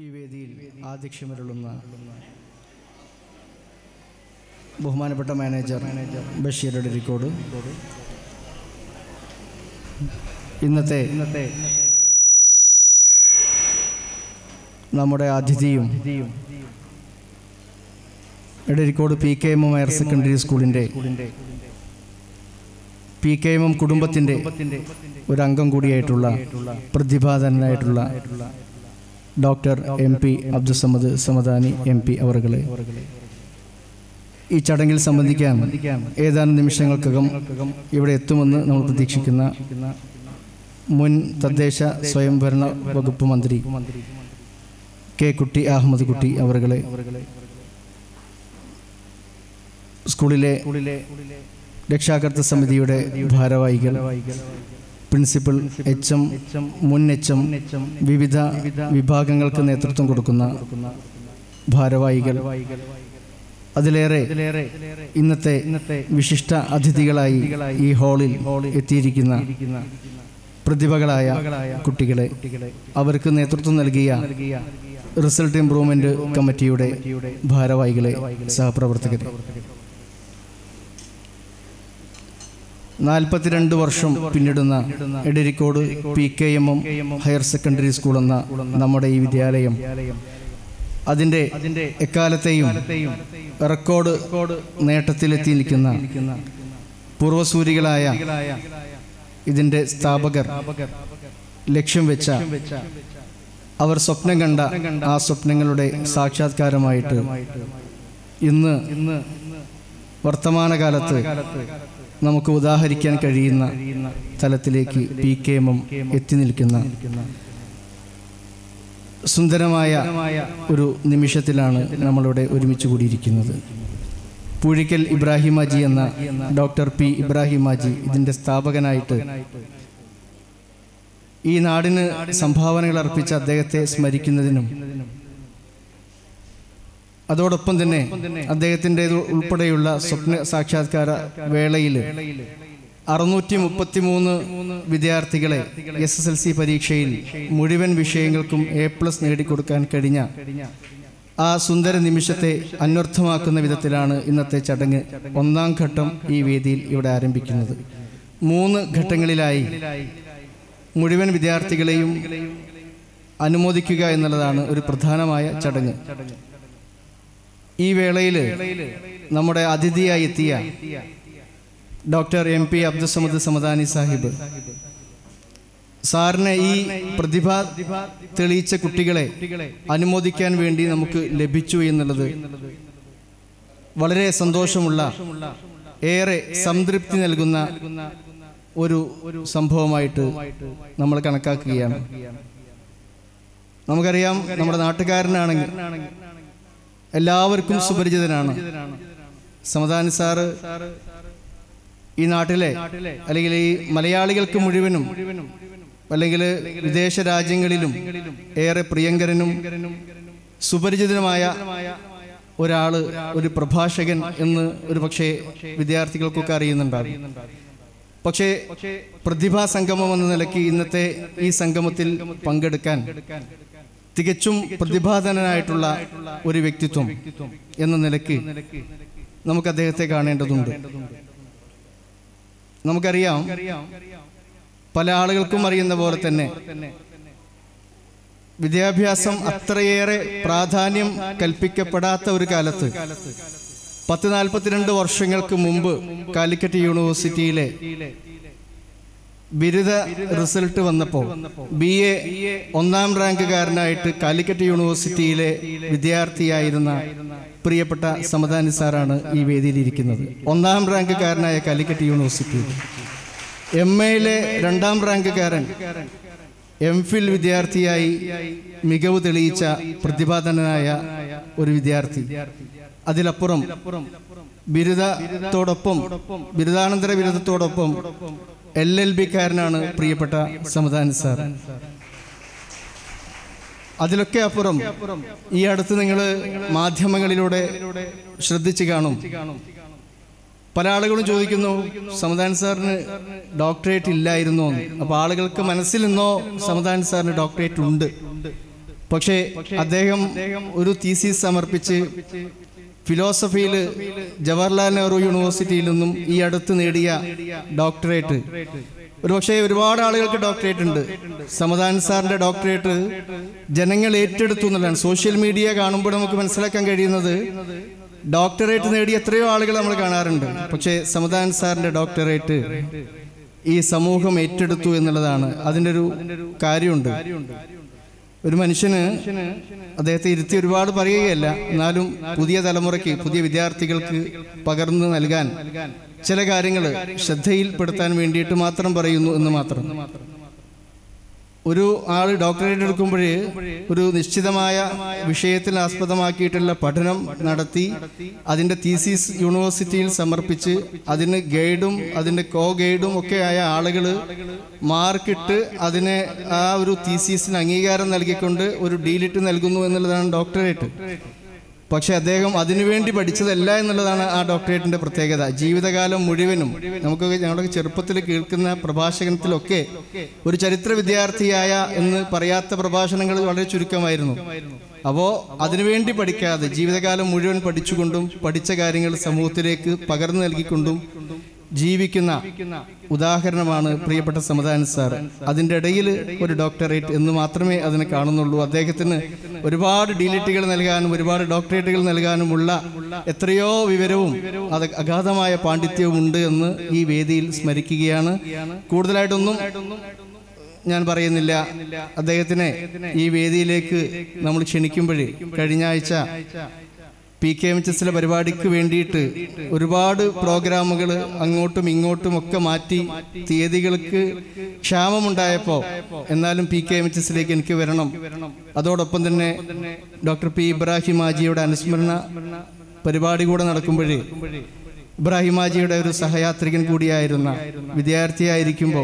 ഈ വേദിയിൽ ആധ്യക്ഷമരുളുന്ന ബഹുമാനപ്പെട്ട മാനേജർ ബഷീറുടെ റിക്കോർഡ് ഇന്നത്തെ ഇന്നത്തെ നമ്മുടെ അതിഥിയും Edarikode P K M M higher secondary സ്കൂളിൻ്റെ പി കെ എം എം കുടുംബത്തിൻ്റെ ഒരു അംഗം കൂടിയായിട്ടുള്ള പ്രതിഭാധനനായിട്ടുള്ള doctor M P Abdussamad Samadani M P അവറുകളെ ഈ ചടങ്ങിൽ സംബന്ധിക്കാൻ ഏതാനും നിമിഷങ്ങൾക്കകം ഇവിടെ എത്തുമെന്ന് നമ്മൾ പ്രതീക്ഷിക്കുന്ന മുൻ തദ്ദേശ സ്വയംഭരണ വകുപ്പ് മന്ത്രി കെ കുട്ടി അഹമ്മദ് കുട്ടി അവറുകളെ സ്കൂളിലെ രക്ഷാകർത്തൃ സമിതിയുടെ ഭാരവാഹികൾ പ്രിൻസിപ്പൽ എച്ച് എം മുൻ എച്ച് എം വിവിധ വിഭാഗങ്ങൾക്ക് നേതൃത്വം കൊടുക്കുന്ന ഭാരവാഹികൾ അതിലേറെ ഇന്നത്തെ വിശിഷ്ട അതിഥികളായി ഈ ഹാളിൽ എത്തിയിരിക്കുന്ന പ്രതിഭകളായ കുട്ടികളെ അവർക്ക് നേതൃത്വം നൽകിയ റിസൾട്ട് ഇംപ്രൂവ്മെന്റ് കമ്മിറ്റിയുടെ ഭാരവാഹികളെ സഹപ്രവർത്തകരെ നാൽപ്പത്തിരണ്ട് വർഷം പിന്നിടുന്ന Edarikode P K M M higher secondary school എന്ന നമ്മുടെ ഈ വിദ്യാലയം അതിൻ്റെ എക്കാലത്തെയും റെക്കോർഡ് നേട്ടത്തിലെത്തി നിൽക്കുന്ന പൂർവസൂരികളായ ഇതിൻ്റെ സ്ഥാപകർ ലക്ഷ്യം വെച്ച അവർ സ്വപ്നം കണ്ട ആ സ്വപ്നങ്ങളുടെ സാക്ഷാത്കാരമായിട്ട് ഇന്ന് വർത്തമാനകാലത്ത് നമുക്ക് ഉദാഹരിക്കാൻ കഴിയുന്ന തലത്തിലേക്ക് പി കെ എം എം എത്തി നിൽക്കുന്ന സുന്ദരമായ ഒരു നിമിഷത്തിലാണ് നമ്മളിവിടെ ഒരുമിച്ച് കൂടിയിരിക്കുന്നത് പൂഴിക്കൽ ഇബ്രാഹിം ഹാജി എന്ന ഡോക്ടർ പി ഇബ്രാഹിം ഹാജി ഇതിൻ്റെ സ്ഥാപകനായിട്ട് ഈ നാടിന് സംഭാവനകൾ അർപ്പിച്ച അദ്ദേഹത്തെ സ്മരിക്കുന്നതിനും അതോടൊപ്പം തന്നെ അദ്ദേഹത്തിൻ്റെ ഉൾപ്പെടെയുള്ള സ്വപ്ന സാക്ഷാത്കാര വേളയിൽ അറുന്നൂറ്റി മുപ്പത്തി മൂന്ന് വിദ്യാർത്ഥികളെ എസ് എസ് എൽ സി പരീക്ഷയിൽ മുഴുവൻ വിഷയങ്ങൾക്കും എ പ്ലസ് നേടിക്കൊടുക്കാൻ കഴിഞ്ഞ ആ സുന്ദര നിമിഷത്തെ അന്വർത്ഥമാക്കുന്ന വിധത്തിലാണ് ഇന്നത്തെ ചടങ്ങ് ഒന്നാം ഘട്ടം ഈ വേദിയിൽ ഇവിടെ ആരംഭിക്കുന്നത് മൂന്ന് ഘട്ടങ്ങളിലായി മുഴുവൻ വിദ്യാർത്ഥികളെയും അനുമോദിക്കുക എന്നുള്ളതാണ് ഒരു പ്രധാനമായ ചടങ്ങ് ഈ വേളയിൽ നമ്മുടെ അതിഥിയായി എത്തിയ doctor M P Abdussamad Samadani Sahib സാറിനെ ഈ പ്രതിഭ തെളിയിച്ച കുട്ടികളെ അനുമോദിക്കാൻ വേണ്ടി നമുക്ക് ലഭിച്ചു എന്നുള്ളത് വളരെ സന്തോഷമുള്ള ഏറെ സംതൃപ്തി നൽകുന്ന ഒരു സംഭവമായിട്ട് നമ്മൾ കണക്കാക്കുകയാണ് നമുക്കറിയാം നമ്മുടെ നാട്ടുകാരനാണെങ്കിൽ എല്ലാവർക്കും സുപരിചിതനാണ് സമദാനി സാറ് ഈ നാട്ടിലെ അല്ലെങ്കിൽ ഈ മലയാളികൾക്ക് മുഴുവനും അല്ലെങ്കിൽ വിദേശ രാജ്യങ്ങളിലും ഏറെ പ്രിയങ്കരനും സുപരിചിതനുമായ ഒരാള് ഒരു പ്രഭാഷകൻ എന്ന് ഒരു പക്ഷേ വിദ്യാർത്ഥികൾക്കൊക്കെ അറിയുന്നുണ്ടാകും പക്ഷേ പ്രതിഭാ സംഗമം എന്ന നിലയ്ക്ക് ഇന്നത്തെ ഈ സംഗമത്തിൽ പങ്കെടുക്കാൻ തികച്ചും പ്രതിഭാധനനായിട്ടുള്ള ഒരു വ്യക്തിത്വം എന്ന നിലയ്ക്ക് നമുക്ക് അദ്ദേഹത്തെ കാണേണ്ടതുണ്ട് നമുക്കറിയാം പല ആളുകൾക്കും അറിയുന്ന പോലെ തന്നെ വിദ്യാഭ്യാസം അത്രയേറെ പ്രാധാന്യം കൽപ്പിക്കപ്പെടാത്ത ഒരു കാലത്ത് പത്ത് നാൽപ്പത്തിരണ്ട് വർഷങ്ങൾക്ക് മുമ്പ് കാലിക്കറ്റ് യൂണിവേഴ്സിറ്റിയിലെ ബിരുദ റിസൾട്ട് വന്നപ്പോൾ ബി എ ഒന്നാം റാങ്കുകാരനായിട്ട് കാലിക്കറ്റ് യൂണിവേഴ്സിറ്റിയിലെ വിദ്യാർത്ഥിയായിരുന്ന പ്രിയപ്പെട്ട സമദാനി സാറാണ് ഈ വേദിയിലിരിക്കുന്നത് ഒന്നാം റാങ്കുകാരനായ കാലിക്കറ്റ് യൂണിവേഴ്സിറ്റിയിൽ എം എയിലെ രണ്ടാം റാങ്കുകാരൻ എം ഫിൽ വിദ്യാർത്ഥിയായി മികവ് തെളിയിച്ച പ്രതിഭാധനനായ ഒരു വിദ്യാർത്ഥി അതിലപ്പുറം ബിരുദത്തോടൊപ്പം ബിരുദാനന്തര ബിരുദത്തോടൊപ്പം എൽ എൽ ബിക്കാരനാണ് പ്രിയപ്പെട്ട സമദാനി സാർ അതിലൊക്കെ അപ്പുറം ഈ അടുത്ത് നിങ്ങൾ മാധ്യമങ്ങളിലൂടെ ശ്രദ്ധിച്ചു കാണും പല ആളുകളും ചോദിക്കുന്നു സമദാൻ സാറിന് ഡോക്ടറേറ്റ് ഇല്ലായിരുന്നോ എന്ന് അപ്പോൾ ആളുകൾക്ക് മനസ്സിൽ നിന്നോ സമദാൻ സാറിന് ഡോക്ടറേറ്റ് ഉണ്ട് പക്ഷേ അദ്ദേഹം ഒരു തീസിസ് സമർപ്പിച്ച് ഫിലോസഫിയിൽ ജവഹർലാൽ നെഹ്റു യൂണിവേഴ്സിറ്റിയിൽ നിന്നും ഈ അടുത്ത് നേടിയ ഡോക്ടറേറ്റ് ഒരുപക്ഷെ ഒരുപാട് ആളുകൾക്ക് ഡോക്ടറേറ്റ് ഉണ്ട് സമദാൻ സാറിന്റെ ഡോക്ടറേറ്റ് ജനങ്ങൾ ഏറ്റെടുത്തു എന്നുള്ളതാണ് സോഷ്യൽ മീഡിയ കാണുമ്പോൾ നമുക്ക് മനസ്സിലാക്കാൻ കഴിയുന്നത് ഡോക്ടറേറ്റ് നേടിയ എത്രയോ ആളുകൾ നമ്മൾ കാണാറുണ്ട് പക്ഷേ സമദാൻ സാറിന്റെ ഡോക്ടറേറ്റ് ഈ സമൂഹം ഏറ്റെടുത്തു എന്നുള്ളതാണ് അതിൻ്റെ ഒരു കാര്യമുണ്ട് ഒരു മനുഷ്യന് അദ്ദേഹത്തെ ഇരുത്തി ഒരുപാട് പറയുകയല്ല എന്നാലും പുതിയ തലമുറയ്ക്ക് പുതിയ വിദ്യാർത്ഥികൾക്ക് പകർന്നു നൽകാൻ ചില കാര്യങ്ങൾ ശ്രദ്ധയിൽപ്പെടുത്താൻ വേണ്ടിയിട്ട് മാത്രം പറയുന്നു എന്ന് മാത്രം ഒരു ആൾ ഡോക്ടറേറ്റ് എടുക്കുമ്പോൾ ഒരു നിശ്ചിതമായ വിഷയത്തിൽ ആസ്പദമാക്കിയിട്ടുള്ള പഠനം നടത്തി അതിൻ്റെ തീസീസ് യൂണിവേഴ്സിറ്റിയിൽ സമർപ്പിച്ച് അതിന് ഗൈഡും അതിൻ്റെ കോ ഗൈഡും ഒക്കെ ആയ ആളുകൾ മാർക്കിട്ട് അതിനെ ആ ഒരു തീസീസിന് അംഗീകാരം നൽകിക്കൊണ്ട് ഒരു ഡീലിറ്റ് നൽകുന്നു എന്നുള്ളതാണ് ഡോക്ടറേറ്റ് പക്ഷെ അദ്ദേഹം അതിനുവേണ്ടി പഠിച്ചതല്ല എന്നുള്ളതാണ് ആ ഡോക്ടറേറ്റിന്റെ പ്രത്യേകത ജീവിതകാലം മുഴുവനും നമുക്ക് ഞങ്ങളുടെ ചെറുപ്പത്തിൽ കേൾക്കുന്ന പ്രഭാഷണത്തിലൊക്കെ ഒരു ചരിത്ര വിദ്യാർത്ഥിയായ എന്ന് പറയാത്ത പ്രഭാഷണങ്ങൾ വളരെ ചുരുക്കമായിരുന്നു അപ്പോൾ അതിനുവേണ്ടി പഠിക്കാതെ ജീവിതകാലം മുഴുവൻ പഠിച്ചുകൊണ്ടും പഠിച്ച കാര്യങ്ങൾ സമൂഹത്തിലേക്ക് പകർന്നു നൽകിക്കൊണ്ടും ജീവിക്കുന്ന ഉദാഹരണമാണ് പ്രിയപ്പെട്ട സമദാന സാർ അതിൻ്റെ ഇടയിൽ ഒരു ഡോക്ടറേറ്റ് എന്ന് മാത്രമേ അതിനെ കാണുന്നുള്ളൂ അദ്ദേഹത്തിന് ഒരുപാട് ഡിലിറ്റുകൾ നൽകാനും ഒരുപാട് ഡോക്ടറേറ്റുകൾ നൽകാനുമുള്ള എത്രയോ വിവരവും അത് അഗാധമായ പാണ്ഡിത്യവും ഉണ്ട് എന്ന് ഈ വേദിയിൽ സ്മരിക്കുകയാണ് കൂടുതലായിട്ടൊന്നും ഞാൻ പറയുന്നില്ല അദ്ദേഹത്തിനെ ഈ വേദിയിലേക്ക് നമ്മൾ ക്ഷണിക്കുമ്പോഴേ കഴിഞ്ഞ ആഴ്ച പി കെ എം എച്ച് എസിലെ പരിപാടിക്ക് വേണ്ടിയിട്ട് ഒരുപാട് പ്രോഗ്രാമുകൾ അങ്ങോട്ടും ഇങ്ങോട്ടും ഒക്കെ മാറ്റി തീയതികൾക്ക് ക്ഷാമമുണ്ടായപ്പോൾ എന്നാലും പി കെ എം എച്ച് എസിലേക്ക് എനിക്ക് വരണം അതോടൊപ്പം തന്നെ ഡോക്ടർ പി ഇബ്രാഹിം ഹാജിയുടെ അനുസ്മരണ പരിപാടി കൂടെ നടക്കുമ്പോഴേ ഇബ്രാഹിം ഹാജിയുടെ ഒരു സഹയാത്രികൻ കൂടിയായിരുന്ന വിദ്യാർത്ഥിയായിരിക്കുമ്പോൾ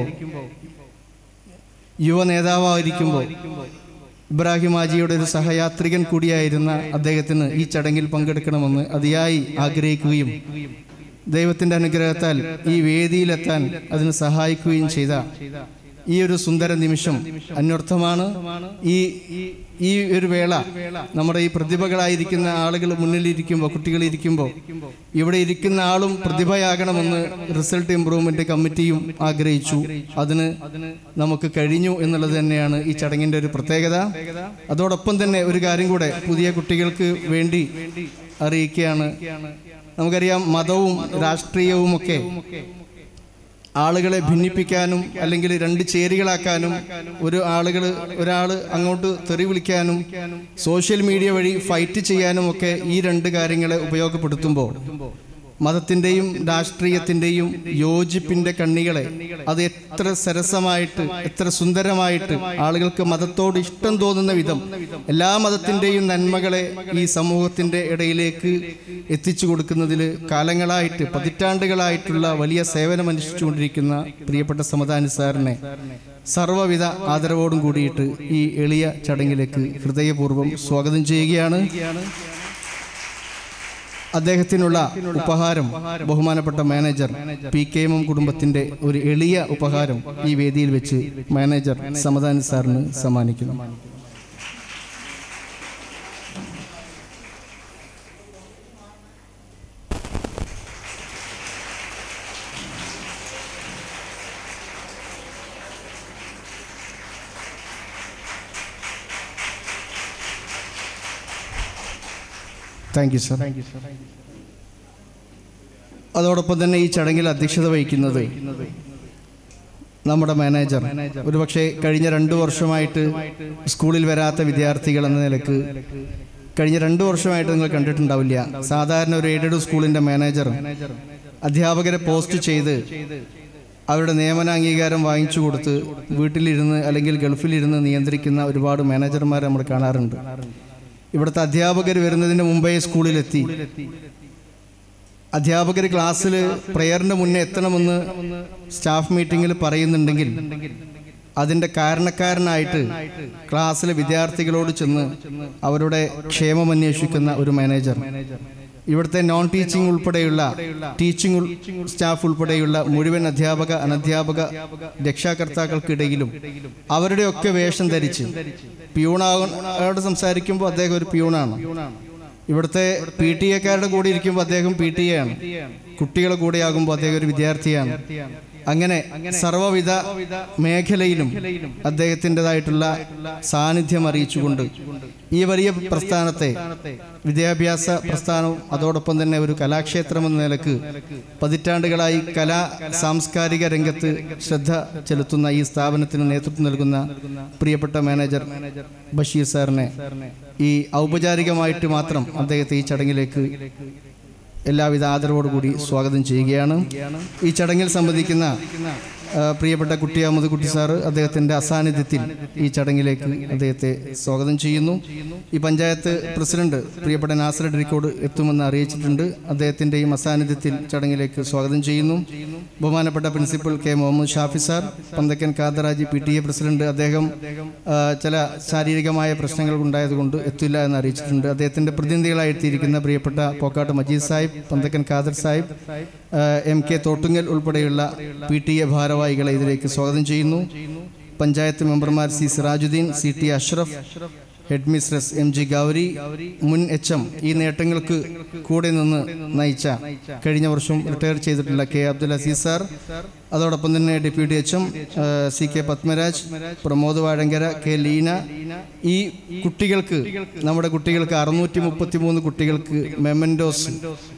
യുവ നേതാവായിരിക്കുമ്പോൾ ഇബ്രാഹിം ഹാജിയുടെ ഒരു സഹയാത്രികൻ കൂടിയായിരുന്ന അദ്ദേഹത്തിന് ഈ ചടങ്ങിൽ പങ്കെടുക്കണമെന്ന് അതിയായി ആഗ്രഹിക്കുകയും ദൈവത്തിന്റെ അനുഗ്രഹത്താൽ ഈ വേദിയിലെത്താൻ അതിന് സഹായിക്കുകയും ചെയ്ത ഈ ഒരു സുന്ദര നിമിഷം അന്വർത്ഥമാണ് ഈ ഈ ഒരു വേള നമ്മുടെ ഈ പ്രതിഭകളായിരിക്കുന്ന ആളുകൾ മുന്നിലിരിക്കുമ്പോൾ കുട്ടികളിരിക്കുമ്പോൾ ഇവിടെ ഇരിക്കുന്ന ആളും പ്രതിഭയാകണമെന്ന് റിസൾട്ട് ഇംപ്രൂവ്മെന്റ് കമ്മിറ്റിയും ആഗ്രഹിച്ചു അതിന് നമുക്ക് കഴിഞ്ഞു എന്നുള്ളത് തന്നെയാണ് ഈ ചടങ്ങിന്റെ ഒരു പ്രത്യേകത അതോടൊപ്പം തന്നെ ഒരു കാര്യം കൂടെ പുതിയ കുട്ടികൾക്ക് വേണ്ടി അറിയിക്കുകയാണ് നമുക്കറിയാം മതവും രാഷ്ട്രീയവും ഒക്കെ ആളുകളെ ഭിന്നിപ്പിക്കാനും അല്ലെങ്കിൽ രണ്ട് ചേരികളാക്കാനും ഒരു ആളുകൾ ഒരാൾ അങ്ങോട്ട് തെറി വിളിക്കാനും സോഷ്യൽ മീഡിയ വഴി ഫൈറ്റ് ചെയ്യാനും ഒക്കെ ഈ രണ്ട് കാര്യങ്ങളെ ഉപയോഗപ്പെടുത്തുമ്പോൾ മതത്തിൻ്റെയും രാഷ്ട്രീയത്തിൻ്റെയും യോജിപ്പിൻ്റെ കണ്ണികളെ അത് എത്ര സരസമായിട്ട് എത്ര സുന്ദരമായിട്ട് ആളുകൾക്ക് മതത്തോട് ഇഷ്ടം തോന്നുന്ന വിധം എല്ലാ മതത്തിൻ്റെയും നന്മകളെ ഈ സമൂഹത്തിൻ്റെ ഇടയിലേക്ക് എത്തിച്ചു കൊടുക്കുന്നതിൽ കാലങ്ങളായിട്ട് പതിറ്റാണ്ടുകളായിട്ടുള്ള വലിയ സേവനം അനുഷ്ഠിച്ചുകൊണ്ടിരിക്കുന്ന പ്രിയപ്പെട്ട സമദാനി സാറിനെ സർവ്വവിധ ആദരവോടും കൂടിയിട്ട് ഈ എളിയ ചടങ്ങിലേക്ക് ഹൃദയപൂർവ്വം സ്വാഗതം ചെയ്യുകയാണ് അദ്ദേഹത്തിനുള്ള ഉപഹാരം ബഹുമാനപ്പെട്ട manager P K M M കുടുംബത്തിന്റെ ഒരു എളിയ ഉപഹാരം ഈ വേദിയിൽ വെച്ച് മാനേജർ സമദാനി സാറിന് സമ്മാനിക്കുന്നു താങ്ക് യു സർ അതോടൊപ്പം തന്നെ ഈ ചടങ്ങിൽ അധ്യക്ഷത വഹിക്കുന്നത് നമ്മുടെ മാനേജർ ഒരുപക്ഷെ കഴിഞ്ഞ രണ്ടു വർഷമായിട്ട് സ്കൂളിൽ വരാത്ത വിദ്യാർത്ഥികൾ എന്ന നിലക്ക് കഴിഞ്ഞ രണ്ടു വർഷമായിട്ട് നിങ്ങൾ കണ്ടിട്ടുണ്ടാവില്ല സാധാരണ ഒരു എയ്ഡഡ് സ്കൂളിന്റെ മാനേജർ അധ്യാപകരെ പോസ്റ്റ് ചെയ്ത് അവരുടെ നിയമന അംഗീകാരം വാങ്ങിച്ചു കൊടുത്ത് വീട്ടിലിരുന്ന് അല്ലെങ്കിൽ ഗൾഫിലിരുന്ന് നിയന്ത്രിക്കുന്ന ഒരുപാട് മാനേജർമാരെ നമ്മൾ കാണാറുണ്ട് ഇവിടുത്തെ അധ്യാപകർ വരുന്നതിന് മുമ്പേ സ്കൂളിലെത്തി അധ്യാപകർ ക്ലാസ്സിൽ പ്രയറിന്റെ മുന്നേ എത്തണമെന്ന് സ്റ്റാഫ് മീറ്റിംഗിൽ പറയുന്നുണ്ടെങ്കിൽ അതിന്റെ കാരണക്കാരനായിട്ട് ക്ലാസ്സിലെ വിദ്യാർത്ഥികളോട് ചെന്ന് അവരുടെ ക്ഷേമം അന്വേഷിക്കുന്ന ഒരു മാനേജർ ഇവിടുത്തെ നോൺ ടീച്ചിങ് ഉൾപ്പെടെയുള്ള ടീച്ചിങ് ഉൾ- സ്റ്റാഫ് ഉൾപ്പെടെയുള്ള മുഴുവൻ അധ്യാപക അനധ്യാപക രക്ഷാകർത്താക്കൾക്കിടയിലും അവരുടെയൊക്കെ വേഷം ധരിച്ച് പിയൂണായോട് സംസാരിക്കുമ്പോൾ അദ്ദേഹം ഒരു പിയൂണാണ് ഇവിടുത്തെ പി ടി എക്കാരുടെ കൂടെ ഇരിക്കുമ്പോൾ അദ്ദേഹം പി ടി എ ആണ് കുട്ടികളുടെ കൂടെ ആകുമ്പോൾ അദ്ദേഹം ഒരു വിദ്യാർത്ഥിയാണ് അങ്ങനെ സർവ്വവിധ മേഖലയിലും അദ്ദേഹത്തിൻ്റെതായിട്ടുള്ള സാന്നിധ്യം അറിയിച്ചുകൊണ്ട് ഈ വലിയ പ്രസ്ഥാനത്തെ വിദ്യാഭ്യാസ പ്രസ്ഥാനവും അതോടൊപ്പം തന്നെ ഒരു കലാക്ഷേത്രം എന്ന നിലക്ക് പതിറ്റാണ്ടുകളായി കലാ സാംസ്കാരിക രംഗത്ത് ശ്രദ്ധ ചെലുത്തുന്ന ഈ സ്ഥാപനത്തിന് നേതൃത്വം നൽകുന്ന പ്രിയപ്പെട്ട മാനേജർ ബഷീർ സാറിനെ ഈ ഔപചാരികമായിട്ട് മാത്രം അദ്ദേഹത്തെ ഈ ചടങ്ങിലേക്ക് എല്ലാവിധ ആദരവോടുകൂടി സ്വാഗതം ചെയ്യുകയാണ് ഈ ചടങ്ങിൽ സംബന്ധിക്കുന്ന ആ, പ്രിയപ്പെട്ട കുട്ടി അഹമ്മദ് കുട്ടി സാറ് അദ്ദേഹത്തിൻ്റെ അസാന്നിധ്യത്തിൽ ഈ ചടങ്ങിലേക്ക് അദ്ദേഹത്തെ സ്വാഗതം ചെയ്യുന്നു ഈ പഞ്ചായത്ത് പ്രസിഡന്റ് പ്രിയപ്പെട്ട നാസർ ഡെറിക്കോട് എത്തുമെന്ന് അറിയിച്ചിട്ടുണ്ട് അദ്ദേഹത്തിൻ്റെയും അസാന്നിധ്യത്തിൽ ചടങ്ങിലേക്ക് സ്വാഗതം ചെയ്യുന്നു ബഹുമാനപ്പെട്ട principal K Muhammad Shafi sir Panthakkan Kaderhaji P T A president അദ്ദേഹം ആ, ചില ശാരീരികമായ പ്രശ്നങ്ങൾ ഉണ്ടായതുകൊണ്ട് എത്തില്ല എന്ന് അറിയിച്ചിട്ടുണ്ട് അദ്ദേഹത്തിൻ്റെ പ്രതിനിധികളായി എത്തിയിരിക്കുന്ന പ്രിയപ്പെട്ട പോക്കാട്ട് മജീദ് സാഹിബ് പന്തക്കൻ ഖാദർ സാഹിബ് ആ, എം കെ തോട്ടുങ്ങൽ ഉൾപ്പെടെയുള്ള പി ടി എ ഭാരവാഹികളെ ഇതിലേക്ക് സ്വാഗതം ചെയ്യുന്നു പഞ്ചായത്ത് മെമ്പർമാർ C Sirajuddeen C T Ashraf head mistress M G Gauri മുൻ എച്ച് എം ഈ നേട്ടങ്ങൾക്ക് കൂടെ നിന്ന് നയിച്ച കഴിഞ്ഞ വർഷം റിട്ടയർ ചെയ്തിട്ടുള്ള കെ അബ്ദുൽ അസീസ് സാർ അതോടൊപ്പം തന്നെ deputy H M C K Padmaraj Pramod Vazhankara K Leena ഈ കുട്ടികൾക്ക് നമ്മുടെ കുട്ടികൾക്ക് അറുന്നൂറ്റി മുപ്പത്തി മൂന്ന് കുട്ടികൾക്ക് മെമൻഡോസ്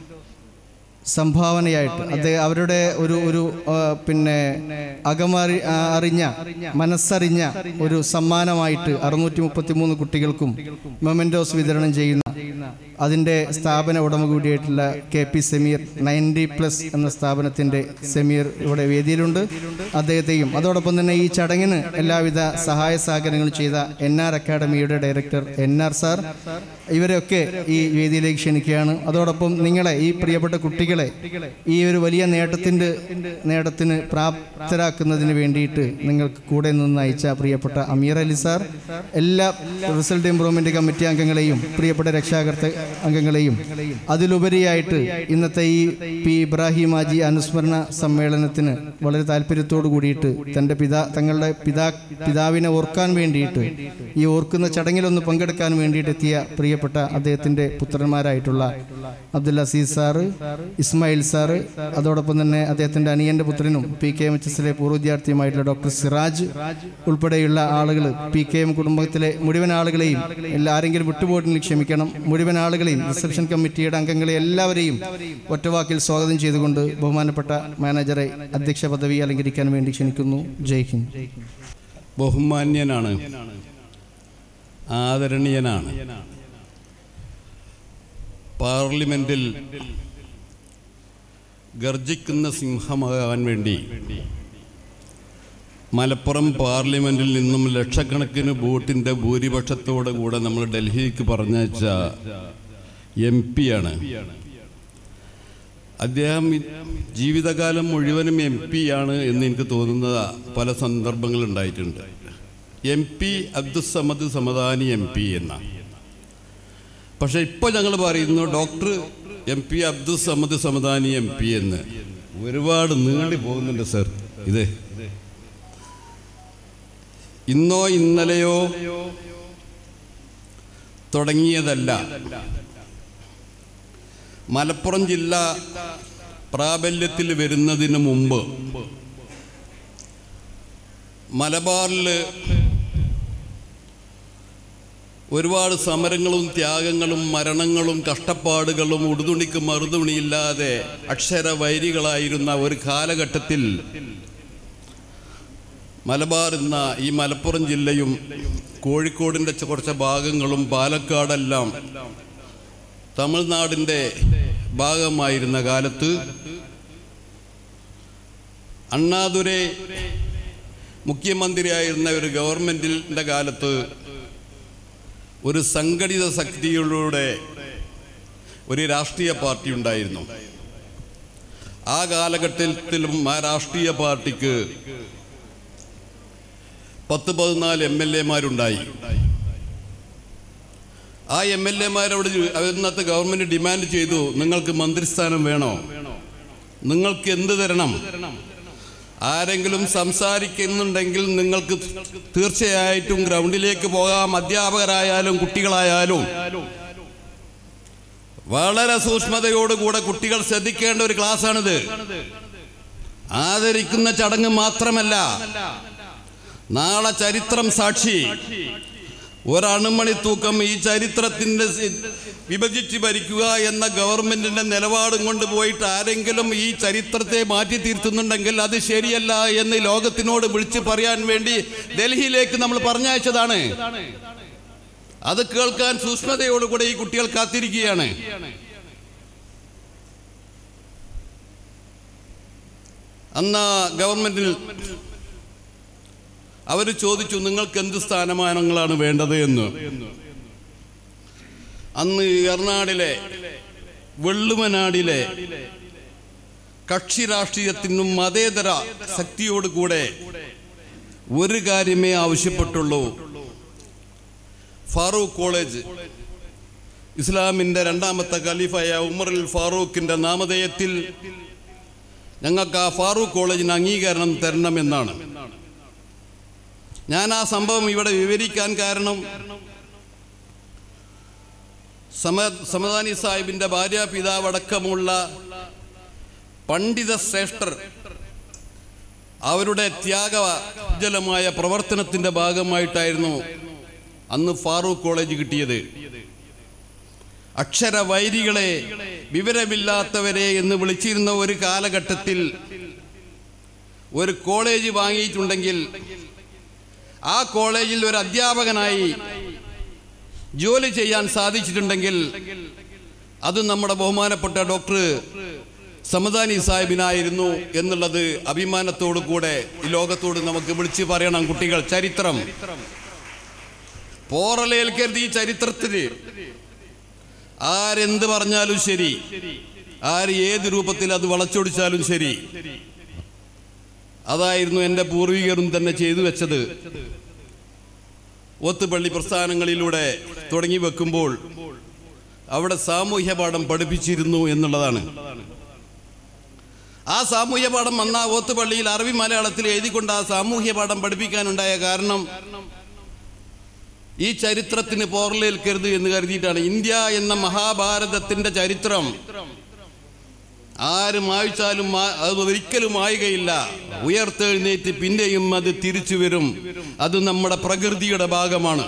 സംഭാവനയായിട്ട് അദ്ദേഹം അവരുടെ ഒരു ഒരു ആ, പിന്നെ അകമറി ആ, അറിഞ്ഞ മനസ്സറിഞ്ഞ ഒരു സമ്മാനമായിട്ട് അറുന്നൂറ്റി മുപ്പത്തി മൂന്ന് കുട്ടികൾക്കും മൊമെൻറ്റോസ് വിതരണം ചെയ്യുന്ന അതിൻ്റെ സ്ഥാപന ഉടമ കൂടിയായിട്ടുള്ള K P Sameer ninety plus എന്ന സ്ഥാപനത്തിൻ്റെ സമീർ ഇവിടെ വേദിയിലുണ്ട് അദ്ദേഹത്തെയും അതോടൊപ്പം തന്നെ ഈ ചടങ്ങിന് എല്ലാവിധ സഹായ സഹകരണങ്ങളും ചെയ്ത എൻ ആർ അക്കാഡമിയുടെ ഡയറക്ടർ എൻ ആർ സാർ ഇവരെയൊക്കെ ഈ വേദിയിലേക്ക് ക്ഷണിക്കുകയാണ് അതോടൊപ്പം നിങ്ങളെ ഈ പ്രിയപ്പെട്ട കുട്ടികളെ ഈ ഒരു വലിയ നേട്ടത്തിൻ്റെ നേട്ടത്തിന് പ്രാപ്തരാക്കുന്നതിന് വേണ്ടിയിട്ട് നിങ്ങൾക്ക് കൂടെ നിന്ന് നയിച്ച പ്രിയപ്പെട്ട അമീർ അലി സാർ എല്ലാ റിസൾട്ട് ഇംപ്രൂവ്മെന്റ് കമ്മിറ്റി അംഗങ്ങളെയും പ്രിയപ്പെട്ട രക്ഷാകർത്ത അംഗങ്ങളെയും അതിലുപരിയായിട്ട് ഇന്നത്തെ ഈ പി ഇബ്രാഹിം ആജി അനുസ്മരണ സമ്മേളനത്തിന് വളരെ താല്പര്യത്തോടു കൂടിയിട്ട് തൻ്റെ പിതാ തങ്ങളുടെ പിതാ പിതാവിനെ ഓർക്കാൻ വേണ്ടിയിട്ട് ഈ ഓർക്കുന്ന ചടങ്ങിലൊന്ന് പങ്കെടുക്കാൻ വേണ്ടിയിട്ട് എത്തിയ പ്രിയപ്പെട്ട അദ്ദേഹത്തിൻ്റെ പുത്രന്മാരായിട്ടുള്ള അബ്ദുൽ അസീസ് സാറ് ഇസ്മായിൽ സാറ് അതോടൊപ്പം തന്നെ അദ്ദേഹത്തിൻ്റെ അനിയൻ്റെ പുത്രനും പി കെ എം എച്ച് എസിലെ പൂർവ്വ വിദ്യാർത്ഥിയുമായിട്ടുള്ള ഡോക്ടർ സിറാജ് ഉൾപ്പെടെയുള്ള ആളുകൾ പി കെ എം കുടുംബത്തിലെ മുഴുവൻ ആളുകളെയും എല്ലാ ആരെങ്കിലും വിട്ടുപോയിട്ടില്ലെങ്കിൽ ക്ഷമിക്കണം മുഴുവൻ ആളുകളെയും റിസപ്ഷൻ കമ്മിറ്റിയുടെ അംഗങ്ങളെ എല്ലാവരെയും ഒറ്റവാക്കിൽ സ്വാഗതം ചെയ്തുകൊണ്ട് ബഹുമാനപ്പെട്ട മാനേജറെ അധ്യക്ഷ പദവി അലങ്കരിക്കാൻ വേണ്ടി ക്ഷണിക്കുന്നു ജയ് ഹിന്ദ് ബഹുമാന്യനാണ് ആദരണീയനാണ് പാർലമെന്റിൽ ഗർജിക്കുന്ന സിംഹമാകാൻ വേണ്ടി മലപ്പുറം പാർലമെന്റിൽ നിന്നും ലക്ഷക്കണക്കിന് വോട്ടിന്റെ ഭൂരിപക്ഷത്തോടെ കൂടെ നമ്മൾ ഡൽഹിക്ക് പറഞ്ഞയച്ച എം പിയാണ് അദ്ദേഹം ഇ- ജീവിതകാലം മുഴുവനും എം പി ആണ് എന്ന് എനിക്ക് തോന്നുന്ന പല സന്ദർഭങ്ങളുണ്ടായിട്ടുണ്ട് M P Abdussamad Samadani M P എന്ന പക്ഷെ ഇപ്പോൾ ഞങ്ങൾ പറയുന്നു doctor M P Abdussamad Samadani M P എന്ന് ഒരുപാട് നീണ്ടി പോകുന്നുണ്ട് സർ ഇത് ഇന്നോ ഇന്നലെയോ തുടങ്ങിയതല്ല മലപ്പുറം ജില്ല പ്രാബല്യത്തിൽ വരുന്നതിന് മുമ്പ് മലബാറിൽ ഒരുപാട് സമരങ്ങളും ത്യാഗങ്ങളും മരണങ്ങളും കഷ്ടപ്പാടുകളും ഉടുതുണിക്ക് മറുതുണിയില്ലാതെ അക്ഷരവൈരികളായിരുന്ന ഒരു കാലഘട്ടത്തിൽ മലബാർ എന്ന ഈ മലപ്പുറം ജില്ലയും കോഴിക്കോടിൻ്റെ കുറച്ച് ഭാഗങ്ങളും പാലക്കാടെല്ലാം തമിഴ്നാടിൻ്റെ ഭാഗമായിരുന്ന കാലത്ത് അണ്ണാദുരെ മുഖ്യമന്ത്രിയായിരുന്ന ഒരു ഗവൺമെൻറ്റിൻ്റെ കാലത്ത് ഒരു സംഘടിത ശക്തിയിലൂടെ ഒരു രാഷ്ട്രീയ പാർട്ടി ഉണ്ടായിരുന്നു ആ കാലഘട്ടത്തിലും ആ രാഷ്ട്രീയ പാർട്ടിക്ക് പത്ത് പതിനാല് എം എൽ എമാരുണ്ടായി ആ എം എൽ എമാരോട് ഇന്നത്തെ ഗവൺമെന്റ് ഡിമാൻഡ് ചെയ്തു നിങ്ങൾക്ക് മന്ത്രിസ്ഥാനം വേണോ നിങ്ങൾക്ക് എന്ത് തരണം ആരെങ്കിലും സംസാരിക്കുന്നുണ്ടെങ്കിൽ നിങ്ങൾക്ക് തീർച്ചയായിട്ടും ഗ്രൗണ്ടിലേക്ക് പോകാം അധ്യാപകരായാലും കുട്ടികളായാലും വളരെ സൂക്ഷ്മതയോടുകൂടെ കുട്ടികൾ ശ്രദ്ധിക്കേണ്ട ഒരു ക്ലാസ്സാണിത് ആദരിക്കുന്ന ചടങ്ങ് മാത്രമല്ല നാളെ ചരിത്രം സാക്ഷി ഒരണുമണി തൂക്കം ഈ ചരിത്രത്തിന്റെ സി- വിഭജിച്ച് ഭരിക്കുക എന്ന ഗവൺമെന്റിന്റെ നിലപാടും കൊണ്ട് പോയിട്ട് ആരെങ്കിലും ഈ ചരിത്രത്തെ മാറ്റി തീർത്തുന്നുണ്ടെങ്കിൽ അത് ശരിയല്ല എന്ന് ലോകത്തിനോട് വിളിച്ചു പറയാൻ വേണ്ടി ഡൽഹിയിലേക്ക് നമ്മൾ പറഞ്ഞയച്ചതാണ് അത് കേൾക്കാൻ സൂക്ഷ്മതയോടുകൂടെ ഈ കുട്ടികൾ കാത്തിരിക്കുകയാണ് അന്ന് ഗവൺമെന്റിൽ അവർ ചോദിച്ചു നിങ്ങൾക്ക് എന്ത് സ്ഥാനമാനങ്ങളാണ് വേണ്ടത് എന്ന് അന്ന് എറണാടിലെ വെള്ളുമനാടിലെ കക്ഷി രാഷ്ട്രീയത്തിനും മതേതര ശക്തിയോടുകൂടെ ഒരു കാര്യമേ ആവശ്യപ്പെട്ടുള്ളൂ ഫാറൂഖ് കോളേജ് ഇസ്ലാമിന്റെ രണ്ടാമത്തെ ഖലീഫായ ഉമറുൽ ഫാറൂഖിന്റെ നാമധേയത്തിൽ ഞങ്ങൾക്ക് ആ ഫാറൂഖ് കോളേജിന് അംഗീകാരം തരണമെന്നാണ് ഞാൻ ആ സംഭവം ഇവിടെ വിവരിക്കാൻ കാരണം സമ സമദാനി സാഹിബിന്റെ ഭാര്യ പിതാവ് അടക്കമുള്ള പണ്ഡിത ശ്രേഷ്ഠർ അവരുടെ ത്യാഗജലമായ പ്രവർത്തനത്തിന്റെ ഭാഗമായിട്ടായിരുന്നു അന്ന് ഫാറൂഖ് കോളേജ് കിട്ടിയത് അക്ഷരവൈരികളെ വിവരമില്ലാത്തവരെ എന്ന് വിളിച്ചിരുന്ന ഒരു കാലഘട്ടത്തിൽ ഒരു കോളേജ് വാങ്ങിയിട്ടുണ്ടെങ്കിൽ ആ കോളേജിൽ ഒരു അധ്യാപകനായി ജോലി ചെയ്യാൻ സാധിച്ചിട്ടുണ്ടെങ്കിൽ അത് നമ്മുടെ ബഹുമാനപ്പെട്ട ഡോക്ടർ സമദാനി സാഹിബിനായിരുന്നു എന്നുള്ളത് അഭിമാനത്തോടു കൂടെ ഈ ലോകത്തോട് നമുക്ക് വിളിച്ചു പറയണം കുട്ടികൾ ചരിത്രം പോറലേൽക്കരുത് ഈ ചരിത്രത്തിന് ആരെന്ത് പറഞ്ഞാലും ശരി ആര് ഏത് രൂപത്തിൽ അത് വളച്ചൊടിച്ചാലും ശരി അതായിരുന്നു എൻ്റെ പൂർവികരും തന്നെ ചെയ്തു വെച്ചത് ഒത്തുപള്ളി പ്രസ്ഥാനങ്ങളിലൂടെ തുടങ്ങി വെക്കുമ്പോൾ അവിടെ സാമൂഹ്യ പാഠം പഠിപ്പിച്ചിരുന്നു എന്നുള്ളതാണ് ആ സാമൂഹ്യ പാഠം വന്ന ഓത്തുപള്ളിയിൽ അറബി മലയാളത്തിൽ എഴുതിക്കൊണ്ട് ആ സാമൂഹ്യ പാഠം പഠിപ്പിക്കാനുണ്ടായ കാരണം ഈ ചരിത്രത്തിന് പോറലേൽക്കരുത് എന്ന് കരുതിയിട്ടാണ് ഇന്ത്യ എന്ന മഹാഭാരതത്തിന്റെ ചരിത്രം ആര് മായ്ച്ചാലും മാ- അത് ഒരിക്കലും മായുകയില്ല ഉയർത്തെഴുന്നേറ്റ് പിന്നെയും അത് തിരിച്ചു വരും അത് നമ്മുടെ പ്രകൃതിയുടെ ഭാഗമാണ്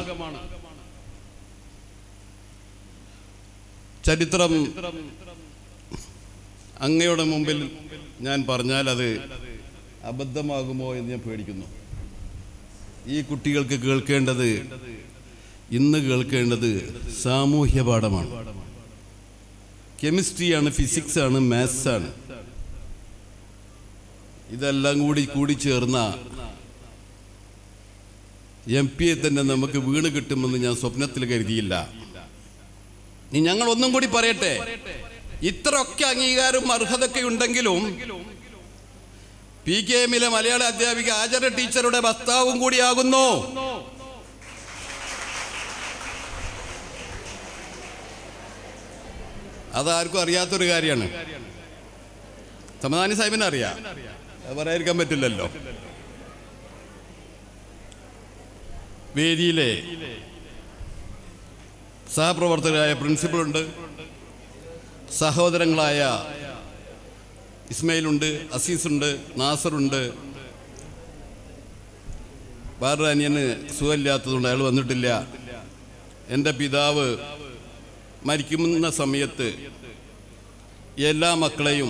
ചരിത്രം അങ്ങയുടെ മുമ്പിൽ ഞാൻ പറഞ്ഞാൽ അത് അബദ്ധമാകുമോ എന്ന് ഞാൻ പേടിക്കുന്നു ഈ കുട്ടികൾക്ക് കേൾക്കേണ്ടത് ഇന്ന് കേൾക്കേണ്ടത് സാമൂഹ്യ പാഠമാണ് കെമിസ്ട്രിയാണ് ഫിസിക്സ് ആണ് മാത്സ് ആണ് ഇതെല്ലാം കൂടി കൂടി ചേർന്ന എം പിയെ തന്നെ നമുക്ക് വീണ് കിട്ടുമെന്ന് ഞാൻ സ്വപ്നത്തിൽ കരുതിയില്ല ഇനി ഞങ്ങൾ ഒന്നും കൂടി പറയട്ടെ ഇത്രയൊക്കെ അംഗീകാരം അർഹതയൊക്കെ ഉണ്ടെങ്കിലും പി കെ എമ്മിലെ മലയാള അധ്യാപിക ആചാര്യ ടീച്ചറുടെ ഭർത്താവും കൂടിയാകുന്നു അതാർക്കും അറിയാത്തൊരു കാര്യമാണ് സമദാനി സാഹിബിനെ അറിയാം അത് പറയാതിരിക്കാൻ പറ്റില്ലല്ലോ വേദിയിലെ സഹപ്രവർത്തകരായ പ്രിൻസിപ്പളുണ്ട് സഹോദരങ്ങളായ ഇസ്മയിലുണ്ട് അസീസുണ്ട് നാസറുണ്ട് വേറൊരു അനിയന് സുഖമില്ലാത്തതുകൊണ്ട് അയാൾ വന്നിട്ടില്ല എൻ്റെ പിതാവ് മരിക്കുന്ന സമയത്ത് എല്ലാ മക്കളെയും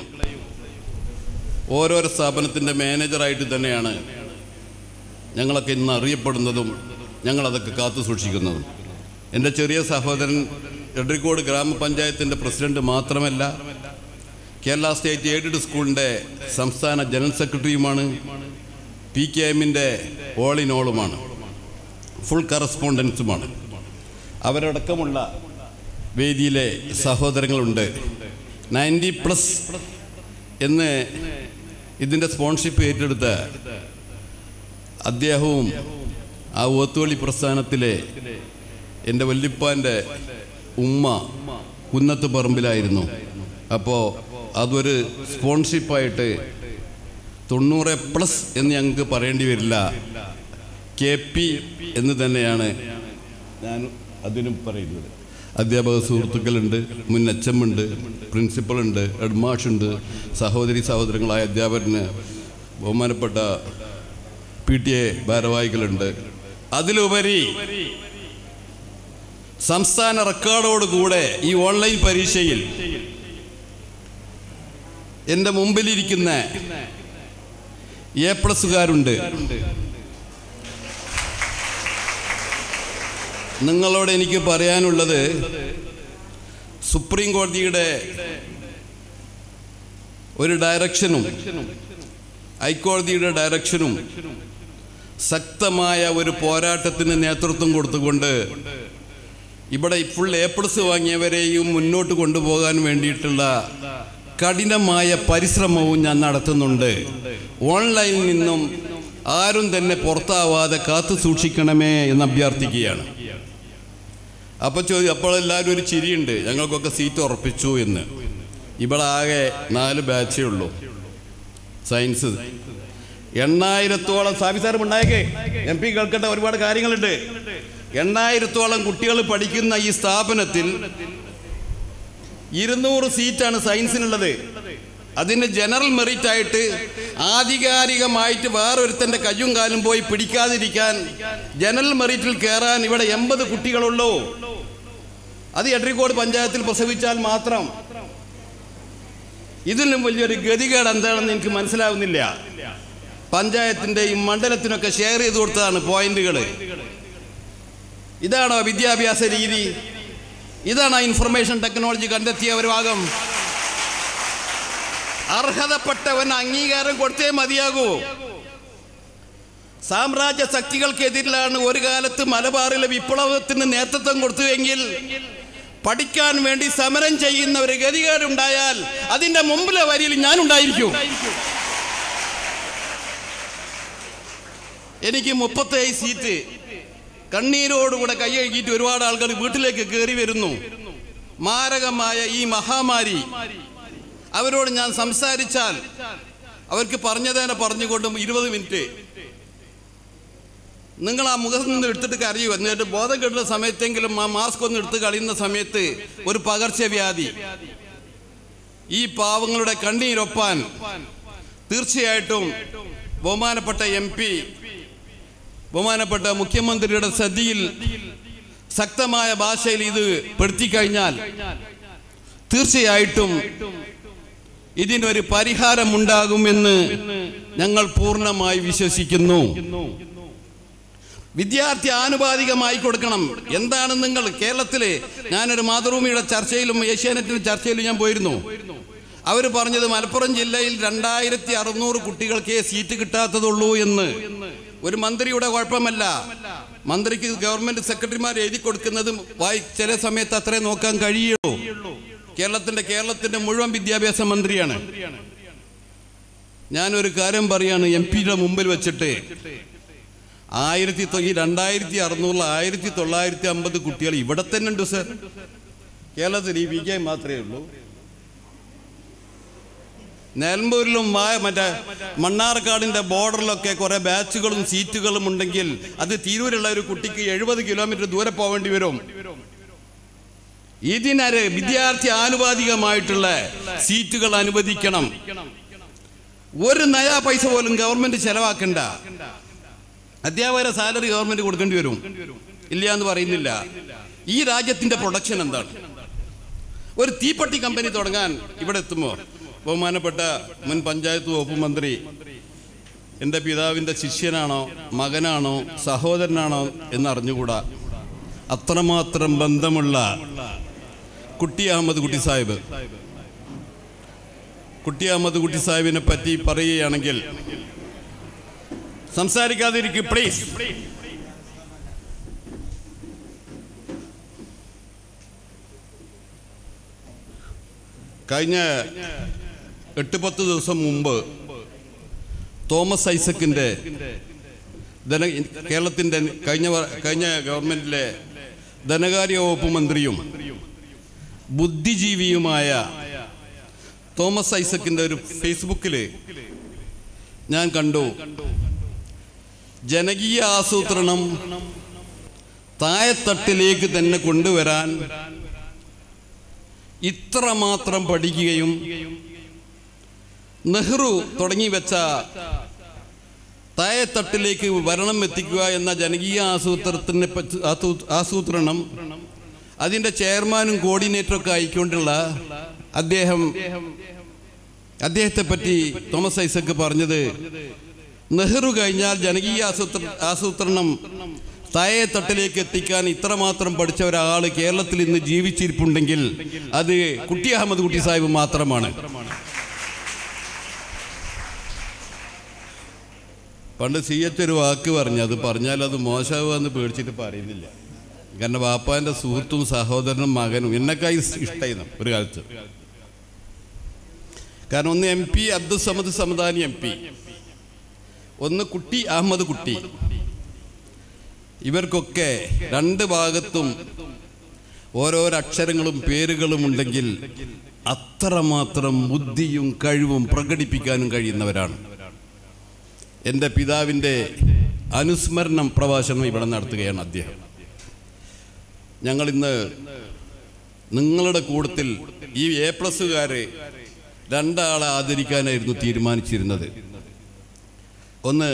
ഓരോരോ സ്ഥാപനത്തിൻ്റെ മാനേജറായിട്ട് തന്നെയാണ് ഞങ്ങളൊക്കെ ഇന്ന് അറിയപ്പെടുന്നതും ഞങ്ങളതൊക്കെ കാത്തു സൂക്ഷിക്കുന്നതും എൻ്റെ ചെറിയ സഹോദരൻ എഡ്രിക്കോട് ഗ്രാമപഞ്ചായത്തിൻ്റെ പ്രസിഡന്റ് മാത്രമല്ല കേരള സ്റ്റേറ്റ് എയ്ഡഡ് സ്കൂളിൻ്റെ സംസ്ഥാന ജനറൽ സെക്രട്ടറിയുമാണ് പി കെ എമ്മിൻ്റെ ഓൾ ഇൻ ഓളുമാണ് ഫുൾ കറസ്പോണ്ടൻസുമാണ് അവരടക്കമുള്ള വേദിയിലെ സഹോദരങ്ങളുണ്ട് നയൻറ്റി പ്ലസ് എന്ന് ഇതിൻ്റെ സ്പോൺഷിപ്പ് ഏറ്റെടുത്ത അദ്ദേഹവും ആ ഓത്തുവള്ളി പ്രസ്ഥാനത്തിലെ എൻ്റെ വല്യപ്പാൻ്റെ ഉമ്മ കുന്നത്ത് പറമ്പിലായിരുന്നു അപ്പോൾ അതൊരു സ്പോൺഷിപ്പായിട്ട് തൊണ്ണൂറ് പ്ലസ് എന്ന് ഞങ്ങൾക്ക് പറയേണ്ടി വരില്ല കെ പി എന്ന് തന്നെയാണ് ഞാൻ അതിനും പറയുന്നത് അധ്യാപക സുഹൃത്തുക്കളുണ്ട് മുൻ എച്ചമ്മുണ്ട് പ്രിൻസിപ്പളുണ്ട് ഹെഡ്മാഷുണ്ട് സഹോദരി സഹോദരങ്ങളായ അധ്യാപകന് ബഹുമാനപ്പെട്ട പി ടി എ ഭാരവാഹികളുണ്ട് അതിലുപരി സംസ്ഥാന റെക്കോർഡോടുകൂടെ ഈ ഓൺലൈൻ പരീക്ഷയിൽ എൻ്റെ മുമ്പിലിരിക്കുന്ന എ പ്ലസുകാരുണ്ട് നിങ്ങളോട് എനിക്ക് പറയാനുള്ളത് സുപ്രീം കോടതിയുടെ ഒരു ഡയറക്ഷനും ഹൈക്കോടതിയുടെ ഡയറക്ഷനും ശക്തമായ ഒരു പോരാട്ടത്തിന് നേതൃത്വം കൊടുത്തുകൊണ്ട് ഇവിടെ ഫുൾ എ പ്ലസ് വാങ്ങിയവരെയും മുന്നോട്ട് കൊണ്ടുപോകാൻ വേണ്ടിയിട്ടുള്ള കഠിനമായ പരിശ്രമവും ഞാൻ നടത്തുന്നുണ്ട് ഓൺലൈനിൽ നിന്നും ആരും തന്നെ പുറത്താവാതെ കാത്തു സൂക്ഷിക്കണമേ എന്ന് അഭ്യർത്ഥിക്കുകയാണ് അപ്പോൾ ചോദി അപ്പോൾ എല്ലാവരും ഒരു ചിരിയുണ്ട് ഞങ്ങൾക്കൊക്കെ സീറ്റ് ഉറപ്പിച്ചു എന്ന് ഇവിടെ ആകെ നാല് ബാച്ചേ ഉള്ളൂ സയൻസ് എണ്ണായിരത്തോളം സാബി സാർ ഉണ്ടായേക്കേ എം പി കേൾക്കേണ്ട ഒരുപാട് കാര്യങ്ങളുണ്ട് എണ്ണായിരത്തോളം കുട്ടികൾ പഠിക്കുന്ന ഈ സ്ഥാപനത്തിൽ ഇരുന്നൂറ് സീറ്റാണ് സയൻസിനുള്ളത് അതിന് ജനറൽ മെറിറ്റ് ആയിട്ട് ആധികാരികമായിട്ട് വേറൊരുത്തൻ്റെ കയ്യും കാലും പോയി പിടിക്കാതിരിക്കാൻ ജനറൽ മെറിറ്റിൽ കയറാൻ ഇവിടെ എൺപത് കുട്ടികളുള്ളൂ അത് എട്രിക്കോട് പഞ്ചായത്തിൽ പ്രസവിച്ചാൽ മാത്രം ഇതിലും വലിയൊരു ഗതികേട് എന്താണെന്ന് എനിക്ക് മനസ്സിലാവുന്നില്ല പഞ്ചായത്തിൻ്റെയും മണ്ഡലത്തിനൊക്കെ ഷെയർ ചെയ്ത് കൊടുത്തതാണ് പോയിന്റുകൾ ഇതാണോ വിദ്യാഭ്യാസ രീതി ഇതാണ് ഇൻഫർമേഷൻ ടെക്നോളജി കണ്ടെത്തിയ ഒരു ഭാഗം അർഹതപ്പെട്ടവൻ അംഗീകാരം കൊടുത്തേ മതിയാകൂ സാമ്രാജ്യ ശക്തികൾക്കെതിരിലാണ് ഒരു കാലത്ത് മലബാറിലെ വിപ്ലവത്തിന് നേതൃത്വം കൊടുത്തുവെങ്കിൽ പഠിക്കാൻ വേണ്ടി സമരം ചെയ്യുന്ന ഒരു ഗതികേടുണ്ടായാൽ അതിന്റെ മുമ്പിലെ വരിയിൽ ഞാൻ ഉണ്ടായിരിക്കും എനിക്ക് മുപ്പത്തേഴ് സീറ്റ് കണ്ണീരോടുകൂടെ കൈ കഴുകിയിട്ട് ഒരുപാട് ആൾക്കാർ വീട്ടിലേക്ക് കയറി വരുന്നു മാരകമായ ഈ മഹാമാരി അവരോട് ഞാൻ സംസാരിച്ചാൽ അവർക്ക് പറഞ്ഞതേനെ പറഞ്ഞുകൊണ്ടും ഇരുപത് മിനിറ്റ് നിങ്ങൾ ആ മുഖത്ത് നിന്ന് എടുത്തിട്ട് കരയൂ എന്നിട്ട് ബോധം കെട്ടുന്ന സമയത്തെങ്കിലും ആ മാസ്ക് ഒന്ന് എടുത്ത് കളയുന്ന സമയത്ത് ഒരു പകർച്ചവ്യാധി ഈ പാവങ്ങളുടെ കണ്ണീരൊപ്പാൻ തീർച്ചയായിട്ടും ബഹുമാനപ്പെട്ട എം പി ബഹുമാനപ്പെട്ട മുഖ്യമന്ത്രിയുടെ ശ്രദ്ധയിൽ ശക്തമായ ഭാഷയിൽ ഇത് പെടുത്തിക്കഴിഞ്ഞാൽ തീർച്ചയായിട്ടും ഇതിനൊരു പരിഹാരമുണ്ടാകുമെന്ന് ഞങ്ങൾ പൂർണ്ണമായി വിശ്വസിക്കുന്നു വിദ്യാർത്ഥി ആനുപാതികമായി കൊടുക്കണം എന്താണ് നിങ്ങൾ കേരളത്തിലെ ഞാനൊരു മാതൃഭൂമിയുടെ ചർച്ചയിലും ഏഷ്യാനെറ്റിന്റെ ചർച്ചയിലും ഞാൻ പോയിരുന്നു അവർ പറഞ്ഞത് മലപ്പുറം ജില്ലയിൽ രണ്ടായിരത്തി അറുന്നൂറ് കുട്ടികൾക്കേ സീറ്റ് കിട്ടാത്തതുള്ളൂ എന്ന് ഒരു മന്ത്രിയുടെ കുഴപ്പമല്ല മന്ത്രിക്ക് ഗവൺമെന്റ് സെക്രട്ടറിമാർ എഴുതി കൊടുക്കുന്നത് വായി ചില സമയത്ത് അത്രേ നോക്കാൻ കഴിയുള്ളൂ കേരളത്തിന്റെ കേരളത്തിന്റെ മുഴുവൻ വിദ്യാഭ്യാസ മന്ത്രിയാണ് ഞാനൊരു കാര്യം പറയാണ് എം പിയുടെ മുമ്പിൽ വെച്ചിട്ട് ആയിരത്തി തൊ- ഈ രണ്ടായിരത്തി അറുന്നൂറിൽ ആയിരത്തി തൊള്ളായിരത്തി അമ്പത് കുട്ടികൾ ഇവിടെ തന്നെ ഉണ്ട് സർ കേരളത്തിൽ ഈ വി കെ മാത്രമേ ഉള്ളൂ നിലമ്പൂരിലും വാ- മറ്റേ മണ്ണാർക്കാടിന്റെ ബോർഡറിലൊക്കെ കുറെ ബാച്ചുകളും സീറ്റുകളും ഉണ്ടെങ്കിൽ അത് തിരൂരുള്ള ഒരു കുട്ടിക്ക് എഴുപത് കിലോമീറ്റർ ദൂരെ പോവേണ്ടി വരും ഇതിനര് വിദ്യാർത്ഥി ആനുപാതികമായിട്ടുള്ള സീറ്റുകൾ അനുവദിക്കണം ഒരു നയാ പൈസ പോലും ഗവൺമെന്റ് ചെലവാക്കണ്ട അധ്യാപകരെ സാലറി ഗവൺമെന്റ് കൊടുക്കേണ്ടി വരും ഇല്ല എന്ന് പറയുന്നില്ല ഈ രാജ്യത്തിന്റെ പ്രൊഡക്ഷൻ എന്താണ് ഒരു തീപ്പെട്ടി കമ്പനി തുടങ്ങാൻ ഇവിടെ എത്തുമ്പോൾ ബഹുമാനപ്പെട്ട മുൻ പഞ്ചായത്ത് വകുപ്പ് മന്ത്രി എൻ്റെ പിതാവിൻ്റെ ശിഷ്യനാണോ മകനാണോ സഹോദരനാണോ എന്ന് അറിഞ്ഞുകൂടാ അത്രമാത്രം ബന്ധമുള്ള കുട്ടി അഹമ്മദ് കുട്ടി സാഹിബ് കുട്ടി അഹമ്മദ് കുട്ടി സാഹിബിനെ പറ്റി പറയുകയാണെങ്കിൽ സംസാരിക്കാതിരിക്കും പ്ലീസ് കഴിഞ്ഞ എട്ട് പത്ത് ദിവസം മുമ്പ് തോമസ് ഐസക്കിന്റെ ധന കേരളത്തിന്റെ കഴിഞ്ഞ വ- കഴിഞ്ഞ ഗവൺമെന്റിലെ ധനകാര്യ വകുപ്പ് മന്ത്രിയും ബുദ്ധിജീവിയുമായ തോമസ് ഐസക്കിന്റെ ഒരു ഫേസ്ബുക്കിൽ ഞാൻ കണ്ടു ജനകീയ ആസൂത്രണം താഴെത്തട്ടിലേക്ക് തന്നെ കൊണ്ടുവരാൻ ഇത്രമാത്രം പഠിക്കുകയും നെഹ്റു തുടങ്ങി വെച്ച താഴെത്തട്ടിലേക്ക് ഭരണം എത്തിക്കുക എന്ന ജനകീയ ആസൂത്രത്തിനെ പറ്റി ആസൂ- ആസൂത്രണം അതിൻ്റെ ചെയർമാനും കോർഡിനേറ്ററൊക്കെ ആയിക്കൊണ്ടുള്ള അദ്ദേഹം അദ്ദേഹത്തെ പറ്റി തോമസ് ഐസക്ക് പറഞ്ഞത് നെഹ്റു കഴിഞ്ഞാൽ ജനകീയ ആസൂത്ര ആസൂത്രണം താഴെത്തട്ടിലേക്ക് എത്തിക്കാൻ ഇത്രമാത്രം പഠിച്ച ഒരാൾ കേരളത്തിൽ ഇന്ന് ജീവിച്ചിരിപ്പുണ്ടെങ്കിൽ അത് കുട്ടി അഹമ്മദ് കുട്ടി സാഹിബ് മാത്രമാണ് പണ്ട് സി എച്ച് ഒരു വാക്ക് പറഞ്ഞു അത് പറഞ്ഞാൽ അത് മോശമാകുമെന്ന് പേടിച്ചിട്ട് പറയുന്നില്ല കാരണം വാപ്പാന്റെ സുഹൃത്തും സഹോദരനും മകനും എന്നെക്കായി ഇഷ്ടമായിരുന്നു ഒരു കാലത്ത് കാരണം ഒന്ന് M P Abdul Samad Samadani M P ഒന്ന് കുട്ടി അഹമ്മദ് കുട്ടി ഇവർക്കൊക്കെ രണ്ട് ഭാഗത്തും ഓരോരോ അക്ഷരങ്ങളും പേരുകളും ഉണ്ടെങ്കിൽ അത്രമാത്രം ബുദ്ധിയും കഴിവും പ്രകടിപ്പിക്കാനും കഴിയുന്നവരാണ് എൻ്റെ പിതാവിൻ്റെ അനുസ്മരണം പ്രഭാഷണം ഇവിടെ നടത്തുകയാണ് അദ്ദേഹം ഞങ്ങളിന്ന് നിങ്ങളുടെ കൂട്ടത്തിൽ ഈ എ പ്ലസ്സുകാരെ രണ്ടാളെ ആദരിക്കാനായിരുന്നു തീരുമാനിച്ചിരുന്നത് ഒന്ന്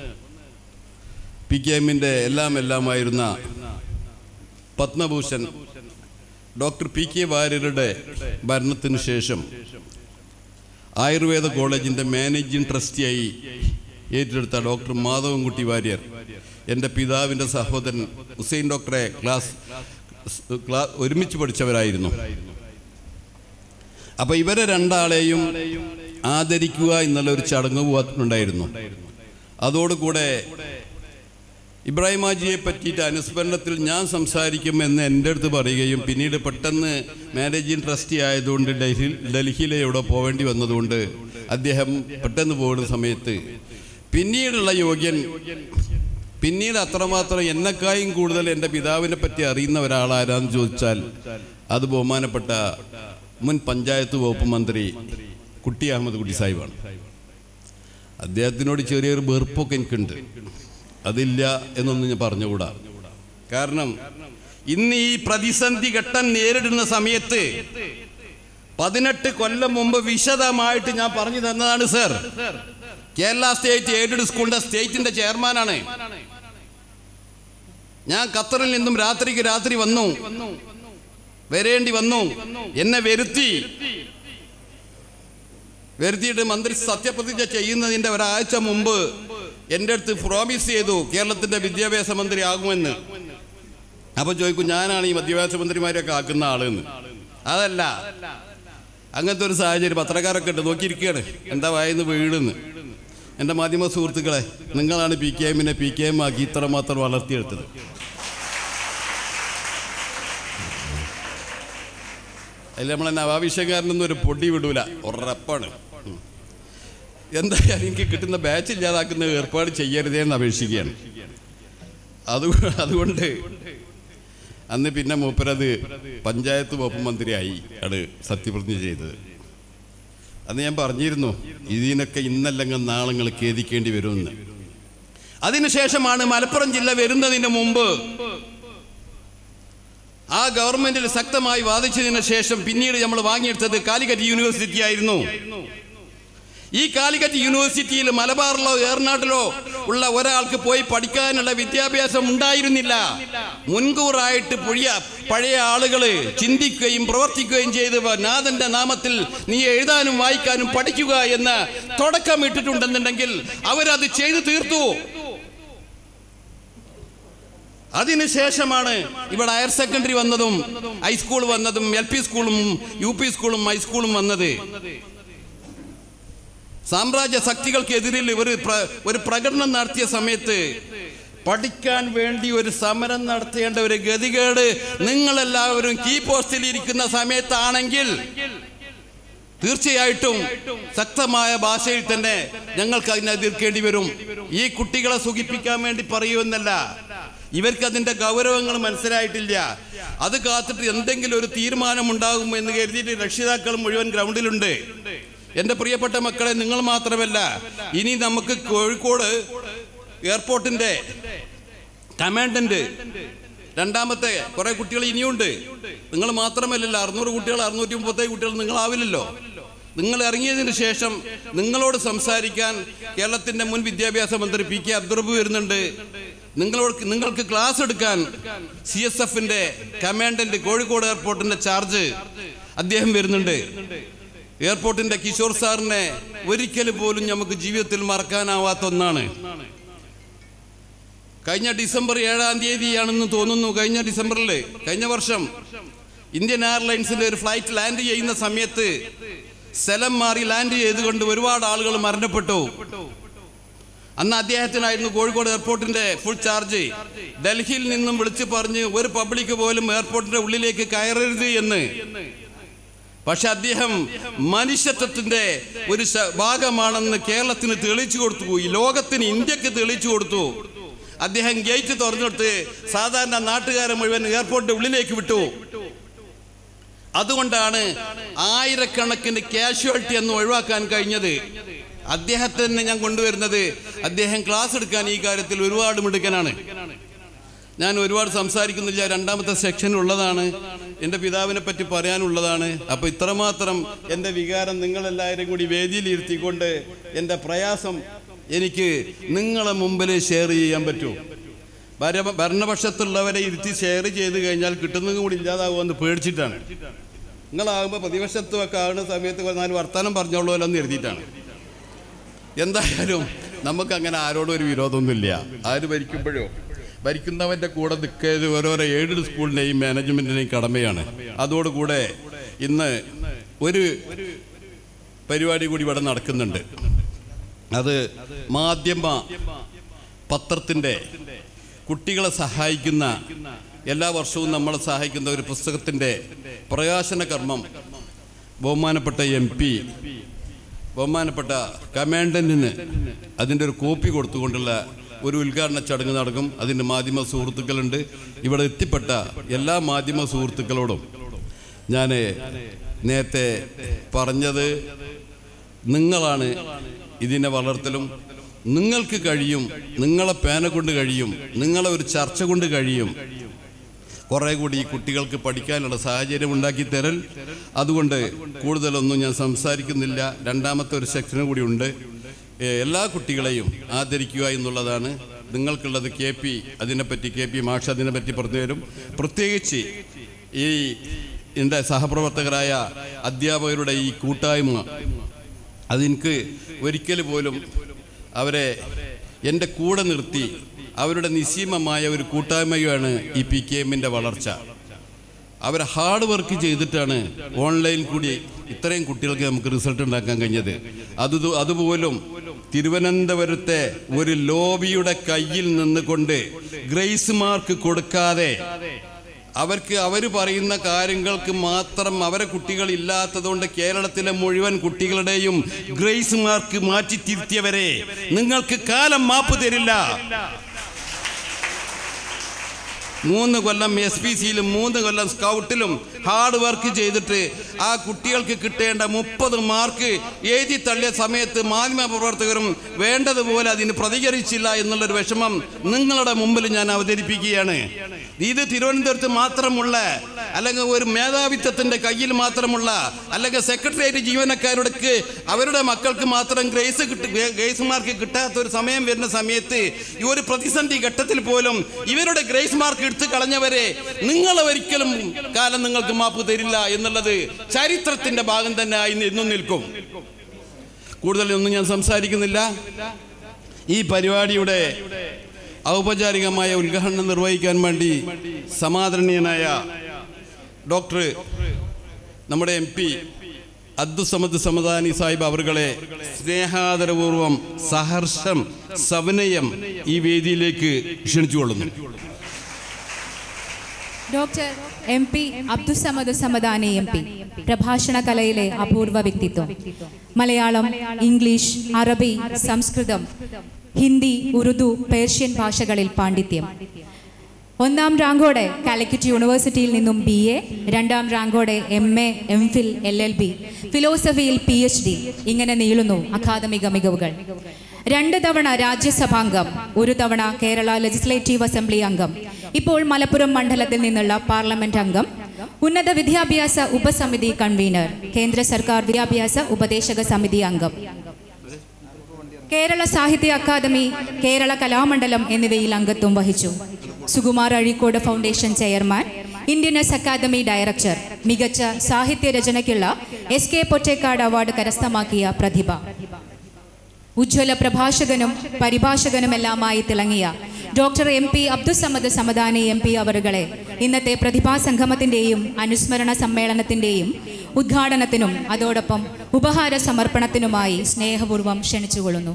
പി കെ എമ്മിൻ്റെ എല്ലാം എല്ലാമായിരുന്ന പത്മഭൂഷൺ ഡോക്ടർ പി കെ വാര്യരുടെ ഭരണത്തിന് ശേഷം ആയുർവേദ കോളേജിൻ്റെ മാനേജിംഗ് ട്രസ്റ്റിയായി ഏറ്റെടുത്ത ഡോക്ടർ മാധവൻകുട്ടി വാര്യർ എൻ്റെ പിതാവിൻ്റെ സഹോദരൻ ഹുസൈൻ ഡോക്ടറെ ക്ലാസ് ക്ലാ ഒരുമിച്ച് പഠിച്ചവരായിരുന്നു അപ്പോൾ ഇവരെ രണ്ടാളെയും ആദരിക്കുക എന്നുള്ള ഒരു ചടങ്ങ് ഉണ്ടായിരുന്നു അതോടുകൂടെ ഇബ്രാഹിം ഹാജിയെ പറ്റിയിട്ട് അനുസ്മരണത്തിൽ ഞാൻ സംസാരിക്കുമെന്ന് എൻ്റെ അടുത്ത് പറയുകയും പിന്നീട് പെട്ടെന്ന് മാനേജിംഗ് ട്രസ്റ്റി ആയതുകൊണ്ട് ഡൽഹി ഡൽഹിയിലെ എവിടെ പോവേണ്ടി വന്നതുകൊണ്ട് അദ്ദേഹം പെട്ടെന്ന് പോകുന്ന സമയത്ത് പിന്നീടുള്ള യോഗ്യൻ പിന്നീട് അത്രമാത്രം എന്നെക്കായും കൂടുതൽ എൻ്റെ പിതാവിനെ പറ്റി അറിയുന്ന ഒരാളാരാന്ന് ചോദിച്ചാൽ അത് ബഹുമാനപ്പെട്ട മുൻ പഞ്ചായത്ത് വകുപ്പ് മന്ത്രി കുട്ടി അഹമ്മദ് കുട്ടി സാഹിബാണ് അദ്ദേഹത്തിനോട് ചെറിയൊരു വെറുപ്പൊക്കെ എനിക്കുണ്ട് അതില്ല എന്നൊന്നും ഞാൻ പറഞ്ഞുകൂടാ കാരണം ഇന്ന് ഈ പ്രതിസന്ധി ഘട്ടം നേരിടുന്ന സമയത്ത് പതിനെട്ട് കൊല്ലം മുമ്പ് വിശദമായിട്ട് ഞാൻ പറഞ്ഞു തന്നതാണ് സർ കേരള സ്റ്റേറ്റ് എയ്ഡഡ് സ്കൂളിന്റെ സ്റ്റേറ്റിന്റെ ചെയർമാനാണ് ഞാൻ ഖത്തറിൽ നിന്നും രാത്രിക്ക് രാത്രി വന്നു വരേണ്ടി വന്നു എന്നെ വരുത്തി വരുത്തിയിട്ട് മന്ത്രി സത്യപ്രതിജ്ഞ ചെയ്യുന്നതിന്റെ ഒരാഴ്ച മുമ്പ് എൻ്റെ അടുത്ത് പ്രോമിസ് ചെയ്തു കേരളത്തിന്റെ വിദ്യാഭ്യാസ മന്ത്രി ആകുമെന്ന് അപ്പൊ ചോദിക്കും ഞാനാണ് ഈ വിദ്യാഭ്യാസ മന്ത്രിമാരെയൊക്കെ ആക്കുന്ന ആളെന്ന് അതല്ല അങ്ങനത്തെ ഒരു സാഹചര്യം പത്രക്കാരൊക്കെ ഉണ്ട് നോക്കിയിരിക്കുകയാണ് എന്താ വായന്ന് വീടുന്ന് എൻ്റെ മാധ്യമ സുഹൃത്തുക്കളെ നിങ്ങളാണ് പി കെ എമ്മിനെ പി കെ എം ആക്കി ഇത്ര മാത്രം വളർത്തിയെടുത്തത് അതിൽ നമ്മളെ നവാഭിഷേകാരനൊന്നും ഒരു പൊടി വിടൂല ഉറപ്പാണ് ഉം. എന്തായാലും എനിക്ക് കിട്ടുന്ന ബാച്ച് ഇല്ലാതാക്കുന്ന ഏർപ്പാട് ചെയ്യരുതേ എന്ന് അപേക്ഷിക്കുകയാണ് അത് അതുകൊണ്ട് അന്ന് പിന്നെ മൂപ്പരത് പഞ്ചായത്ത് വകുപ്പ് മന്ത്രിയായി ആണ് സത്യപ്രതിജ്ഞ ചെയ്തത് അന്ന് ഞാൻ പറഞ്ഞിരുന്നു ഇതിനൊക്കെ ഇന്നല്ലെങ്കിൽ നാളങ്ങൾ ഖേദിക്കേണ്ടി വരുമെന്ന് അതിനുശേഷമാണ് മലപ്പുറം ജില്ല വരുന്നതിന് മുമ്പ് ആ ഗവൺമെന്റിൽ ശക്തമായി വാദിച്ചതിന് ശേഷം പിന്നീട് നമ്മൾ വാങ്ങിയെടുത്തത് കാലിക്കറ്റ് യൂണിവേഴ്സിറ്റി ആയിരുന്നു ഈ കാലിക്കറ്റ് യൂണിവേഴ്സിറ്റിയിൽ മലബാറിലോ ഏറനാട്ടിലോ ഉള്ള ഒരാൾക്ക് പോയി പഠിക്കാനുള്ള വിദ്യാഭ്യാസം ഉണ്ടായിരുന്നില്ല മുൻകൂറായിട്ട് പുഴിയ പഴയ ആളുകൾ ചിന്തിക്കുകയും പ്രവർത്തിക്കുകയും ചെയ്ത് നാഥന്റെ നാമത്തിൽ നീ എഴുതാനും വായിക്കാനും പഠിക്കുക എന്ന് തുടക്കമിട്ടിട്ടുണ്ടെന്നുണ്ടെങ്കിൽ അവരത് ചെയ്തു തീർത്തു അതിനുശേഷമാണ് ഇവിടെ ഹയർ സെക്കൻഡറി വന്നതും ഹൈസ്കൂൾ വന്നതും എൽ പി സ്കൂളും യു പി സ്കൂളും ഹൈസ്കൂളും വന്നത് സാമ്രാജ്യ ശക്തികൾക്കെതിരിൽ ഒരു പ്ര- ഒരു പ്രകടനം നടത്തിയ സമയത്ത് പഠിക്കാൻ വേണ്ടി ഒരു സമരം നടത്തേണ്ട ഒരു ഗതികേട് നിങ്ങളെല്ലാവരും കീ പോസ്റ്റിൽ ഇരിക്കുന്ന സമയത്താണെങ്കിൽ തീർച്ചയായിട്ടും ശക്തമായ ഭാഷയിൽ തന്നെ ഞങ്ങൾക്ക് അതിനെ എതിർക്കേണ്ടി വരും ഈ കുട്ടികളെ സുഖിപ്പിക്കാൻ വേണ്ടി പറയുമെന്നല്ല ഇവർക്ക് അതിൻ്റെ ഗൗരവങ്ങൾ മനസ്സിലായിട്ടില്ല അത് കാത്തിട്ട് എന്തെങ്കിലും ഒരു തീരുമാനം ഉണ്ടാകും എന്ന് കരുതിയിട്ട് രക്ഷിതാക്കൾ മുഴുവൻ ഗ്രൗണ്ടിലുണ്ട് എൻ്റെ പ്രിയപ്പെട്ട മക്കളെ നിങ്ങൾ മാത്രമല്ല ഇനി നമുക്ക് കോഴിക്കോട് എയർപോർട്ടിൻ്റെ കമാൻഡന്റ് രണ്ടാമത്തെ കുറെ കുട്ടികൾ ഇനിയുണ്ട് നിങ്ങൾ മാത്രമല്ലല്ലോ അറുന്നൂറ് കുട്ടികൾ അറുന്നൂറ്റി മുപ്പത്തേഴ് കുട്ടികൾ നിങ്ങളാവില്ലല്ലോ നിങ്ങൾ ഇറങ്ങിയതിന് ശേഷം നിങ്ങളോട് സംസാരിക്കാൻ കേരളത്തിന്റെ മുൻ വിദ്യാഭ്യാസ മന്ത്രി പി കെ അബ്ദുറബ് വരുന്നുണ്ട് നിങ്ങളോട് നിങ്ങൾക്ക് ക്ലാസ് എടുക്കാൻ സി എസ് എഫിന്റെ കമാൻഡന്റ് കോഴിക്കോട് എയർപോർട്ടിന്റെ ചാർജ് അദ്ദേഹം വരുന്നുണ്ട് എയർപോർട്ടിന്റെ കിഷോർ സാറിനെ ഒരിക്കൽ പോലും നമുക്ക് ജീവിതത്തിൽ മറക്കാനാവാത്ത ഒന്നാണ് കഴിഞ്ഞ ഡിസംബർ ഏഴാം തീയതിയാണെന്ന് തോന്നുന്നു കഴിഞ്ഞ ഡിസംബറിൽ കഴിഞ്ഞ വർഷം ഇന്ത്യൻ എയർലൈൻസിന്റെ ഒരു ഫ്ലൈറ്റ് ലാൻഡ് ചെയ്യുന്ന സമയത്ത് സ്ഥലം മാറി ലാൻഡ് ചെയ്തുകൊണ്ട് ഒരുപാട് ആളുകൾ മരണപ്പെട്ടു അന്ന് അദ്ദേഹത്തിനായിരുന്നു കോഴിക്കോട് എയർപോർട്ടിന്റെ ഫുൾ ചാർജ് ഡൽഹിയിൽ നിന്നും വിളിച്ചു പറഞ്ഞ് ഒരു പബ്ലിക് പോലും എയർപോർട്ടിന്റെ ഉള്ളിലേക്ക് കയറരുത് എന്ന് പക്ഷെ അദ്ദേഹം മനുഷ്യത്വത്തിന്റെ ഒരു ശ- ഭാഗമാണെന്ന് കേരളത്തിന് തെളിയിച്ചു കൊടുത്തു ഈ ലോകത്തിന് ഇന്ത്യക്ക് തെളിയിച്ചു കൊടുത്തു അദ്ദേഹം ഗേറ്റ് തുറന്നെടുത്ത് സാധാരണ നാട്ടുകാരെ മുഴുവൻ എയർപോർട്ടിന്റെ ഉള്ളിലേക്ക് വിട്ടു അതുകൊണ്ടാണ് ആയിരക്കണക്കിന് കാഷ്വാലിറ്റി എന്ന് ഒഴിവാക്കാൻ കഴിഞ്ഞത് അദ്ദേഹത്തെ തന്നെ ഞാൻ കൊണ്ടുവരുന്നത് അദ്ദേഹം ക്ലാസ് എടുക്കാൻ ഈ കാര്യത്തിൽ ഒരുപാട് മിടുക്കനാണ് ഞാൻ ഒരുപാട് സംസാരിക്കുന്നില്ല രണ്ടാമത്തെ സെക്ഷൻ ഉള്ളതാണ് എൻ്റെ പിതാവിനെ പറ്റി പറയാനുള്ളതാണ് അപ്പോൾ ഇത്രമാത്രം എൻ്റെ വികാരം നിങ്ങളെല്ലാവരും കൂടി വേദിയിൽ ഇരുത്തിക്കൊണ്ട് എൻ്റെ പ്രയാസം എനിക്ക് നിങ്ങളെ മുമ്പിൽ ഷെയർ ചെയ്യാൻ പറ്റൂ ഭര ഭരണപക്ഷത്തുള്ളവരെ ഇരുത്തി ഷെയർ ചെയ്ത് കഴിഞ്ഞാൽ കിട്ടുന്നതും കൂടി ഇല്ലാതാകുമെന്ന് പേടിച്ചിട്ടാണ് നിങ്ങളാകുമ്പോൾ പ്രതിപക്ഷത്തുമൊക്കെ ആകുന്ന സമയത്ത് ഒരു നാല് വർത്തമാനം പറഞ്ഞോളൂല്ലോ എന്ന് എഴുതിയിട്ടാണ് എന്തായാലും നമുക്കങ്ങനെ ആരോടും ഒരു വിരോധമൊന്നുമില്ല ആര് ഭരിക്കുമ്പോഴോ ഭരിക്കുന്നവൻ്റെ കൂടെ നിൽക്കരുത് ഓരോരോ എയ്ഡഡ് സ്കൂളിൻ്റെയും മാനേജ്മെൻറ്റിൻ്റെയും കടമയാണ് അതോടുകൂടെ ഇന്ന് ഒരു പരിപാടി കൂടി ഇവിടെ നടക്കുന്നുണ്ട് അത് മാധ്യമ പത്രത്തിൻ്റെ കുട്ടികളെ സഹായിക്കുന്ന എല്ലാ വർഷവും നമ്മളെ സഹായിക്കുന്ന ഒരു പുസ്തകത്തിൻ്റെ പ്രകാശന കർമ്മം ബഹുമാനപ്പെട്ട എം പി ബഹുമാനപ്പെട്ട കമാൻഡന്റിന് അതിൻ്റെ ഒരു കോപ്പി കൊടുത്തുകൊണ്ടുള്ള ഒരു ഉദ്ഘാടന ചടങ്ങ് നടക്കും അതിൻ്റെ മാധ്യമ സുഹൃത്തുക്കളുണ്ട് ഇവിടെ എത്തിപ്പെട്ട എല്ലാ മാധ്യമ സുഹൃത്തുക്കളോടും ഞാൻ നേരത്തെ പറഞ്ഞത് നിങ്ങളാണ് ഇതിനെ വളർത്തലും നിങ്ങൾക്ക് കഴിയും നിങ്ങളെ പേന കൊണ്ട് കഴിയും നിങ്ങളെ ഒരു ചർച്ച കൊണ്ട് കഴിയും കുറേ കൂടി ഈ കുട്ടികൾക്ക് പഠിക്കാനുള്ള സാഹചര്യം ഉണ്ടാക്കി തരൽ അതുകൊണ്ട് കൂടുതലൊന്നും ഞാൻ സംസാരിക്കുന്നില്ല രണ്ടാമത്തെ ഒരു സെക്ഷനും കൂടി ഉണ്ട് ഏ, എല്ലാ കുട്ടികളെയും ആദരിക്കുക എന്നുള്ളതാണ് നിങ്ങൾക്കുള്ളത് കെ പി അതിനെപ്പറ്റി കെ പി മാഷ് അതിനെപ്പറ്റി പറഞ്ഞു തരും പ്രത്യേകിച്ച് ഈ എൻ്റെ സഹപ്രവർത്തകരായ അധ്യാപകരുടെ ഈ കൂട്ടായ്മ അതെനിക്ക് ഒരിക്കൽ പോലും അവരെ എൻ്റെ കൂടെ നിർത്തി അവരുടെ നിസ്സീമമായ ഒരു കൂട്ടായ്മയാണ് ഈ പി കെ എമ്മിൻ്റെ വളർച്ച അവർ ഹാർഡ് വർക്ക് ചെയ്തിട്ടാണ് ഓൺലൈൻ കൂടി ഇത്രയും കുട്ടികൾക്ക് നമുക്ക് റിസൾട്ട് ഉണ്ടാക്കാൻ കഴിഞ്ഞത് അത് അതുപോലും തിരുവനന്തപുരത്തെ ഒരു ലോബിയുടെ കയ്യിൽ നിന്നുകൊണ്ട് ഗ്രേസ് മാർക്ക് കൊടുക്കാതെ അവർക്ക് അവർ പറയുന്ന കാര്യങ്ങൾക്ക് മാത്രം അവരെ കുട്ടികൾ ഇല്ലാത്തതുകൊണ്ട് കേരളത്തിലെ മുഴുവൻ കുട്ടികളുടെയും ഗ്രേസ് മാർക്ക് മാറ്റി തിരുത്തിയവരെ നിങ്ങൾക്ക് കാലം മാപ്പ് തരില്ല മൂന്ന് കൊല്ലം എസ് പി സിയിലും മൂന്ന് കൊല്ലം സ്കൗട്ടിലും ഹാർഡ് വർക്ക് ചെയ്തിട്ട് ആ കുട്ടികൾക്ക് കിട്ടേണ്ട മുപ്പത് മാർക്ക് എഴുതി തള്ളിയ സമയത്ത് മാധ്യമപ്രവർത്തകരും വേണ്ടതുപോലെ അതിന് പ്രതികരിച്ചില്ല എന്നുള്ളൊരു വിഷമം നിങ്ങളുടെ മുമ്പിൽ ഞാൻ അവതരിപ്പിക്കുകയാണ് ഇത് തിരുവനന്തപുരത്ത് മാത്രമുള്ള അല്ലെങ്കിൽ ഒരു മേധാവിത്വത്തിന്റെ കയ്യിൽ മാത്രമുള്ള അല്ലെങ്കിൽ സെക്രട്ടേറിയറ്റ് ജീവനക്കാരുടെ അവരുടെ മക്കൾക്ക് മാത്രം ഗ്രേസ് കിട്ട ഗ്രേസ് മാർക്ക് കിട്ടാത്ത ഒരു സമയം വരുന്ന സമയത്ത് ഈ ഒരു പ്രതിസന്ധി ഘട്ടത്തിൽ പോലും ഇവരുടെ ഗ്രേസ് മാർക്ക് എടുത്തു കളഞ്ഞവരെ നിങ്ങൾ ഒരിക്കലും കാലം നിങ്ങൾക്ക് മാപ്പ് തരില്ല എന്നുള്ളത് ചരിത്രത്തിന്റെ ഭാഗം തന്നെ ആയി എന്നും നിൽക്കും കൂടുതലൊന്നും ഞാൻ സംസാരിക്കുന്നില്ല ഈ പരിപാടിയുടെ ഔപചാരികമായ ഉദ്ഘാടനം നിർവഹിക്കാൻ വേണ്ടി സമാദരണീയനായ ഡോക്ടർ നമ്മുടെ എം പി അബ്ദുസമദ് സമദാനി സാഹിബ് അവറുകളെ സ്നേഹാദരപൂർവം സഹർഷം സവിനയം ഈ വേദിയിലേക്ക് ക്ഷണിച്ചുകൊള്ളുന്നു doctor M P Abdussamad Samadani M P പ്രഭാഷണ കലയിലെ അപൂർവ വ്യക്തിത്വം മലയാളം ഇംഗ്ലീഷ് അറബി സംസ്കൃതം ഹിന്ദി ഉറുദു പേർഷ്യൻ ഭാഷകളിൽ പാണ്ഡിത്യം ഒന്നാം റാങ്കോടെ കാലിക്കറ്റ് യൂണിവേഴ്സിറ്റിയിൽ നിന്നും ബി എ രണ്ടാം റാങ്കോടെ M A M Phil L L B ഫിലോസഫിയിൽ പി എച്ച് ഡി ഇങ്ങനെ നീളുന്നു അക്കാദമിക മികവുകൾ രണ്ട് തവണ രാജ്യസഭാംഗം ഒരു തവണ കേരള ലെജിസ്ലേറ്റീവ് അസംബ്ലി അംഗം ഇപ്പോൾ മലപ്പുറം മണ്ഡലത്തിൽ നിന്നുള്ള പാർലമെന്റ് അംഗം ഉന്നത വിദ്യാഭ്യാസ ഉപസമിതി കൺവീനർ കേന്ദ്ര സർക്കാർ വിദ്യാഭ്യാസ ഉപദേശക സമിതി അംഗം കേരള സാഹിത്യ അക്കാദമി കേരള കലാമണ്ഡലം എന്നിവയിൽ അംഗത്വം വഹിച്ചു Sukumar Azhikode foundation chairman Indian S academy director മികച്ച സാഹിത്യ രചനയ്ക്കുള്ള എസ് കെ പൊറ്റേക്കാട് അവാർഡ് കരസ്ഥമാക്കിയ പ്രതിഭ ഉജ്ജ്വല പ്രഭാഷകനും പരിഭാഷകനുമെല്ലാമായി തിളങ്ങിയ doctor M P Abdussamad Samadani M P അവറുകളെ ഇന്നത്തെ പ്രതിഭാ സംഗമത്തിൻ്റെയും അനുസ്മരണ സമ്മേളനത്തിൻ്റെയും ഉദ്ഘാടനത്തിനും അതോടൊപ്പം ഉപഹാര സമർപ്പണത്തിനുമായി സ്നേഹപൂർവ്വം ക്ഷണിച്ചുകൊള്ളുന്നു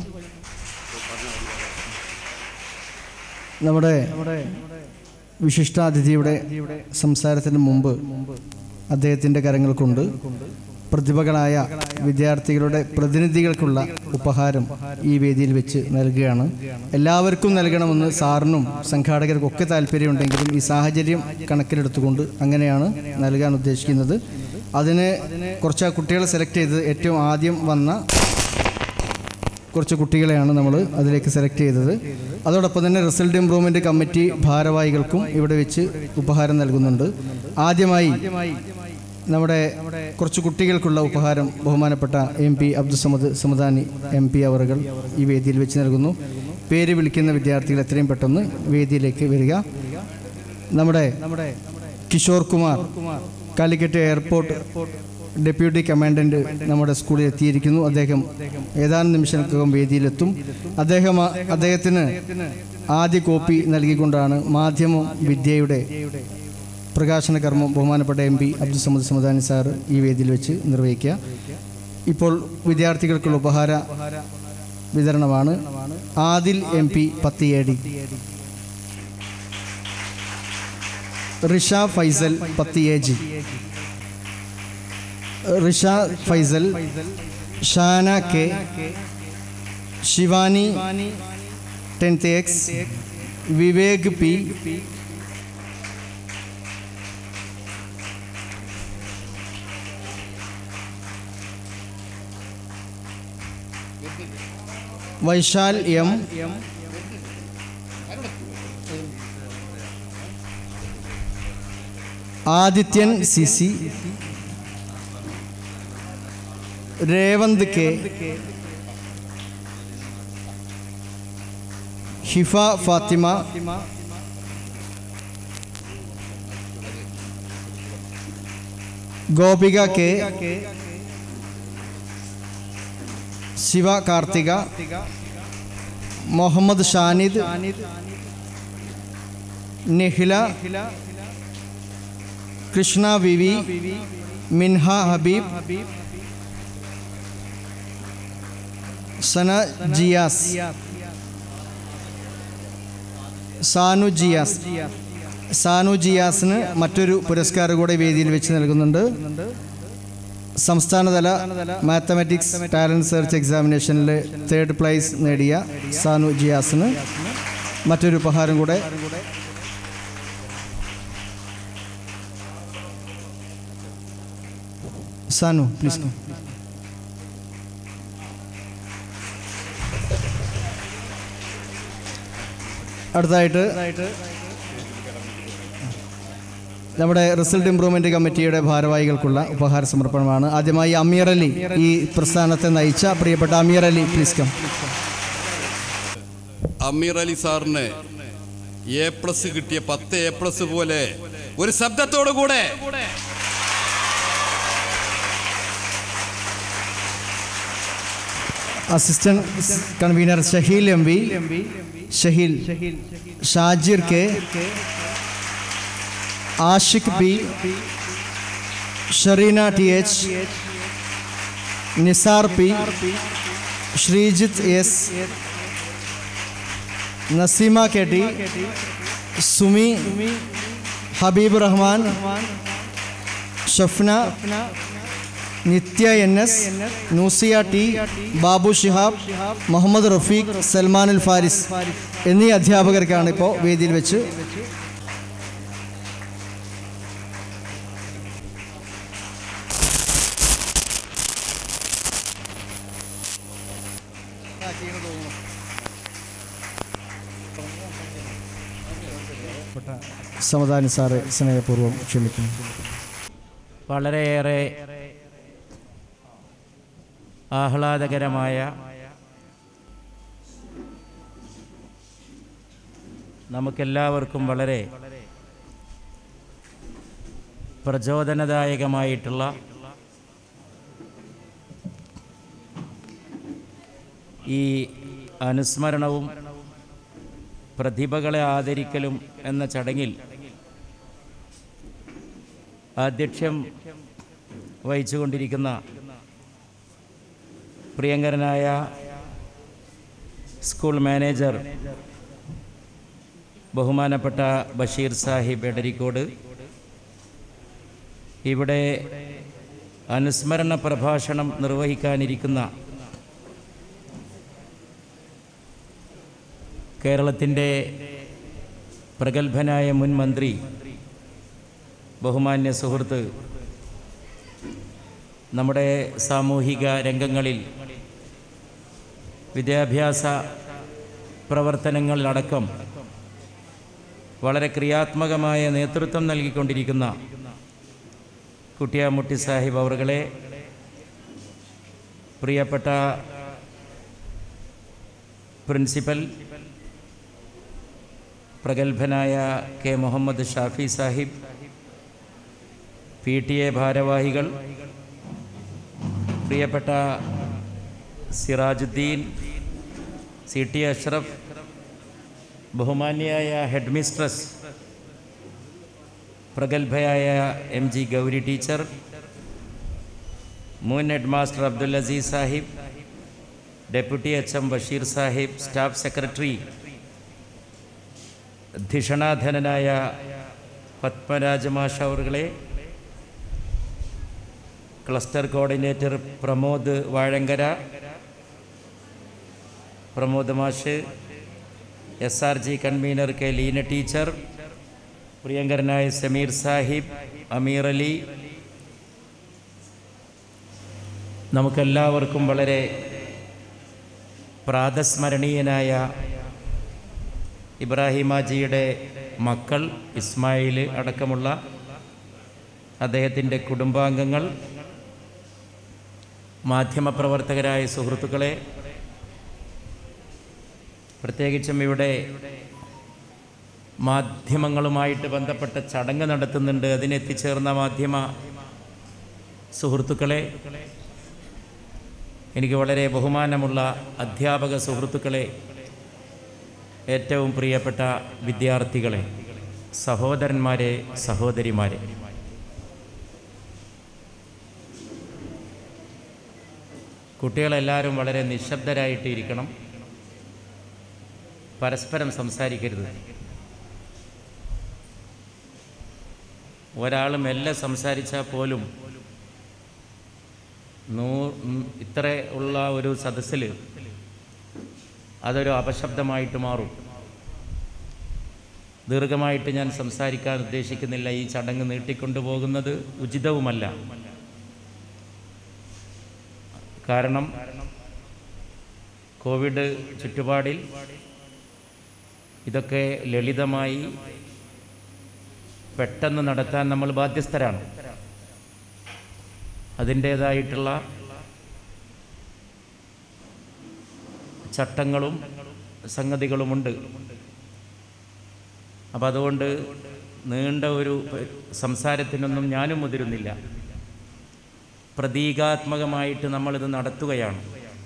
നമ്മുടെ വിശിഷ്ടാതിഥിയുടെ സംസാരത്തിന് മുമ്പ് അദ്ദേഹത്തിൻ്റെ കരങ്ങൾ കൊണ്ട് പ്രതിഭകളായ വിദ്യാർത്ഥികളുടെ പ്രതിനിധികൾക്കുള്ള ഉപഹാരം ഈ വേദിയിൽ വെച്ച് നൽകുകയാണ് എല്ലാവർക്കും നൽകണമെന്ന് സാറിനും സംഘാടകർക്കും ഒക്കെ താല്പര്യമുണ്ടെങ്കിലും ഈ സാഹചര്യം കണക്കിലെടുത്തുകൊണ്ട് അങ്ങനെയാണ് നൽകാൻ ഉദ്ദേശിക്കുന്നത് അതിന് കുറച്ച് കുട്ടികളെ സെലക്ട് ചെയ്ത് ഏറ്റവും ആദ്യം വന്ന കുറച്ച് കുട്ടികളെയാണ് നമ്മൾ അതിലേക്ക് സെലക്ട് ചെയ്തത് അതോടൊപ്പം തന്നെ റിസൾട്ട് ഇംപ്രൂവ്മെൻറ്റ് കമ്മിറ്റി ഭാരവാഹികൾക്കും ഇവിടെ വെച്ച് ഉപഹാരം നൽകുന്നുണ്ട് ആദ്യമായി നമ്മുടെ കുറച്ച് കുട്ടികൾക്കുള്ള ഉപഹാരം ബഹുമാനപ്പെട്ട M P Abdussamad Samadani M P അവറുകൾ ഈ വേദിയിൽ വെച്ച് നൽകുന്നു പേര് വിളിക്കുന്ന വിദ്യാർത്ഥികൾ എത്രയും പെട്ടെന്ന് വേദിയിലേക്ക് വരിക നമ്മുടെ Kishore Kumar Calicut airport deputy commandant നമ്മുടെ സ്കൂളിൽ എത്തിയിരിക്കുന്നു അദ്ദേഹം ഏതാനും നിമിഷങ്ങൾക്കകം വേദിയിലെത്തും അദ്ദേഹം അദ്ദേഹത്തിന് ആദ്യ കോപ്പി നൽകിക്കൊണ്ടാണ് മാധ്യമ വിദ്യയുടെ പ്രകാശന കർമ്മം ബഹുമാനപ്പെട്ട M P Abdul Samad Samadani sir ഈ വേദിയിൽ വെച്ച് നിർവഹിക്കുക ഇപ്പോൾ വിദ്യാർത്ഥികൾക്കുള്ള ഉപഹാര വിതരണമാണ് ആദിൽ എം പി പത്തിയേടി റിഷ ഫൈസൽ പത്തിയേജി Risha Faisal Shana K Shivani tenth X Vivek P Vaishal M Adithyan C C Revanth K Hifa Fathima Gopika K Shiva Karthika Muhammad Shanid Nihila Krishna V V Minha Habeeb Sana Jiyas Sanu Jiyas Sanu ജിയാസിന് മറ്റൊരു പുരസ്കാരം കൂടെ വേദിയിൽ വെച്ച് നൽകുന്നുണ്ട് സംസ്ഥാനതല mathematics talent search എക്സാമിനേഷനിൽ third prize നേടിയ സാനു ജിയാസിന് മറ്റൊരു ഉപഹാരം കൂടെ സാനു പ്ലീസ് അടുത്തതായിട്ട് നമ്മുടെ റിസൾട്ട് ഇംപ്രൂവ്മെന്റ് കമ്മിറ്റിയുടെ ഭാരവാഹികൾക്കുള്ള ഉപഹാര സമർപ്പണമാണ് ആദ്യമായി അമീർ അലി ഈ പ്രസ്ഥാനത്തെ നയിച്ച പ്രിയപ്പെട്ട അമീർ അലി പ്ലീസ് കം അമീർ അലി സാറിന് എ പ്ലസ് കിട്ടിയ പത്ത് എ പ്ലസ് പോലെ ഒരു ശബ്ദത്തോടു കൂടെ assistant convener Shaheel M V Shaheel Shajir K Ashiq P Shareena T H Nisar P Sreejith S Naseema K T Sumi Habeeb Rahman Shafna Nithya N S Noosiya T Babu Shihab Muhammad Rafeeq Salman Al Faris എന്നീ അധ്യാപകർക്കാണ് ഇപ്പോൾ വേദിയിൽ വെച്ച് സമദാനി സാറെ സ്നേഹപൂർവ്വം ക്ഷണിക്കുന്നു വളരെയേറെ ആഹ്ലാദകരമായ നമുക്കെല്ലാവർക്കും വളരെ പ്രചോദനദായകമായിട്ടുള്ള ഈ അനുസ്മരണവും പ്രതിഭകളെ ആദരിക്കലും എന്ന ചടങ്ങിൽ ആധ്യക്ഷ്യം വഹിച്ചുകൊണ്ടിരിക്കുന്ന പ്രിയങ്കരനായ സ്കൂൾ മാനേജർ ബഹുമാനപ്പെട്ട ബഷീർ സാഹിബ് എടരിക്കോട് ഇവിടെ അനുസ്മരണ പ്രഭാഷണം നിർവഹിക്കാനിരിക്കുന്ന കേരളത്തിൻ്റെ പ്രഗത്ഭനായ മുൻ മന്ത്രി ബഹുമാന്യ സുഹൃത്ത് നമ്മുടെ സാമൂഹിക രംഗങ്ങളിൽ വിദ്യാഭ്യാസ പ്രവർത്തനങ്ങളിലടക്കം വളരെ ക്രിയാത്മകമായ നേതൃത്വം നൽകിക്കൊണ്ടിരിക്കുന്ന കുട്ടിയാമുട്ടി സാഹിബ് അവറുകളെ പ്രിയപ്പെട്ട പ്രിൻസിപ്പൽ പ്രഗത്ഭനായ K Muhammad Shafi sahib P T A ഭാരവാഹികൾ പ്രിയപ്പെട്ട സിറാജുദ്ദീൻ സി ടി അഷ്റഫ് ബഹുമാന്യായ ഹെഡ് മിസ്ട്രസ് പ്രഗത്ഭയായ എം ജി ഗൗരി ടീച്ചർ മുൻ head master Abdul Azeez sahib deputy H M Basheer sahib staff secretary ധിഷണാധനനായ പത്മരാജമാഷ അവറുകളെ ക്ലസ്റ്റർ കോർഡിനേറ്റർ പ്രമോദ് വാഴങ്കര പ്രമോദ് മാഷ് S R G convener K Leena teacher പ്രിയങ്കരനായ സമീർ സാഹിബ് അമീർ അലി നമുക്കെല്ലാവർക്കും വളരെ പ്രാതസ്മരണീയനായ ഇബ്രാഹിമാജിയുടെ മക്കൾ ഇസ്മായിൽ അടക്കമുള്ള അദ്ദേഹത്തിൻ്റെ കുടുംബാംഗങ്ങൾ മാധ്യമപ്രവർത്തകരായ സുഹൃത്തുക്കളെ പ്രത്യേകിച്ചും ഇവിടെ മാധ്യമങ്ങളുമായിട്ട് ബന്ധപ്പെട്ട ചടങ്ങ് നടത്തുന്നുണ്ട് അതിനെത്തിച്ചേർന്ന മാധ്യമ സുഹൃത്തുക്കളെ എനിക്ക് വളരെ ബഹുമാനമുള്ള അധ്യാപക സുഹൃത്തുക്കളെ ഏറ്റവും പ്രിയപ്പെട്ട വിദ്യാർത്ഥികളെ സഹോദരന്മാരെ സഹോദരിമാരെ കുട്ടികളെല്ലാവരും വളരെ നിശബ്ദരായിട്ട് ഇരിക്കണം പരസ്പരം സംസാരിക്കരുത് ഒരാൾ മെല്ലെ സംസാരിച്ചാൽ പോലും നൂ ഉം, ഇത്ര ഉള്ള ഒരു സദസ്സിൽ അതൊരു അപശബ്ദമായിട്ട് മാറും ദീർഘമായിട്ട് ഞാൻ സംസാരിക്കാൻ ഉദ്ദേശിക്കുന്നില്ല ഈ ചടങ്ങ് നീട്ടിക്കൊണ്ടുപോകുന്നത് ഉചിതവുമല്ല കാരണം കോവിഡ് ചുറ്റുപാടിൽ ഇതൊക്കെ ലളിതമായി പെട്ടെന്ന് നടത്താൻ നമ്മൾ ബാധ്യസ്ഥരാണ് അതിൻ്റേതായിട്ടുള്ള ചട്ടങ്ങളും സംഗതികളുമുണ്ട് അപ്പം അതുകൊണ്ട് നീണ്ട ഒരു സംസാരത്തിനൊന്നും ഞാനും മുതിരുന്നില്ല പ്രതീകാത്മകമായിട്ട് നമ്മളിത് നടത്തുകയാണ്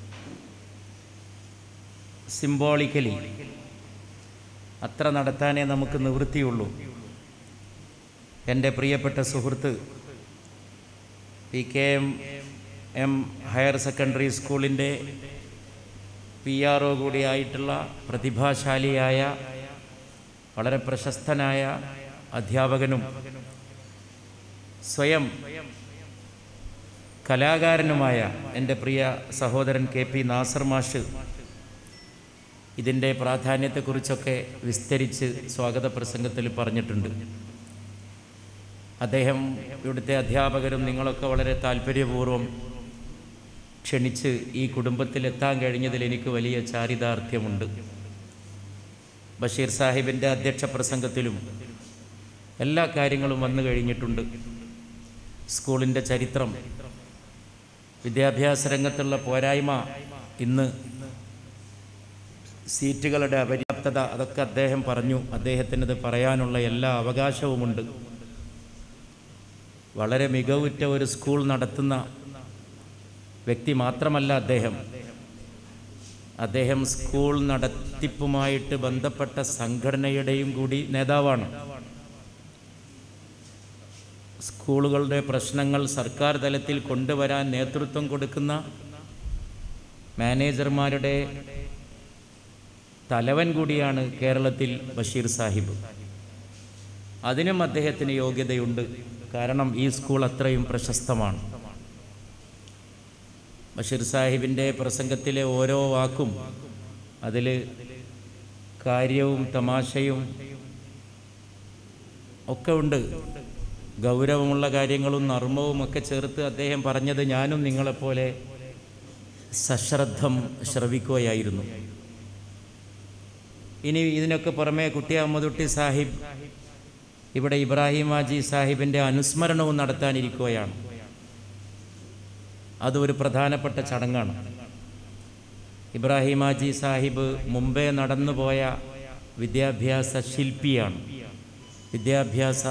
സിംബോളിക്കലി അത്ര നടത്താനേ നമുക്ക് നിവൃത്തിയുള്ളൂ എൻ്റെ പ്രിയപ്പെട്ട സുഹൃത്ത് P K M M higher secondary സ്കൂളിൻ്റെ പി ആർ ഒ കൂടിയായിട്ടുള്ള പ്രതിഭാശാലിയായ വളരെ പ്രശസ്തനായ അധ്യാപകനും സ്വയം കലാകാരനുമായ എൻ്റെ പ്രിയ സഹോദരൻ കെ പി നാസർ മാഷ് ഇതിൻ്റെ പ്രാധാന്യത്തെക്കുറിച്ചൊക്കെ വിസ്തരിച്ച് സ്വാഗത പ്രസംഗത്തിൽ പറഞ്ഞിട്ടുണ്ട് അദ്ദേഹം ഇവിടുത്തെ അധ്യാപകരും നിങ്ങളൊക്കെ വളരെ താല്പര്യപൂർവ്വം ക്ഷണിച്ച് ഈ കുടുംബത്തിലെത്താൻ കഴിഞ്ഞതിൽ എനിക്ക് വലിയ ചാരിതാർത്ഥ്യമുണ്ട് ബഷീർ സാഹിബിൻ്റെ അധ്യക്ഷ പ്രസംഗത്തിലും എല്ലാ കാര്യങ്ങളും വന്നു കഴിഞ്ഞിട്ടുണ്ട് സ്കൂളിൻ്റെ ചരിത്രം വിദ്യാഭ്യാസ രംഗത്തുള്ള പോരായ്മ ഇന്ന് സീറ്റുകളുടെ അപര്യാപ്തത അതൊക്കെ അദ്ദേഹം പറഞ്ഞു അദ്ദേഹത്തിനത് പറയാനുള്ള എല്ലാ അവകാശവുമുണ്ട് വളരെ മികവുറ്റ ഒരു സ്കൂൾ നടത്തുന്ന വ്യക്തി മാത്രമല്ല അദ്ദേഹം അദ്ദേഹം സ്കൂൾ നടത്തിപ്പുമായിട്ട് ബന്ധപ്പെട്ട സംഘടനയുടെയും കൂടി നേതാവാണ് സ്കൂളുകളുടെ പ്രശ്നങ്ങൾ സർക്കാർ തലത്തിൽ കൊണ്ടുവരാൻ നേതൃത്വം കൊടുക്കുന്ന മാനേജർമാരുടെ തലവൻ കൂടിയാണ് കേരളത്തിൽ ബഷീർ സാഹിബ് അതിനും അദ്ദേഹത്തിന് യോഗ്യതയുണ്ട് കാരണം ഈ സ്കൂൾ അത്രയും പ്രശസ്തമാണ് ബഷീർ സാഹിബിൻ്റെ പ്രസംഗത്തിലെ ഓരോ വാക്കും അതിൽ കാര്യവും തമാശയും ഒക്കെ ഉണ്ട് ഗൗരവമുള്ള കാര്യങ്ങളും നർമ്മവും ഒക്കെ ചേർത്ത് അദ്ദേഹം പറഞ്ഞത് ഞാനും നിങ്ങളെപ്പോലെ സശ്രദ്ധം ശ്രവിക്കുകയായിരുന്നു ഇനി ഇതിനൊക്കെ പുറമെ കുട്ടി അഹമ്മദുട്ടി സാഹിബ് ഇവിടെ ഇബ്രാഹിം ഹാജി സാഹിബിൻ്റെ അനുസ്മരണവും നടത്താനിരിക്കുകയാണ് അത് ഒരു പ്രധാനപ്പെട്ട ചടങ്ങാണ് ഇബ്രാഹിം ഹാജി സാഹിബ് മുമ്പേ നടന്നുപോയ വിദ്യാഭ്യാസ ശില്പിയാണ് വിദ്യാഭ്യാസ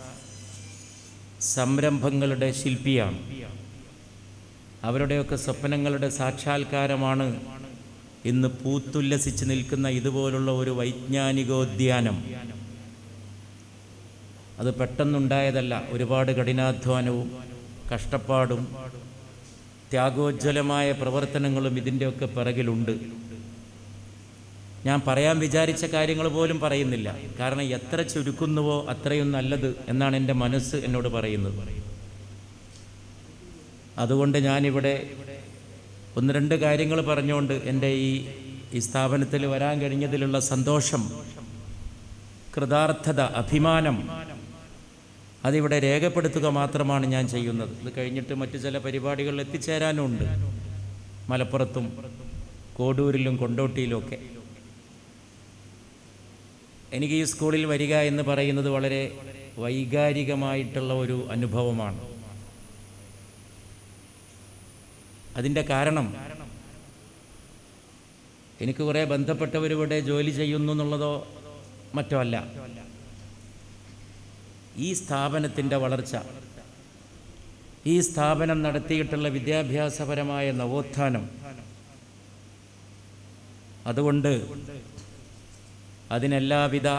സംരംഭങ്ങളുടെ ശില്പിയാണ് അവരുടെയൊക്കെ സ്വപ്നങ്ങളുടെ സാക്ഷാത്കാരമാണ് ഇന്ന് പൂത്തുല്ലസിച്ച് നിൽക്കുന്ന ഇതുപോലുള്ള ഒരു വൈജ്ഞാനികോദ്യാനം അത് പെട്ടെന്നുണ്ടായതല്ല ഒരുപാട് കഠിനാധ്വാനവും കഷ്ടപ്പാടും ത്യാഗോജ്വലമായ പ്രവർത്തനങ്ങളും ഇതിൻ്റെയൊക്കെ പിറകിലുണ്ട് ഞാൻ പറയാൻ വിചാരിച്ച കാര്യങ്ങൾ പോലും പറയുന്നില്ല കാരണം എത്ര ചുരുക്കുന്നുവോ അത്രയും നല്ലത് എന്നാണ് എൻ്റെ മനസ്സ് എന്നോട് പറയുന്നത് അതുകൊണ്ട് ഞാനിവിടെ ഒന്ന് രണ്ട് കാര്യങ്ങൾ പറഞ്ഞുകൊണ്ട് എൻ്റെ ഈ ഈ സ്ഥാപനത്തിൽ വരാൻ കഴിഞ്ഞതിലുള്ള സന്തോഷം കൃതാർത്ഥത അഭിമാനം അതിവിടെ രേഖപ്പെടുത്തുക മാത്രമാണ് ഞാൻ ചെയ്യുന്നത് ഇത് കഴിഞ്ഞിട്ട് മറ്റു ചില പരിപാടികളിൽ എത്തിച്ചേരാനുമുണ്ട് മലപ്പുറത്തും കോഡൂരിലും കൊണ്ടോട്ടിയിലുമൊക്കെ എനിക്ക് ഈ സ്കൂളിൽ വരിക എന്ന് പറയുന്നത് വളരെ വൈകാരികമായിട്ടുള്ള ഒരു അനുഭവമാണ് അതിൻ്റെ കാരണം എനിക്ക് കുറേ ബന്ധപ്പെട്ടവരിവിടെ ജോലി ചെയ്യുന്നു എന്നുള്ളതോ മറ്റോ അല്ല ഈ സ്ഥാപനത്തിൻ്റെ വളർച്ച ഈ സ്ഥാപനം നടത്തിയിട്ടുള്ള വിദ്യാഭ്യാസപരമായ നവോത്ഥാനം അതുകൊണ്ട് അതിനെല്ലാവിധ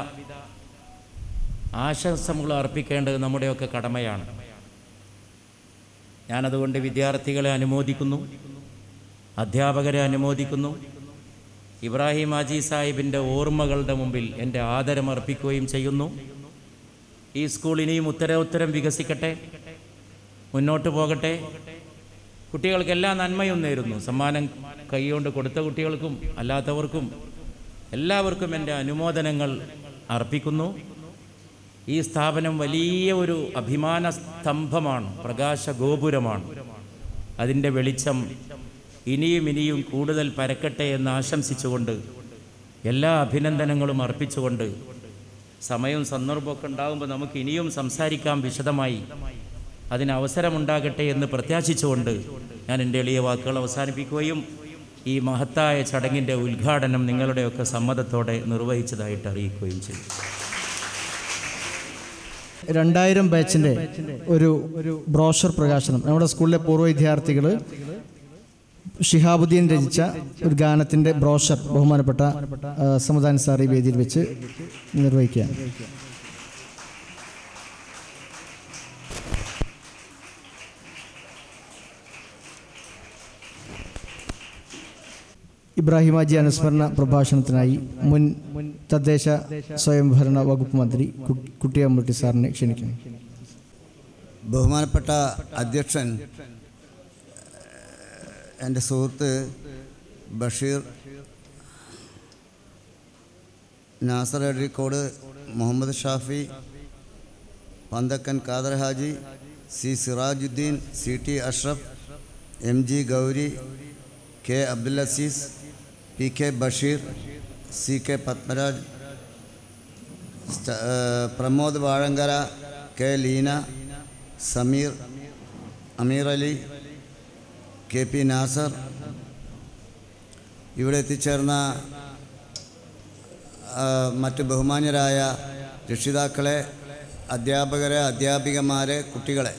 ആശംസകൾ അർപ്പിക്കേണ്ടത് നമ്മുടെയൊക്കെ കടമയാണ് ഞാനതുകൊണ്ട് വിദ്യാർത്ഥികളെ അനുമോദിക്കുന്നു അധ്യാപകരെ അനുമോദിക്കുന്നു ഇബ്രാഹിം ഹാജി സാഹിബിൻ്റെ ഓർമ്മകളുടെ മുമ്പിൽ എൻ്റെ ആദരം അർപ്പിക്കുകയും ചെയ്യുന്നു ഈ സ്കൂൾ ഇനിയും ഉത്തരോത്തരം വികസിക്കട്ടെ മുന്നോട്ട് പോകട്ടെ കുട്ടികൾക്ക് എല്ലാ നന്മയും നേരുന്നു സമ്മാനം കൈകൊണ്ട് കൊടുത്ത കുട്ടികൾക്കും അല്ലാത്തവർക്കും എല്ലാവർക്കും എൻ്റെ അനുമോദനങ്ങൾ അർപ്പിക്കുന്നു ഈ സ്ഥാപനം വലിയ ഒരു അഭിമാന സ്തംഭമാണ് പ്രകാശ ഗോപുരമാണ് അതിൻ്റെ വെളിച്ചം ഇനിയും ഇനിയും കൂടുതൽ പരക്കട്ടെ എന്ന് ആശംസിച്ചുകൊണ്ട് എല്ലാ അഭിനന്ദനങ്ങളും അർപ്പിച്ചുകൊണ്ട് സമയവും സന്ദർഭമൊക്കെ ഉണ്ടാകുമ്പോൾ നമുക്ക് ഇനിയും സംസാരിക്കാം വിശദമായി അതിന് അവസരമുണ്ടാകട്ടെ എന്ന് പ്രത്യാശിച്ചുകൊണ്ട് ഞാൻ എൻ്റെ എളിയ വാക്കുകൾ അവസാനിപ്പിക്കുകയും ഈ മഹത്തായ ചടങ്ങിൻ്റെ ഉദ്ഘാടനം നിങ്ങളുടെയൊക്കെ സമ്മതത്തോടെ നിർവഹിച്ചതായിട്ട് അറിയിക്കുകയും ചെയ്തു രണ്ടായിരം ബാച്ചിൻ്റെ ഒരു ബ്രോഷർ പ്രകാശനം നമ്മുടെ സ്കൂളിലെ പൂർവ്വ വിദ്യാർത്ഥികൾ ഷിഹാബുദ്ദീൻ രചിച്ച ഒരു ഗാനത്തിൻ്റെ ബ്രോഷർ ബഹുമാനപ്പെട്ട ആ, സമദാൻ സാർ ഈ വേദിയിൽ വെച്ച് നിർവഹിക്കുകയാണ് ഇബ്രാഹിം ഹാജി അനുസ്മരണ പ്രഭാഷണത്തിനായി മുൻ തദ്ദേശ സ്വയംഭരണ വകുപ്പ് മന്ത്രി കു- കുട്ടിയമ്മൂട്ടി സാറിനെ ക്ഷണിക്കുന്നു ബഹുമാനപ്പെട്ട അധ്യക്ഷൻ എൻ്റെ സുഹൃത്ത് Basheer Nasar Azhikode Muhammad Shafi Panthakkan Khader Haji C Sirajuddeen C T Ashraf M G Gauri K Abdul Azeez P K Basheer C K Padmaraj സ്റ്റ- ഏഹ് Pramod Vazhankara K Leena Sameer Ameer Ali K P Nasar ഇവിടെ എത്തിച്ചേർന്ന ആ, മറ്റ് ബഹുമാന്യരായ രക്ഷിതാക്കളെ അധ്യാപകരെ അധ്യാപികമാരെ കുട്ടികളെ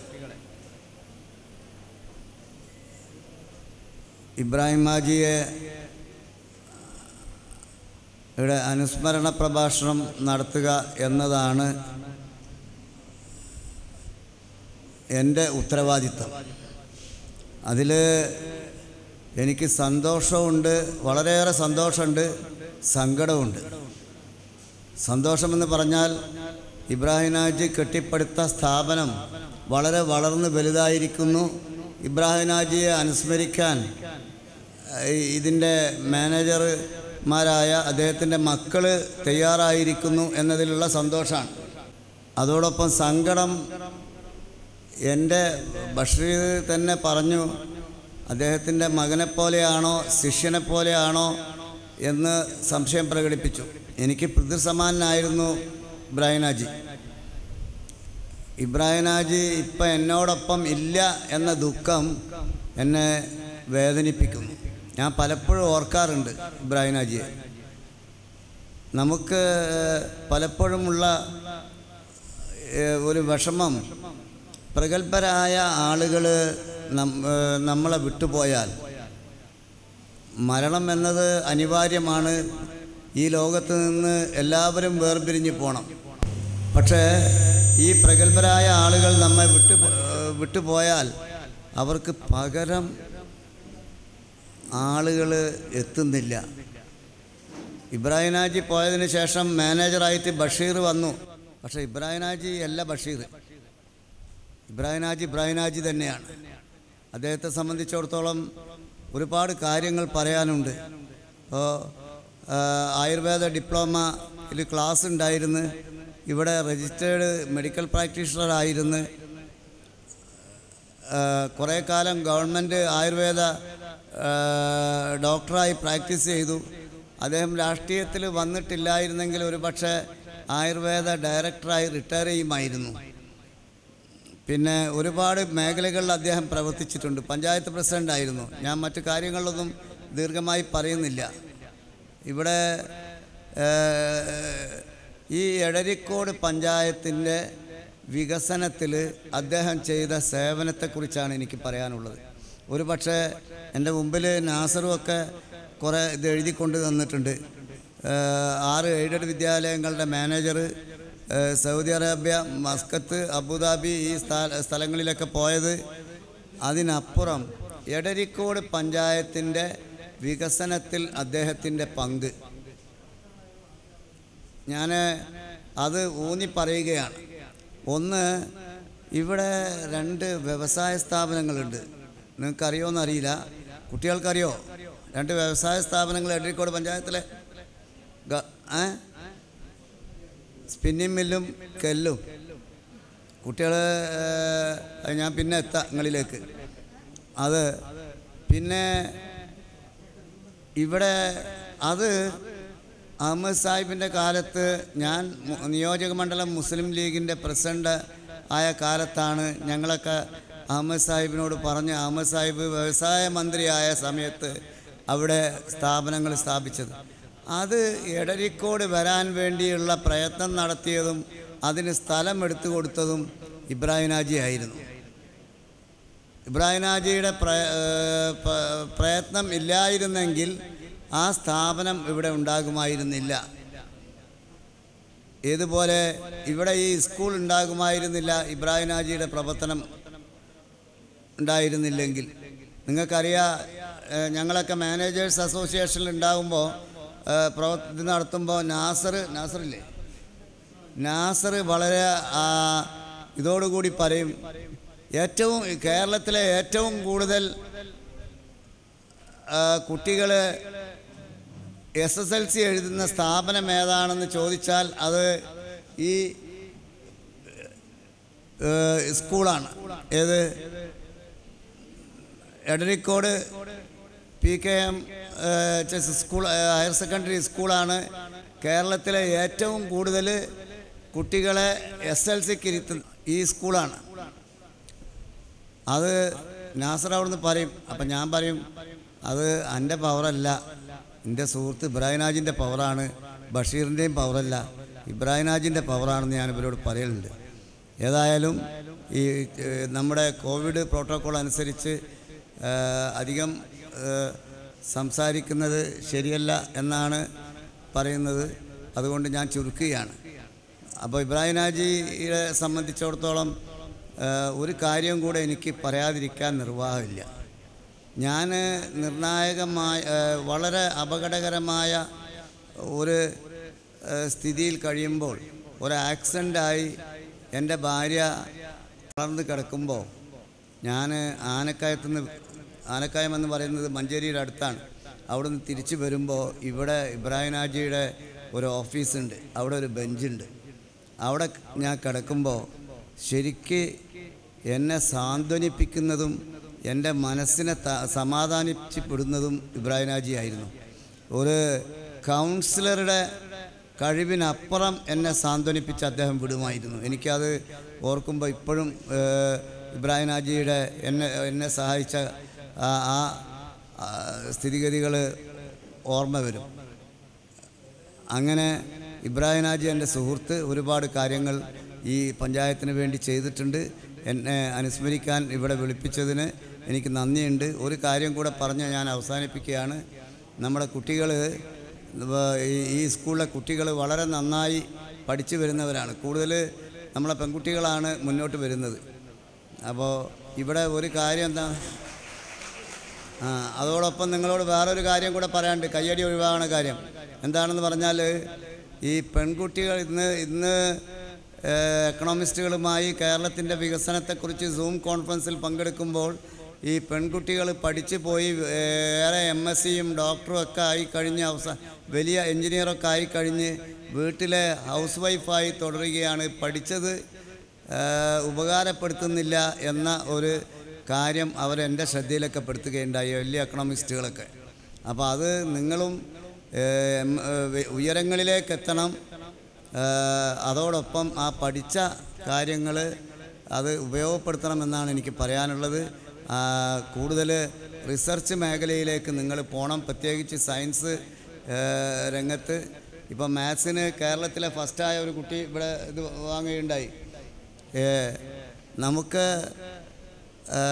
ഇബ്രാഹിം മാജിയെ ഇവിടെ അനുസ്മരണ പ്രഭാഷണം നടത്തുക എന്നതാണ് എൻ്റെ ഉത്തരവാദിത്തം അതിൽ എനിക്ക് സന്തോഷമുണ്ട് വളരെയേറെ സന്തോഷമുണ്ട് സങ്കടമുണ്ട് സന്തോഷമെന്ന് പറഞ്ഞാൽ ഇബ്രാഹിം നാജി കെട്ടിപ്പടുത്ത സ്ഥാപനം വളരെ വളർന്ന് വലുതായിരിക്കുന്നു ഇബ്രാഹിം നാജിയെ അനുസ്മരിക്കാൻ ഏഹ്, ഇതിൻ്റെ മാനേജർമാരായ അദ്ദേഹത്തിൻ്റെ മക്കൾ തയ്യാറായിരിക്കുന്നു എന്നതിലുള്ള സന്തോഷമാണ് അതോടൊപ്പം സങ്കടം എൻ്റെ ബഷീർ തന്നെ പറഞ്ഞു അദ്ദേഹത്തിൻ്റെ മകനെ പോലെയാണോ ശിഷ്യനെ പോലെയാണോ എന്ന് സംശയം പ്രകടിപ്പിച്ചു എനിക്ക് പിതൃസമാനായിരുന്നു ഇബ്രാഹിനാജി ഇബ്രാഹിനാജി ഇപ്പം എന്നോടൊപ്പം ഇല്ല എന്ന ദുഃഖം എന്നെ വേദനിപ്പിക്കുന്നു ഞാൻ പലപ്പോഴും ഓർക്കാറുണ്ട് ഇബ്രാഹിനാജിയെ നമുക്ക് പലപ്പോഴുമുള്ള ഏഹ്, ഒരു വിഷമം പ്രഗത്ഭരായ ആളുകൾ നമ്മളെ വിട്ടുപോയാൽ മരണം എന്നത് അനിവാര്യമാണ് ഈ ലോകത്ത് നിന്ന് എല്ലാവരും വേർപിരിഞ്ഞ് പോകണം പക്ഷേ ഈ പ്രഗത്ഭരായ ആളുകൾ നമ്മെ വിട്ടു വിട്ടുപോയാൽ അവർക്ക് പകരം ആളുകൾ എത്തുന്നില്ല ഇബ്രാഹിം ഹാജി പോയതിന് ശേഷം മാനേജറായിട്ട് ബഷീർ വന്നു പക്ഷേ ഇബ്രാഹിം ഹാജി അല്ല ബഷീർ ഇബ്രാഹിം ഹാജി ഇബ്രാഹിം ഹാജി തന്നെയാണ് അദ്ദേഹത്തെ സംബന്ധിച്ചിടത്തോളം ഒരുപാട് കാര്യങ്ങൾ പറയാനുണ്ട് ഇപ്പോൾ ആയുർവേദ ഡിപ്ലോമയിൽ ക്ലാസ് ഉണ്ടായിരുന്നു ഇവിടെ രജിസ്റ്റേർഡ് മെഡിക്കൽ പ്രാക്ടീഷണർ ആയിരുന്നു കുറേ കാലം ഗവൺമെൻറ് ആയുർവേദ ആ, ഡോക്ടറായി പ്രാക്ടീസ് ചെയ്തു അദ്ദേഹം രാഷ്ട്രീയത്തിൽ വന്നിട്ടില്ലായിരുന്നെങ്കിൽ ഒരു പക്ഷേ ആയുർവേദ ഡയറക്ടറായി റിട്ടയർ ചെയ്യുമായിരുന്നു പിന്നെ ഒരുപാട് മേഖലകളിൽ അദ്ദേഹം പ്രവർത്തിച്ചിട്ടുണ്ട് പഞ്ചായത്ത് പ്രസിഡൻ്റ് ആയിരുന്നു ഞാൻ മറ്റു കാര്യങ്ങളിലൊന്നും ദീർഘമായി പറയുന്നില്ല ഇവിടെ ഏഹ്, ഈ എടരിക്കോട് പഞ്ചായത്തിൻ്റെ വികസനത്തിൽ അദ്ദേഹം ചെയ്ത സേവനത്തെക്കുറിച്ചാണ് എനിക്ക് പറയാനുള്ളത് ഒരു പക്ഷേ എൻ്റെ മുമ്പിൽ നാസറും ഒക്കെ കുറേ ഇത് എഴുതിക്കൊണ്ട് തന്നിട്ടുണ്ട് ഏഹ്, ആറ് എയ്ഡഡ് വിദ്യാലയങ്ങളുടെ മാനേജർ ഏഹ് സൗദി അറേബ്യ മസ്കത്ത് അബുദാബി ഈ സ്ഥല സ്ഥലങ്ങളിലൊക്കെ പോയത് അതിനപ്പുറം എടരിക്കോട് പഞ്ചായത്തിൻ്റെ വികസനത്തിൽ അദ്ദേഹത്തിൻ്റെ പങ്ക് ഞാൻ അത് ഊന്നി പറയുകയാണ് ഒന്ന് ഇവിടെ രണ്ട് വ്യവസായ സ്ഥാപനങ്ങളുണ്ട് നിങ്ങൾക്കറിയോന്ന് അറിയില്ല കുട്ടികൾക്കറിയോ രണ്ട് വ്യവസായ സ്ഥാപനങ്ങൾ എടരിക്കോട് പഞ്ചായത്തിലെ ഗ- ഏ സ്പിന്നിങ് മില്ലും കെല്ലും കുട്ടികൾ ഞാൻ പിന്നെ എത്താം നിങ്ങളിലേക്ക് അത് പിന്നെ ഇവിടെ അത് അഹമ്മദ് സാഹിബിൻ്റെ കാലത്ത് ഞാൻ മു- നിയോജക മണ്ഡലം മുസ്ലിം ലീഗിൻ്റെ പ്രസിഡന്റ് ആയ കാലത്താണ് ഞങ്ങളൊക്കെ അഹമ്മദ് സാഹിബിനോട് പറഞ്ഞ് അഹമ്മദ് സാഹിബ് വ്യവസായ മന്ത്രിയായ സമയത്ത് അവിടെ സ്ഥാപനങ്ങൾ സ്ഥാപിച്ചത് അത് എടരിക്കോട് വരാൻ വേണ്ടിയുള്ള പ്രയത്നം നടത്തിയതും അതിന് സ്ഥലം എടുത്തു കൊടുത്തതും ഇബ്രാഹിം ഹാജി ആയിരുന്നു ഇബ്രാഹിം ഹാജിയുടെ പ്ര ഏഹ് പ- പ്രയത്നം ഇല്ലായിരുന്നെങ്കിൽ ആ സ്ഥാപനം ഇവിടെ ഉണ്ടാകുമായിരുന്നില്ല ഇതുപോലെ ഇവിടെ ഈ സ്കൂൾ ഉണ്ടാകുമായിരുന്നില്ല ഇബ്രാഹിം ഹാജിയുടെ പ്രവർത്തനം ഉണ്ടായിരുന്നില്ലെങ്കിൽ നിങ്ങൾക്കറിയാം ഏഹ് ഞങ്ങളൊക്കെ മാനേജേഴ്സ് അസോസിയേഷനിൽ ഉണ്ടാകുമ്പോൾ പ്രവർത്തി നടത്തുമ്പോൾ നാസർ നാസറില്ലേ നാസർ വളരെ ആ, ഇതോടുകൂടി പറയും ഏറ്റവും കേരളത്തിലെ ഏറ്റവും കൂടുതൽ കുട്ടികൾ എസ് എസ് എൽ സി എഴുതുന്ന സ്ഥാപനം ഏതാണെന്ന് ചോദിച്ചാൽ അത് ഈ ഏഹ്, സ്കൂളാണ് ഏത് Edarikode P K M school higher secondary സ്കൂളാണ് കേരളത്തിലെ ഏറ്റവും കൂടുതൽ കുട്ടികളെ എസ് എൽ സിക്ക് ഇരുത്തുന്ന ഈ സ്കൂളാണ് അത് നാസർ അവിടുന്ന് പറയും അപ്പം ഞാൻ പറയും അത് എൻ്റെ പവറല്ല എൻ്റെ സുഹൃത്ത് ഇബ്രാഹിനാജിൻ്റെ പവറാണ് ബഷീറിൻ്റെയും പവറല്ല ഇബ്രാഹിനാജിൻ്റെ പവറാണെന്ന് ഞാൻ ഇവരോട് പറയലുണ്ട് ഏതായാലും ഈ ഏഹ്, നമ്മുടെ കോവിഡ് പ്രോട്ടോക്കോൾ അനുസരിച്ച് ഏഹ്, അധികം ഏഹ്, സംസാരിക്കുന്നത് ശരിയല്ല എന്നാണ് പറയുന്നത് അതുകൊണ്ട് ഞാൻ ചുരുക്കുകയാണ് അപ്പോൾ ഇബ്രാഹിം ഹാജിയെ സംബന്ധിച്ചിടത്തോളം ഏഹ്, ഒരു കാര്യം കൂടെ എനിക്ക് പറയാതിരിക്കാൻ നിർവാഹമില്ല ഞാൻ നിർണായകമായ ഏഹ്, വളരെ അപകടകരമായ ഒരു ഏഹ്, സ്ഥിതിയിൽ കഴിയുമ്പോൾ ഒരു ആക്സിഡൻ്റായി എൻ്റെ ഭാര്യ വളർന്ന് കിടക്കുമ്പോൾ ഞാൻ ആനക്കയത്തുനിന്ന് ആനക്കയം എന്ന് പറയുന്നത് മഞ്ചേരിയുടെ അടുത്താണ് അവിടുന്ന് തിരിച്ചു വരുമ്പോൾ ഇവിടെ ഇബ്രാഹിം ഹാജിയുടെ ഒരു ഓഫീസുണ്ട് അവിടെ ഒരു ബെഞ്ചുണ്ട് അവിടെ ഞാൻ കിടക്കുമ്പോൾ ശരിക്ക് എന്നെ സാന്ത്വനിപ്പിക്കുന്നതും എൻ്റെ മനസ്സിനെ ത- സമാധാനിപ്പിച്ചപ്പെടുന്നതും ഇബ്രാഹിം ഹാജി ആയിരുന്നു ഒരു കൗൺസിലറുടെ കഴിവിനപ്പുറം എന്നെ സാന്ത്വനിപ്പിച്ച് അദ്ദേഹം വിടുമായിരുന്നു എനിക്കത് ഓർക്കുമ്പോൾ ഇപ്പോഴും ഏഹ്, ഇബ്രാഹിം ഹാജിയുടെ എന്നെ എന്നെ സഹായിച്ച ആ ആ സ്ഥിതിഗതികൾ ഓർമ്മ വരും അങ്ങനെ ഇബ്രാഹിം ഹാജി എൻ്റെ സുഹൃത്ത് ഒരുപാട് കാര്യങ്ങൾ ഈ പഞ്ചായത്തിന് വേണ്ടി ചെയ്തിട്ടുണ്ട് എന്നെ അനുസ്മരിക്കാൻ ഇവിടെ വിളിപ്പിച്ചതിന് എനിക്ക് നന്ദിയുണ്ട് ഒരു കാര്യം കൂടെ പറഞ്ഞ് ഞാൻ അവസാനിപ്പിക്കുകയാണ് നമ്മുടെ കുട്ടികൾ ഈ സ്കൂളിലെ കുട്ടികൾ വളരെ നന്നായി പഠിച്ചു വരുന്നവരാണ് കൂടുതൽ നമ്മളെ പെൺകുട്ടികളാണ് മുന്നോട്ട് വരുന്നത് അപ്പോൾ ഇവിടെ ഒരു കാര്യം എന്താ ആ അതോടൊപ്പം നിങ്ങളോട് വേറൊരു കാര്യം കൂടെ പറയാനുണ്ട് കയ്യടി ഒഴിവാകണ കാര്യം എന്താണെന്ന് പറഞ്ഞാൽ ഈ പെൺകുട്ടികൾ ഇന്ന് ഇന്ന് ഏഹ്, എക്കണോമിസ്റ്റുകളുമായി കേരളത്തിൻ്റെ വികസനത്തെക്കുറിച്ച് സൂം കോൺഫറൻസിൽ പങ്കെടുക്കുമ്പോൾ ഈ പെൺകുട്ടികൾ പഠിച്ചു പോയി ഏറെ എം എസ് സിയും ഡോക്ടറും ഒക്കെ ആയി കഴിഞ്ഞ് അവസാന വലിയ എഞ്ചിനീയറൊക്കെ ആയി കഴിഞ്ഞ് വീട്ടിലെ ഹൗസ് വൈഫായി തുടരുകയാണ് പഠിച്ചത് ഏഹ് ഉപകാരപ്പെടുത്തുന്നില്ല എന്ന ഒരു കാര്യം അവരെൻ്റെ ശ്രദ്ധയിലൊക്കെ പെടുത്തുകയുണ്ടായി വലിയ എക്കണോമിസ്റ്റുകളൊക്കെ അപ്പോൾ അത് നിങ്ങളും ഏഹ്, എം, ഏഹ്, വെ- ഉയരങ്ങളിലേക്ക് എത്തണം ഏഹ്, അതോടൊപ്പം ആ പഠിച്ച കാര്യങ്ങൾ അത് ഉപയോഗപ്പെടുത്തണമെന്നാണ് എനിക്ക് പറയാനുള്ളത് ആ, കൂടുതൽ റിസർച്ച് മേഖലയിലേക്ക് നിങ്ങൾ പോകണം പ്രത്യേകിച്ച് സയൻസ് ഏഹ്, രംഗത്ത് ഇപ്പം മാത്സിന് കേരളത്തിലെ ഫസ്റ്റായ ഒരു കുട്ടി ഇവിടെ ഇത് വാങ്ങുകയുണ്ടായി ഏ, നമുക്ക് ആ,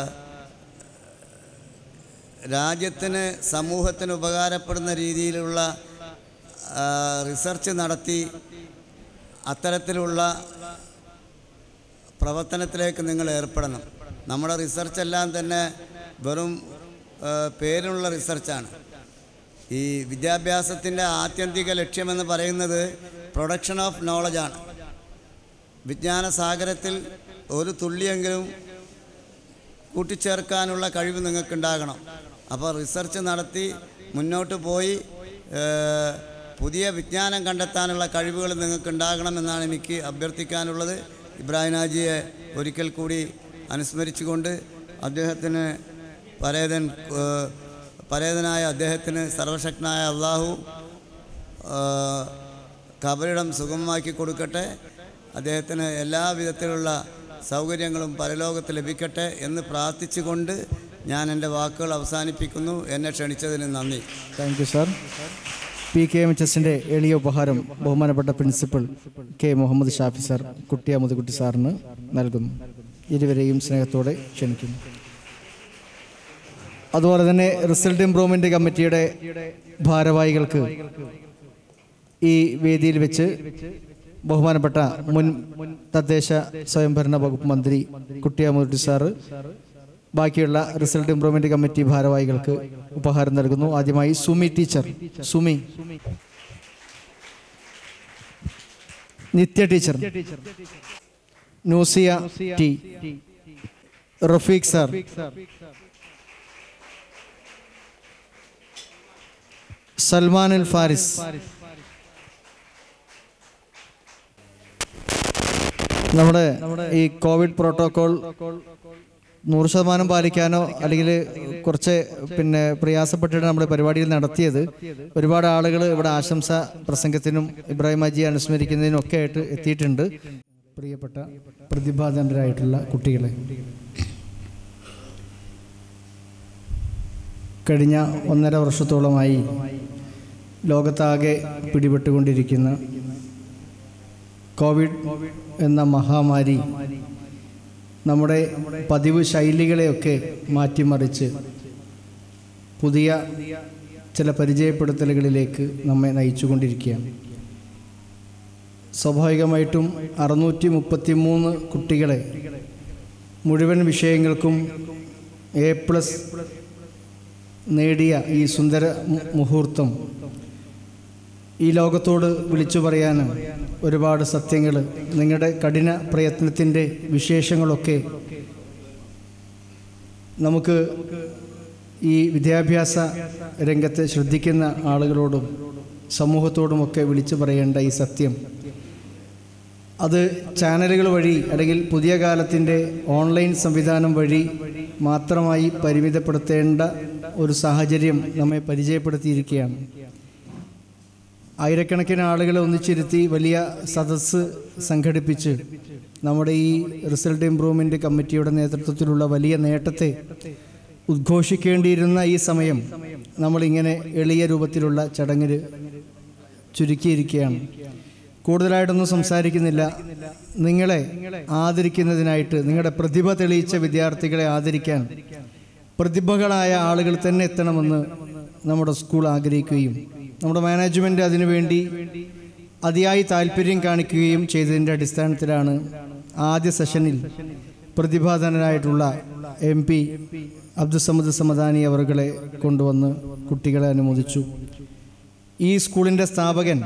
രാജ്യത്തിന് സമൂഹത്തിന് ഉപകാരപ്പെടുന്ന രീതിയിലുള്ള ആ, റിസർച്ച് നടത്തി അത്തരത്തിലുള്ള പ്രവർത്തനത്തിലേക്ക് നിങ്ങൾ ഏർപ്പെടണം നമ്മുടെ റിസർച്ച് എല്ലാം തന്നെ വെറും ആ, പേരിനുള്ള റിസർച്ചാണ് ഈ വിദ്യാഭ്യാസത്തിൻ്റെ ആത്യന്തിക ലക്ഷ്യമെന്ന് പറയുന്നത് പ്രൊഡക്ഷൻ ഓഫ് നോളജാണ് വിജ്ഞാന സാഗരത്തിൽ ഒരു തുള്ളിയെങ്കിലും കൂട്ടിച്ചേർക്കാനുള്ള കഴിവ് നിങ്ങൾക്കുണ്ടാകണം അപ്പോൾ റിസർച്ച് നടത്തി മുന്നോട്ട് പോയി ഏഹ്, പുതിയ വിജ്ഞാനം കണ്ടെത്താനുള്ള കഴിവുകൾ നിങ്ങൾക്കുണ്ടാകണമെന്നാണ് എനിക്ക് അഭ്യർത്ഥിക്കാനുള്ളത് ഇബ്രാഹിം ഹാജിയെ ഒരിക്കൽ കൂടി അനുസ്മരിച്ചുകൊണ്ട് അദ്ദേഹത്തിന് പരേതൻ ഏഹ്, പരേതനായ അദ്ദേഹത്തിന് സർവശക്തനായ അള്ളാഹു ഏഹ്, കബറിടം സുഗമമാക്കി കൊടുക്കട്ടെ അദ്ദേഹത്തിന് എല്ലാ വിധത്തിലുള്ള സൗകര്യങ്ങളും പരലോകത്ത് ലഭിക്കട്ടെ എന്ന് പ്രാർത്ഥിച്ചുകൊണ്ട് ഞാൻ എൻ്റെ വാക്കുകൾ അവസാനിപ്പിക്കുന്നു എന്നെ ക്ഷണിച്ചതിന് നന്ദി thank you sir P K M H എസിൻ്റെ എളിയ ഉപഹാരം ബഹുമാനപ്പെട്ട principal K Muhammad Shafi sir കുട്ടി അമുദുകുട്ടി സാറിന് നൽകുന്നു ഇരുവരെയും സ്നേഹത്തോടെ ക്ഷണിക്കുന്നു അതുപോലെ തന്നെ റിസൾട്ട് ഇംപ്രൂവ്മെൻ്റ് കമ്മിറ്റിയുടെ ഭാരവാഹികൾക്ക് ഈ വേദിയിൽ വെച്ച് ബഹുമാനപ്പെട്ട മുൻ തദ്ദേശ സ്വയംഭരണ വകുപ്പ് മന്ത്രി കുട്ടിയാമുട്ടി സാറ് ബാക്കിയുള്ള റിസൾട്ട് ഇംപ്രൂവ്മെന്റ് കമ്മിറ്റി ഭാരവാഹികൾക്ക് ഉപഹാരം നൽകുന്നു ആദ്യമായി Sumi teacher Sumi Nithya teacher Noosiya T Rafeeq sir Salman Al Faris നമ്മുടെ ഈ കോവിഡ് പ്രോട്ടോകോൾ നൂറ് ശതമാനം പാലിക്കാനോ അല്ലെങ്കിൽ കുറച്ച് പിന്നെ പ്രയാസപ്പെട്ടിട്ട് നമ്മൾ പരിപാടിയിൽ നടത്തിയത് ഒരുപാട് ആളുകൾ ഇവിടെ ആശംസ പ്രസംഗത്തിനും ഇബ്രാഹിം അജി അനുസ്മരിക്കുന്നതിനും ഒക്കെ ആയിട്ട് എത്തിയിട്ടുണ്ട് പ്രിയപ്പെട്ട പ്രതിഭാധനരായിട്ടുള്ള കുട്ടികളെ കഴിഞ്ഞ ഒന്നര വർഷത്തോളമായി ലോകത്താകെ പിടിപെട്ടുകൊണ്ടിരിക്കുന്ന കോവിഡ് എന്ന മഹാമാരി നമ്മുടെ പതിവ് ശൈലികളെയൊക്കെ മാറ്റിമറിച്ച് പുതിയ ചില പരിചയപ്പെടുത്തലുകളിലേക്ക് നമ്മെ നയിച്ചുകൊണ്ടിരിക്കുകയാണ് സ്വാഭാവികമായിട്ടും അറുന്നൂറ്റി മുപ്പത്തി മൂന്ന് കുട്ടികളെ മുഴുവൻ വിഷയങ്ങൾക്കും എ പ്ലസ് നേടിയ ഈ സുന്ദര മു- മുഹൂർത്തം ഈ ലോകത്തോട് വിളിച്ചു പറയാൻ ഒരുപാട് സത്യങ്ങൾ നിങ്ങളുടെ കഠിന പ്രയത്നത്തിൻ്റെ വിശേഷങ്ങളൊക്കെ നമുക്ക് ഈ വിദ്യാഭ്യാസ രംഗത്ത് ശ്രദ്ധിക്കുന്ന ആളുകളോടും സമൂഹത്തോടുമൊക്കെ വിളിച്ചു പറയേണ്ട ഈ സത്യം അത് ചാനലുകൾ വഴി അല്ലെങ്കിൽ പുതിയ കാലത്തിൻ്റെ ഓൺലൈൻ സംവിധാനം വഴി മാത്രമായി പരിമിതപ്പെടുത്തേണ്ട ഒരു സാഹചര്യം നമ്മെ പരിചയപ്പെടുത്തിയിരിക്കുകയാണ് ആയിരക്കണക്കിന് ആളുകളെ ഒന്നിച്ചിരുത്തി വലിയ സദസ്സ് സംഘടിപ്പിച്ച് നമ്മുടെ ഈ റിസൾട്ട് ഇംപ്രൂവ്മെൻ്റ് കമ്മിറ്റിയുടെ നേതൃത്വത്തിലുള്ള വലിയ നേട്ടത്തെ ഉദ്ഘോഷിക്കേണ്ടിയിരുന്ന ഈ സമയം നമ്മളിങ്ങനെ എളിയ രൂപത്തിലുള്ള ചടങ്ങിൽ ചുരുക്കിയിരിക്കുകയാണ് കൂടുതലായിട്ടൊന്നും സംസാരിക്കുന്നില്ല നിങ്ങളെ ആദരിക്കുന്നതിനായിട്ട് നിങ്ങളുടെ പ്രതിഭ തെളിയിച്ച വിദ്യാർത്ഥികളെ ആദരിക്കാൻ പ്രതിഭകളായ ആളുകൾ തന്നെ എത്തണമെന്ന് നമ്മുടെ സ്കൂൾ ആഗ്രഹിക്കുകയും നമ്മുടെ മാനേജ്മെൻറ്റ് അതിനുവേണ്ടി അതിയായി താല്പര്യം കാണിക്കുകയും ചെയ്തതിൻ്റെ അടിസ്ഥാനത്തിലാണ് ആദ്യ സെഷനിൽ പ്രതിഭാധനരായിട്ടുള്ള എം പി അബ്ദുസമദ് സമദാനി അവറുകളെ കൊണ്ടുവന്ന് കുട്ടികളെ അനുമോദിച്ചു ഈ സ്കൂളിൻ്റെ സ്ഥാപകൻ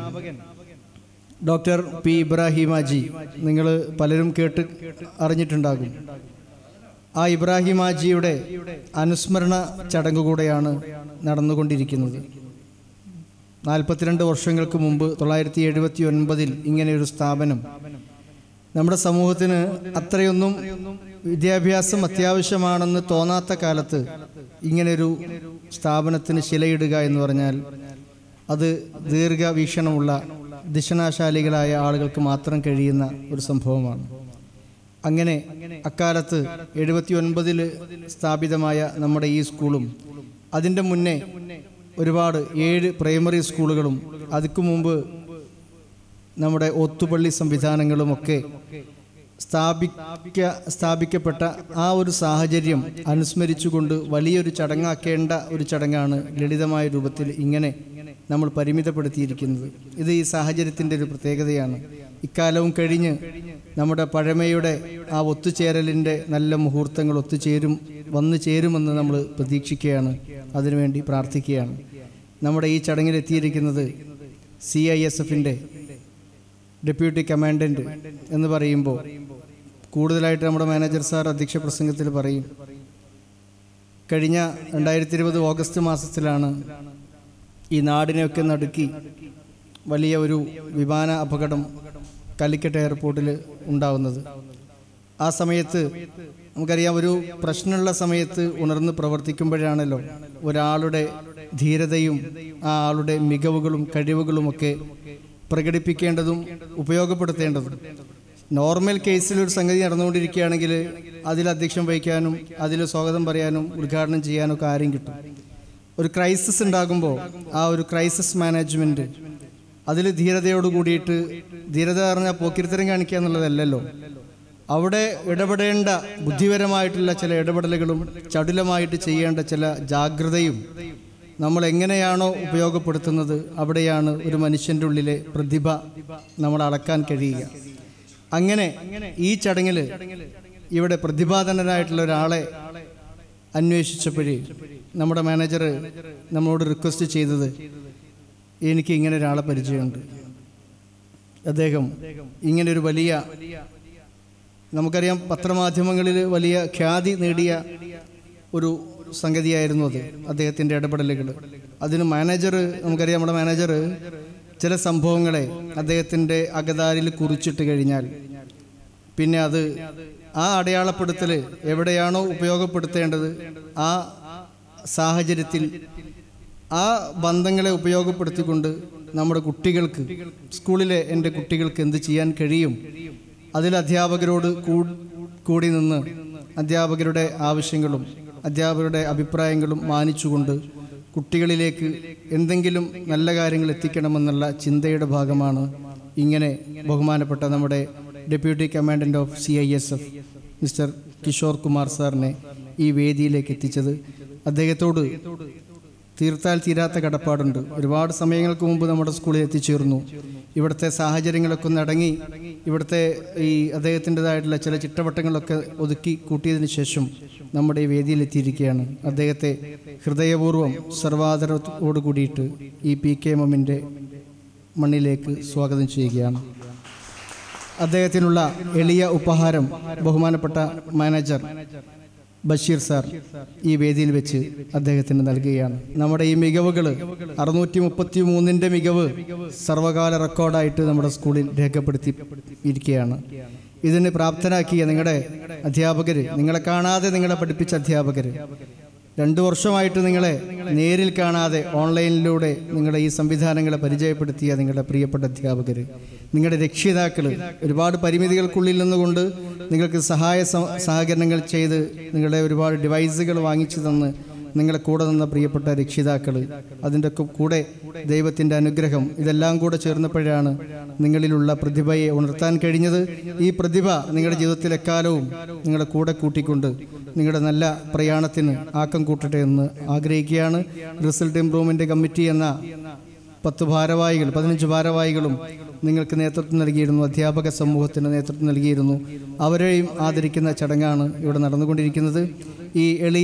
ഡോക്ടർ പി ഇബ്രാഹിമാജി നിങ്ങൾ പലരും കേട്ട് അറിഞ്ഞിട്ടുണ്ടാകും ആ ഇബ്രാഹിമാജിയുടെ അനുസ്മരണ ചടങ്ങ് കൂടെയാണ് നടന്നുകൊണ്ടിരിക്കുന്നത് നാൽപ്പത്തിരണ്ട് വർഷങ്ങൾക്ക് മുമ്പ് തൊള്ളായിരത്തി എഴുപത്തി ഒൻപതിൽ ഇങ്ങനെയൊരു സ്ഥാപനം നമ്മുടെ സമൂഹത്തിന് അത്രയൊന്നും വിദ്യാഭ്യാസം അത്യാവശ്യമാണെന്ന് തോന്നാത്ത കാലത്ത് ഇങ്ങനെയൊരു സ്ഥാപനത്തിന് ശിലയിടുക എന്ന് പറഞ്ഞാൽ അത് ദീർഘവീക്ഷണമുള്ള ദിശനാശാലികളായ ആളുകൾക്ക് മാത്രം കഴിയുന്ന ഒരു സംഭവമാണ് അങ്ങനെ അക്കാലത്ത് എഴുപത്തി ഒൻപതിൽ സ്ഥാപിതമായ നമ്മുടെ ഈ സ്കൂളും അതിൻ്റെ മുന്നേ ഒരുപാട് ഏഴ് പ്രൈമറി സ്കൂളുകളും അതിക്കു മുമ്പ് നമ്മുടെ ഒത്തുപള്ളി സംവിധാനങ്ങളുമൊക്കെ സ്ഥാപിക്ക സ്ഥാപിക്കപ്പെട്ട ആ ഒരു സാഹചര്യം അനുസ്മരിച്ചുകൊണ്ട് വലിയൊരു ചടങ്ങാക്കേണ്ട ഒരു ചടങ്ങാണ് ലളിതമായ രൂപത്തിൽ ഇങ്ങനെ നമ്മൾ പരിമിതപ്പെടുത്തിയിരിക്കുന്നത് ഇത് ഈ സാഹചര്യത്തിൻ്റെ ഒരു പ്രത്യേകതയാണ് ഇക്കാലവും കഴിഞ്ഞ് നമ്മുടെ പഴമയുടെ ആ ഒത്തുചേരലിൻ്റെ നല്ല മുഹൂർത്തങ്ങൾ ഒത്തുചേരും വന്നു ചേരുമെന്ന് നമ്മൾ പ്രതീക്ഷിക്കുകയാണ് അതിനുവേണ്ടി പ്രാർത്ഥിക്കുകയാണ് നമ്മുടെ ഈ ചടങ്ങിലെത്തിയിരിക്കുന്നത് സി ഐ എസ് എഫിൻ്റെ ഡെപ്യൂട്ടി കമാൻഡൻറ്റ് എന്ന് പറയുമ്പോൾ കൂടുതലായിട്ട് നമ്മുടെ മാനേജർ സാർ അധ്യക്ഷ പ്രസംഗത്തിൽ പറയും കഴിഞ്ഞ രണ്ടായിരത്തി ഇരുപത് ഓഗസ്റ്റ് മാസത്തിലാണ് ഈ നാടിനെയൊക്കെ നടുക്കി വലിയ ഒരു വിമാന അപകടം കലിക്കട്ട് എയർപോർട്ടിൽ ഉണ്ടാവുന്നത് ആ സമയത്ത് നമുക്കറിയാം ഒരു പ്രശ്നമുള്ള സമയത്ത് ഉണർന്ന് പ്രവർത്തിക്കുമ്പോഴാണല്ലോ ഒരാളുടെ ധീരതയും ആ ആളുടെ മികവുകളും കഴിവുകളുമൊക്കെ പ്രകടിപ്പിക്കേണ്ടതും ഉപയോഗപ്പെടുത്തേണ്ടതും നോർമൽ കേസിൽ ഒരു സംഗതി നടന്നുകൊണ്ടിരിക്കുകയാണെങ്കിൽ അതിൽ അധ്യക്ഷം വഹിക്കാനും അതിൽ സ്വാഗതം പറയാനും ഉദ്ഘാടനം ചെയ്യാനും ഒക്കെ ആരും കിട്ടും ഒരു ക്രൈസിസ് ഉണ്ടാകുമ്പോൾ ആ ഒരു ക്രൈസിസ് മാനേജ്മെൻറ്റ് അതിൽ ധീരതയോട് കൂടിയിട്ട് ധീരത പറഞ്ഞാൽ പോക്കിരിത്തരം കാണിക്കുക എന്നുള്ളതല്ലല്ലോ അവിടെ ഇടപെടേണ്ട ബുദ്ധിപരമായിട്ടുള്ള ചില ഇടപെടലുകളും ചടുലമായിട്ട് ചെയ്യേണ്ട ചില ജാഗ്രതയും നമ്മൾ എങ്ങനെയാണോ ഉപയോഗപ്പെടുത്തുന്നത് അവിടെയാണ് ഒരു മനുഷ്യൻ്റെ ഉള്ളിലെ പ്രതിഭ നമ്മൾ അളക്കാൻ കഴിയുക അങ്ങനെ ഈ ചടങ്ങിൽ ഇവിടെ പ്രതിഭാധനനായിട്ടുള്ള ഒരാളെ അന്വേഷിച്ചപ്പോഴേ നമ്മുടെ മാനേജർ നമ്മളോട് റിക്വസ്റ്റ് ചെയ്തത് എനിക്ക് ഇങ്ങനെ ഒരാളെ പരിചയമുണ്ട് അദ്ദേഹം ഇങ്ങനെ ഒരു വലിയ നമുക്കറിയാം പത്രമാധ്യമങ്ങളിൽ വലിയ ഖ്യാതി നേടിയ ഒരു സംഗതിയായിരുന്നു അത് അദ്ദേഹത്തിൻ്റെ ഇടപെടലുകൾ അതിന് മാനേജർ നമുക്കറിയാം നമ്മുടെ മാനേജർ ചില സംഭവങ്ങളെ അദ്ദേഹത്തിൻ്റെ അകതാരിൽ കുറിച്ചിട്ട് കഴിഞ്ഞാൽ പിന്നെ അത് ആ അടയാളപ്പെടുത്തൽ എവിടെയാണോ ഉപയോഗപ്പെടുത്തേണ്ടത് ആ സാഹചര്യത്തിൽ ആ ബന്ധങ്ങളെ ഉപയോഗപ്പെടുത്തിക്കൊണ്ട് നമ്മുടെ കുട്ടികൾക്ക് സ്കൂളിലെ എൻ്റെ കുട്ടികൾക്ക് എന്ത് ചെയ്യാൻ കഴിയും അതിൽ അധ്യാപകരോട് കൂ- കൂടി നിന്ന് അധ്യാപകരുടെ ആവശ്യങ്ങളും അധ്യാപകരുടെ അഭിപ്രായങ്ങളും മാനിച്ചുകൊണ്ട് കുട്ടികളിലേക്ക് എന്തെങ്കിലും നല്ല കാര്യങ്ങൾ എത്തിക്കണമെന്നുള്ള ചിന്തയുടെ ഭാഗമാണ് ഇങ്ങനെ ബഹുമാനപ്പെട്ട നമ്മുടെ deputy commandant of C I S F mister Kishore Kumar സാറിനെ ഈ വേദിയിലേക്ക് എത്തിച്ചത് അദ്ദേഹത്തോട് തീർത്താൽ തീരാത്ത കടപ്പാടുണ്ട് ഒരുപാട് സമയങ്ങൾക്ക് മുമ്പ് നമ്മുടെ സ്കൂളിൽ എത്തിച്ചേർന്നു ഇവിടുത്തെ സാഹചര്യങ്ങളൊക്കെ ഒന്ന് അടങ്ങി ഇവിടുത്തെ ഈ അദ്ദേഹത്തിൻ്റെതായിട്ടുള്ള ചില ചിട്ടവട്ടങ്ങളൊക്കെ ഒതുക്കി കൂട്ടിയതിന് ശേഷം നമ്മുടെ ഈ വേദിയിൽ എത്തിയിരിക്കുകയാണ് അദ്ദേഹത്തെ ഹൃദയപൂർവ്വം സർവാദരത്തോടു കൂടിയിട്ട് ഈ പി കെ എമ്മിൻ്റെ മണ്ണിലേക്ക് സ്വാഗതം ചെയ്യുകയാണ് അദ്ദേഹത്തിനുള്ള എളിയ ഉപഹാരം ബഹുമാനപ്പെട്ട മാനേജർ ബഷീർ സാർ ഈ വേദിയിൽ വെച്ച് അദ്ദേഹത്തിന് നൽകുകയാണ് നമ്മുടെ ഈ മികവുകൾ അറുന്നൂറ്റി മുപ്പത്തി മൂന്നിൻ്റെ മികവ് സർവകാല റെക്കോർഡായിട്ട് നമ്മുടെ സ്കൂളിൽ രേഖപ്പെടുത്തി ഇരിക്കുകയാണ് ഇതിന് പ്രാപ്തനാക്കിയ നിങ്ങളുടെ അധ്യാപകർ നിങ്ങളെ കാണാതെ നിങ്ങളെ പഠിപ്പിച്ച അധ്യാപകർ രണ്ടു വർഷമായിട്ട് നിങ്ങളെ നേരിൽ കാണാതെ ഓൺലൈനിലൂടെ നിങ്ങളുടെ ഈ സംവിധാനങ്ങളെ പരിചയപ്പെടുത്തിയ നിങ്ങളുടെ പ്രിയപ്പെട്ട അധ്യാപകർ നിങ്ങളുടെ രക്ഷിതാക്കൾ ഒരുപാട് പരിമിതികൾക്കുള്ളിൽ നിന്നുകൊണ്ട് നിങ്ങൾക്ക് സഹായ സ- സഹകരണങ്ങൾ ചെയ്ത് നിങ്ങളുടെ ഒരുപാട് ഡിവൈസുകൾ വാങ്ങിച്ചു തന്ന് നിങ്ങളെ കൂടെ നിന്ന പ്രിയപ്പെട്ട രക്ഷിതാക്കൾ അതിൻ്റെ ഒക്കെ കൂടെ ദൈവത്തിൻ്റെ അനുഗ്രഹം ഇതെല്ലാം കൂടെ ചേർന്നപ്പോഴാണ് നിങ്ങളിലുള്ള പ്രതിഭയെ ഉണർത്താൻ കഴിഞ്ഞത് ഈ പ്രതിഭ നിങ്ങളുടെ ജീവിതത്തിൽ എക്കാലവും നിങ്ങളുടെ കൂടെ കൂട്ടിക്കൊണ്ട് നിങ്ങളുടെ നല്ല പ്രയാണത്തിന് ആക്കം കൂട്ടട്ടെ എന്ന് ആഗ്രഹിക്കുകയാണ് റിസൾട്ട് ഇംപ്രൂവ്മെൻ്റ് കമ്മിറ്റി എന്ന പത്ത് ഭാരവാഹികൾ പതിനഞ്ച് ഭാരവാഹികളും നിങ്ങൾക്ക് നേതൃത്വം നൽകിയിരുന്നു അധ്യാപക സമൂഹത്തിന് നേതൃത്വം നൽകിയിരുന്നു അവരെയും ആദരിക്കുന്ന ചടങ്ങാണ് ഇവിടെ നടന്നുകൊണ്ടിരിക്കുന്നത് ഈ എളിയ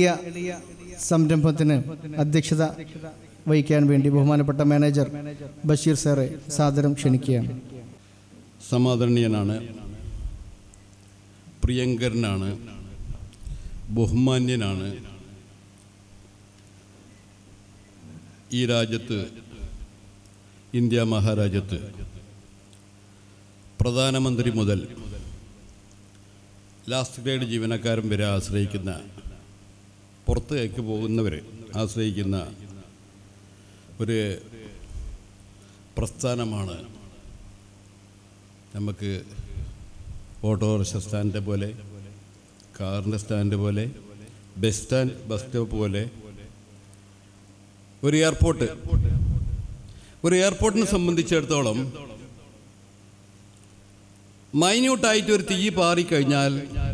സംരംഭത്തിന് അധ്യക്ഷത വഹിക്കാൻ വേണ്ടി ബഹുമാനപ്പെട്ട മാനേജർ ബഷീർ സാറെ സാദരം ക്ഷണിക്കുകയാണ് സമാദരണീയനാണ് പ്രിയങ്കരനാണ് ബഹുമാന്യനാണ് ഈ രാജ്യത്ത് ഇന്ത്യ മഹാരാജ്യത്ത് പ്രധാനമന്ത്രി മുതൽ ലാസ്റ്റ് ഗ്രേഡ് ജീവനക്കാരൻ വരെ ആശ്രയിക്കുന്ന പുറത്തേക്ക് പോകുന്നവർ ആശ്രയിക്കുന്ന ഒരു പ്രസ്ഥാനമാണ് നമുക്ക് ഓട്ടോറിക്ഷ സ്റ്റാൻഡ് പോലെ കാറിൻ്റെ സ്റ്റാൻഡ് പോലെ ബസ് സ്റ്റാൻഡ് ബസ് സ്റ്റോപ്പ് പോലെ ഒരു എയർപോർട്ട് ഒരു എയർപോർട്ടിനെ സംബന്ധിച്ചിടത്തോളം മൈന്യൂട്ടായിട്ട് ഒരു തീ പാറിക്കഴിഞ്ഞാൽ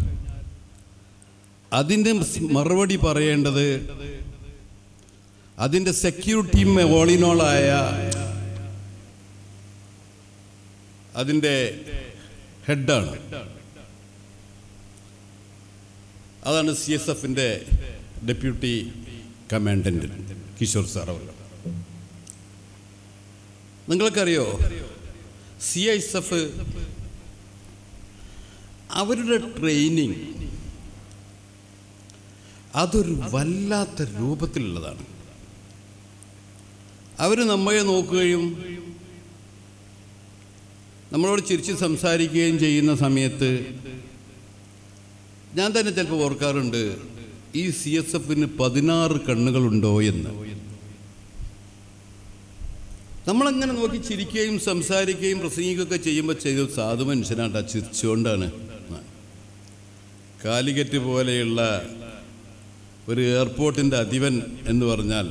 അതിൻ്റെ മറുപടി പറയേണ്ടത് അതിൻ്റെ സെക്യൂരിറ്റി ഓളിനോളായ അതിൻ്റെ ഹെഡാണ് അതാണ് സി എസ് എഫിൻ്റെ ഡെപ്യൂട്ടി കമാൻഡൻറ്റ് കിഷോർ സാർ അവർ നിങ്ങൾക്കറിയോ സി എസ് എഫ് അവരുടെ ട്രെയിനിങ് അതൊരു വല്ലാത്ത രൂപത്തിലുള്ളതാണ് അവർ നമ്മെ നോക്കുകയും നമ്മളോട് ചിരിച്ച് സംസാരിക്കുകയും ചെയ്യുന്ന സമയത്ത് ഞാൻ തന്നെ ചിലപ്പോൾ ഓർക്കാറുണ്ട് ഈ സി എസ് എഫിന് പതിനാറ് കണ്ണുകളുണ്ടോ എന്ന് നമ്മളങ്ങനെ നോക്കി ചിരിക്കുകയും സംസാരിക്കുകയും പ്രസംഗിക്കുകയൊക്കെ ചെയ്യുമ്പോൾ ചെയ്ത സാധു മനുഷ്യനാണ് ആ ചിരിച്ചുകൊണ്ടാണ് കാലിക്കറ്റ് പോലെയുള്ള ഒരു എയർപോർട്ടിൻ്റെ അധിപൻ എന്ന് പറഞ്ഞാൽ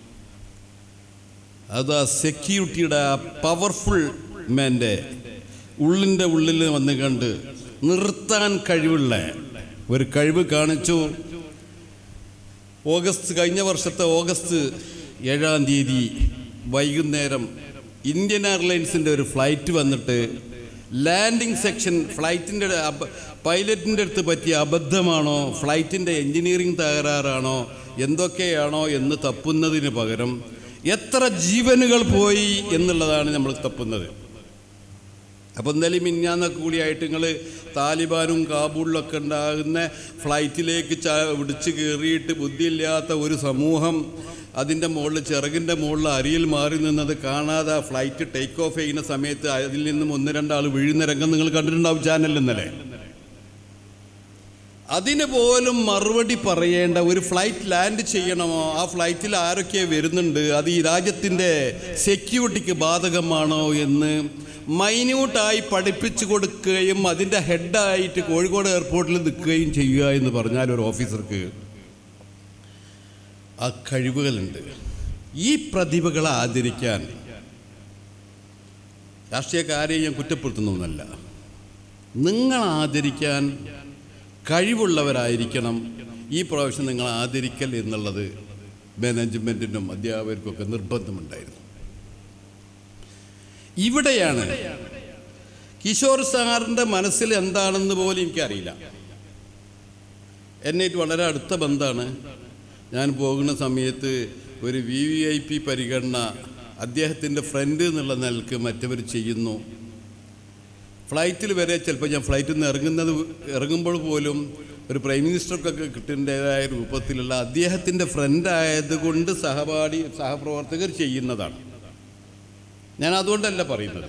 അത് ആ സെക്യൂരിറ്റിയുടെ ആ പവർഫുൾ മാൻ്റെ ഉള്ളിൻ്റെ ഉള്ളിൽ വന്ന് കണ്ട് നിർത്താൻ കഴിവുള്ള ഒരു കഴിവ് കാണിച്ചു ഓഗസ്റ്റ് കഴിഞ്ഞ വർഷത്തെ ഓഗസ്റ്റ് ഏഴാം തീയതി വൈകുന്നേരം ഇന്ത്യൻ എയർലൈൻസിൻ്റെ ഒരു ഫ്ലൈറ്റ് വന്നിട്ട് ലാൻഡിംഗ് സെക്ഷൻ ഫ്ലൈറ്റിൻ്റെ പൈലറ്റിൻ്റെ അടുത്ത് പറ്റിയ അബദ്ധമാണോ ഫ്ലൈറ്റിൻ്റെ എൻജിനീയറിംഗ് തകരാറാണോ എന്തൊക്കെയാണോ എന്ന് തപ്പുന്നതിന് പകരം എത്ര ജീവനുകൾ പോയി എന്നുള്ളതാണ് നമ്മൾ തപ്പുന്നത് അപ്പോൾ എന്തായാലും മിന്നാന്നൊക്കെ കൂടിയായിട്ട് നിങ്ങൾ താലിബാനും കാബൂളിലൊക്കെ ഉണ്ടാകുന്ന ഫ്ലൈറ്റിലേക്ക് ച പിടിച്ച് കയറിയിട്ട് ബുദ്ധിയില്ലാത്ത ഒരു സമൂഹം അതിൻ്റെ മുകളിൽ ചിറകിൻ്റെ മുകളിൽ അരിയിൽ മാറി നിന്നത് കാണാതെ ആ ഫ്ലൈറ്റ് ടേക്ക് ഓഫ് ചെയ്യുന്ന സമയത്ത് അതിൽ നിന്നും ഒന്ന് രണ്ടാൾ വീഴുന്ന രംഗം നിങ്ങൾ കണ്ടിട്ടുണ്ടാവും ചാനലിൽ ഇന്നലെ അതിന് പോലും മറുപടി പറയേണ്ട ഒരു ഫ്ലൈറ്റ് ലാൻഡ് ചെയ്യണമോ ആ ഫ്ലൈറ്റിൽ ആരൊക്കെ വരുന്നുണ്ട് അത് ഈ രാജ്യത്തിൻ്റെ സെക്യൂരിറ്റിക്ക് ബാധകമാണോ എന്ന് മൈന്യൂട്ടായി പഠിപ്പിച്ചു കൊടുക്കുകയും അതിൻ്റെ ഹെഡായിട്ട് കോഴിക്കോട് എയർപോർട്ടിൽ നിൽക്കുകയും ചെയ്യുക എന്ന് പറഞ്ഞാൽ ഒരു ഓഫീസർക്ക് ആ കഴിവുകളുണ്ട് ഈ പ്രതിഭകളെ ആദരിക്കാൻ രാഷ്ട്രീയക്കാരെ ഞാൻ കുറ്റപ്പെടുത്തുന്നൊന്നല്ല നിങ്ങൾ ആദരിക്കാൻ കഴിവുള്ളവരായിരിക്കണം ഈ പ്രാവശ്യം നിങ്ങൾ ആദരിക്കൽ എന്നുള്ളത് മാനേജ്മെൻറ്റിനും അധ്യാപകർക്കൊക്കെ നിർബന്ധമുണ്ടായിരുന്നു ഇവിടെയാണ് കിഷോർ സാറിൻ്റെ മനസ്സിൽ എന്താണെന്ന് പോലും എനിക്കറിയില്ല എന്നായിട്ട് വളരെ അടുത്ത ബന്ധമാണ് ഞാൻ പോകുന്ന സമയത്ത് ഒരു വി വി ഐ പി പരിഗണന അദ്ദേഹത്തിൻ്റെ ഫ്രണ്ട് എന്നുള്ള നിലക്ക് മറ്റവർ ചെയ്യുന്നു ഫ്ലൈറ്റിൽ വരെ ചിലപ്പോൾ ഞാൻ ഫ്ലൈറ്റിൽ നിന്ന് ഇറങ്ങുന്നത് ഇറങ്ങുമ്പോൾ പോലും ഒരു പ്രൈം മിനിസ്റ്റർക്കൊക്കെ കിട്ടേണ്ടതായ രൂപത്തിലുള്ള അദ്ദേഹത്തിൻ്റെ ഫ്രണ്ട് ആയതുകൊണ്ട് സഹപാഠി സഹപ്രവർത്തകർ ചെയ്യുന്നതാണ് ഞാൻ അതുകൊണ്ടല്ല പറയുന്നത്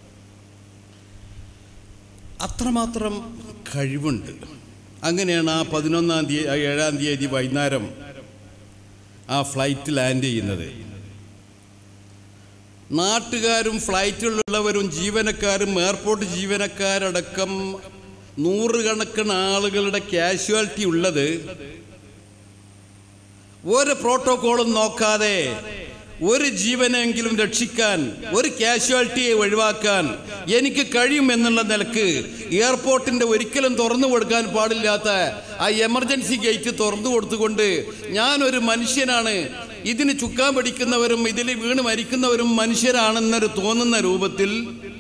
അത്രമാത്രം കഴിവുണ്ട് അങ്ങനെയാണ് ആ പതിനൊന്നാം തീയതി ആ ഏഴാം തീയതി വൈകുന്നേരം ആ ഫ്ലൈറ്റ് ലാൻഡ് ചെയ്യുന്നത് നാട്ടുകാരും ഫ്ലൈറ്റിലുള്ളവരും ജീവനക്കാരും എയർപോർട്ട് ജീവനക്കാരടക്കം നൂറുകണക്കിന് ആളുകളുടെ കാഷ്വാലിറ്റി ഉള്ളത് ഒരു പ്രോട്ടോകോളും നോക്കാതെ ഒരു ജീവനെങ്കിലും രക്ഷിക്കാൻ ഒരു കാഷ്വാലിറ്റിയെ ഒഴിവാക്കാൻ എനിക്ക് കഴിയുമെന്നുള്ള നിലക്ക് എയർപോർട്ടിൻ്റെ ഒരിക്കലും തുറന്നു കൊടുക്കാൻ പാടില്ലാത്ത ആ എമർജൻസി ഗേറ്റ് തുറന്നു കൊടുത്തുകൊണ്ട് ഞാനൊരു മനുഷ്യനാണ് ഇതിന് ചുക്കാൻ പിടിക്കുന്നവരും ഇതിൽ വീണ് മരിക്കുന്നവരും മനുഷ്യരാണെന്നൊരു തോന്നുന്ന രൂപത്തിൽ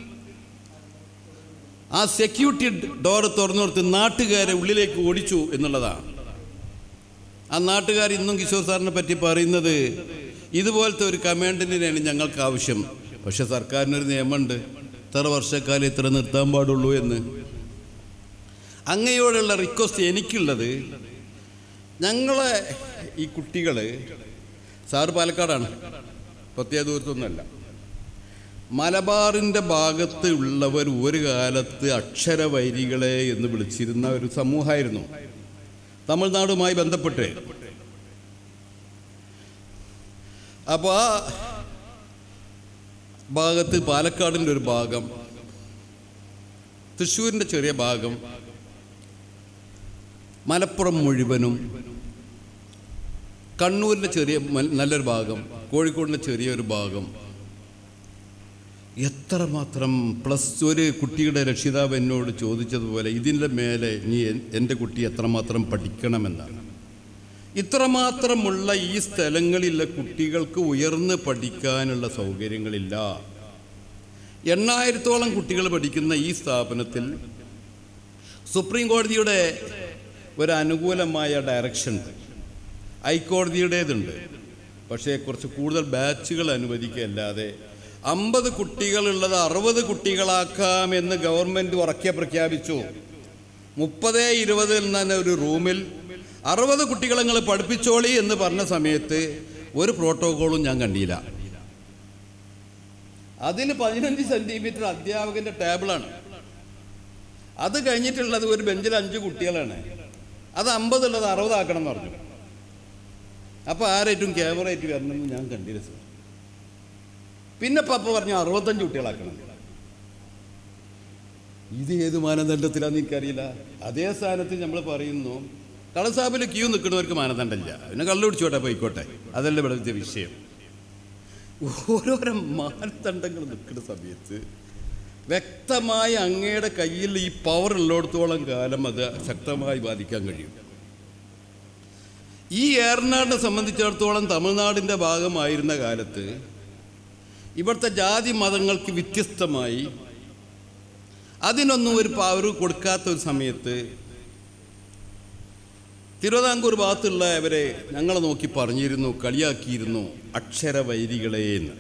ആ സെക്യൂരിറ്റി ഡോർ തുറന്നു കൊടുത്ത് നാട്ടുകാരെ ഉള്ളിലേക്ക് ഓടിച്ചു എന്നുള്ളതാണ് ആ നാട്ടുകാർ ഇന്നും കിഷോർ സാറിനെ പറ്റി പറയുന്നത് ഇതുപോലത്തെ ഒരു കമാൻഡിനെയാണ് ഞങ്ങൾക്ക് ആവശ്യം പക്ഷെ സർക്കാരിനൊരു നിയമമുണ്ട് ഇത്ര വർഷക്കാലം ഇത്ര നിർത്താൻ പാടുള്ളൂ എന്ന് അങ്ങയോടുള്ള റിക്വസ്റ്റ് എനിക്കുള്ളത് ഞങ്ങളെ ഈ കുട്ടികൾ സാറ് പാലക്കാടാണ് പ്രത്യേക ദൂരത്തൊന്നുമല്ല മലബാറിൻ്റെ ഭാഗത്ത് ഉള്ളവർ ഒരു കാലത്ത് അക്ഷരവൈരികളെ എന്ന് വിളിച്ചിരുന്ന ഒരു സമൂഹമായിരുന്നു തമിഴ്നാടുമായി ബന്ധപ്പെട്ട് അപ്പോൾ ആ ഭാഗത്ത് പാലക്കാടിൻ്റെ ഒരു ഭാഗം തൃശ്ശൂരിൻ്റെ ചെറിയ ഭാഗം മലപ്പുറം മുഴുവനും കണ്ണൂരിൻ്റെ ചെറിയ മൽ- നല്ലൊരു ഭാഗം കോഴിക്കോടിൻ്റെ ചെറിയൊരു ഭാഗം എത്രമാത്രം പ്ലസ് ഒരു കുട്ടിയുടെ രക്ഷിതാവ് എന്നോട് ചോദിച്ചതുപോലെ ഇതിൻ്റെ മേലെ നീ എൻ- എൻ്റെ കുട്ടി എത്രമാത്രം പഠിക്കണമെന്നാണ് ഇത്രമാത്രമുള്ള ഈ സ്ഥലങ്ങളിലെ കുട്ടികൾക്ക് ഉയർന്ന് പഠിക്കാനുള്ള സൗകര്യങ്ങളില്ല എണ്ണായിരത്തോളം കുട്ടികൾ പഠിക്കുന്ന ഈ സ്ഥാപനത്തിൽ സുപ്രീം കോടതിയുടെ ഒരു അനുകൂലമായ ഡയറക്ഷൻ ഉണ്ട് ഹൈക്കോടതിയുടേതുണ്ട് പക്ഷേ കുറച്ച് കൂടുതൽ ബാച്ചുകൾ അനുവദിക്കുകയല്ലാതെ അമ്പത് കുട്ടികളുള്ളത് അറുപത് കുട്ടികളാക്കാമെന്ന് ഗവൺമെൻറ് ഉറക്കെ പ്രഖ്യാപിച്ചു മുപ്പത് ഇരുപതിൽ തന്നെ ഒരു റൂമിൽ അറുപത് കുട്ടികളെ നിങ്ങൾ പഠിപ്പിച്ചോളി എന്ന് പറഞ്ഞ സമയത്ത് ഒരു പ്രോട്ടോകോളും ഞാൻ കണ്ടില്ല അതിന് പതിനഞ്ച് സെൻറ്റിമീറ്റർ അധ്യാപകൻ്റെ ടേബിളാണ് അത് കഴിഞ്ഞിട്ടുള്ളത് ഒരു ബെഞ്ചിൽ അഞ്ച് കുട്ടികളാണ് അത് അമ്പതുള്ളത് അറുപതാക്കണം എന്ന് പറഞ്ഞു അപ്പോൾ ആരേറ്റും ക്യാമറയായിട്ട് വരണമെന്ന് ഞാൻ കണ്ടില്ല സാർ പിന്നെ പപ്പ പറഞ്ഞു അറുപത്തഞ്ച് കുട്ടികളാക്കണം ഇത് ഏത് മാനദണ്ഡത്തിലാന്ന് എനിക്കറിയില്ല അതേ സ്ഥാനത്ത് നമ്മൾ പറയുന്നു കളസാബിൽ ക്യൂ നിൽക്കുന്നവർക്ക് മാനദണ്ഡമില്ല പിന്നെ കള്ളു പിടിച്ചോട്ടെ പോയിക്കോട്ടെ അതല്ല ഇവിടുത്തെ വിഷയം ഓരോരോ മാനദണ്ഡങ്ങൾ നിൽക്കുന്ന സമയത്ത് വ്യക്തമായി അങ്ങയുടെ കയ്യിൽ ഈ പവർ ഉള്ളിടത്തോളം കാലം അത് ശക്തമായി ബാധിക്കാൻ കഴിയും ഈ ഏറനാടിനെ സംബന്ധിച്ചിടത്തോളം തമിഴ്നാടിൻ്റെ ഭാഗമായിരുന്ന കാലത്ത് ഇവിടുത്തെ ജാതി മതങ്ങൾക്ക് വ്യത്യസ്തമായി അതിനൊന്നും ഒരു പവർ കൊടുക്കാത്ത ഒരു സമയത്ത് തിരുവിതാംകൂർ ഭാഗത്തുള്ളവരെ ഞങ്ങളെ നോക്കി പറഞ്ഞിരുന്നു കളിയാക്കിയിരുന്നു അക്ഷരവൈരികളെ എന്ന്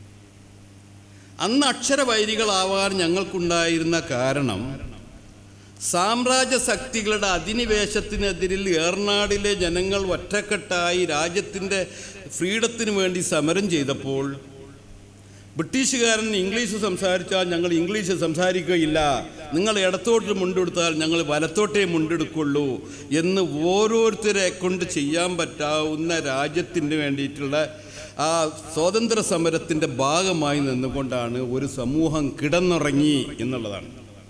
അന്ന് അക്ഷരവൈരികളാവാൻ ഞങ്ങൾക്കുണ്ടായിരുന്ന കാരണം സാമ്രാജ്യ ശക്തികളുടെ അധിനിവേശത്തിനെതിരിൽ ഏർനാടിലെ ജനങ്ങൾ ഒറ്റക്കെട്ടായി രാജ്യത്തിൻ്റെ ഫ്രീഡത്തിന് വേണ്ടി സമരം ചെയ്തപ്പോൾ ബ്രിട്ടീഷുകാരൻ ഇംഗ്ലീഷ് സംസാരിച്ചാൽ ഞങ്ങൾ ഇംഗ്ലീഷ് സംസാരിക്കുകയില്ല നിങ്ങൾ ഇടത്തോട്ട് മുണ്ടെടുത്താൽ ഞങ്ങൾ വലത്തോട്ടേ മുണ്ടെടുക്കുള്ളൂ എന്ന് ഓരോരുത്തരെ കൊണ്ട് ചെയ്യാൻ പറ്റാവുന്ന രാജ്യത്തിന് വേണ്ടിയിട്ടുള്ള ആ സ്വാതന്ത്ര്യ സമരത്തിൻ്റെ ഭാഗമായി നിന്നുകൊണ്ടാണ് ഒരു സമൂഹം കിടന്നുറങ്ങി എന്നുള്ളതാണ്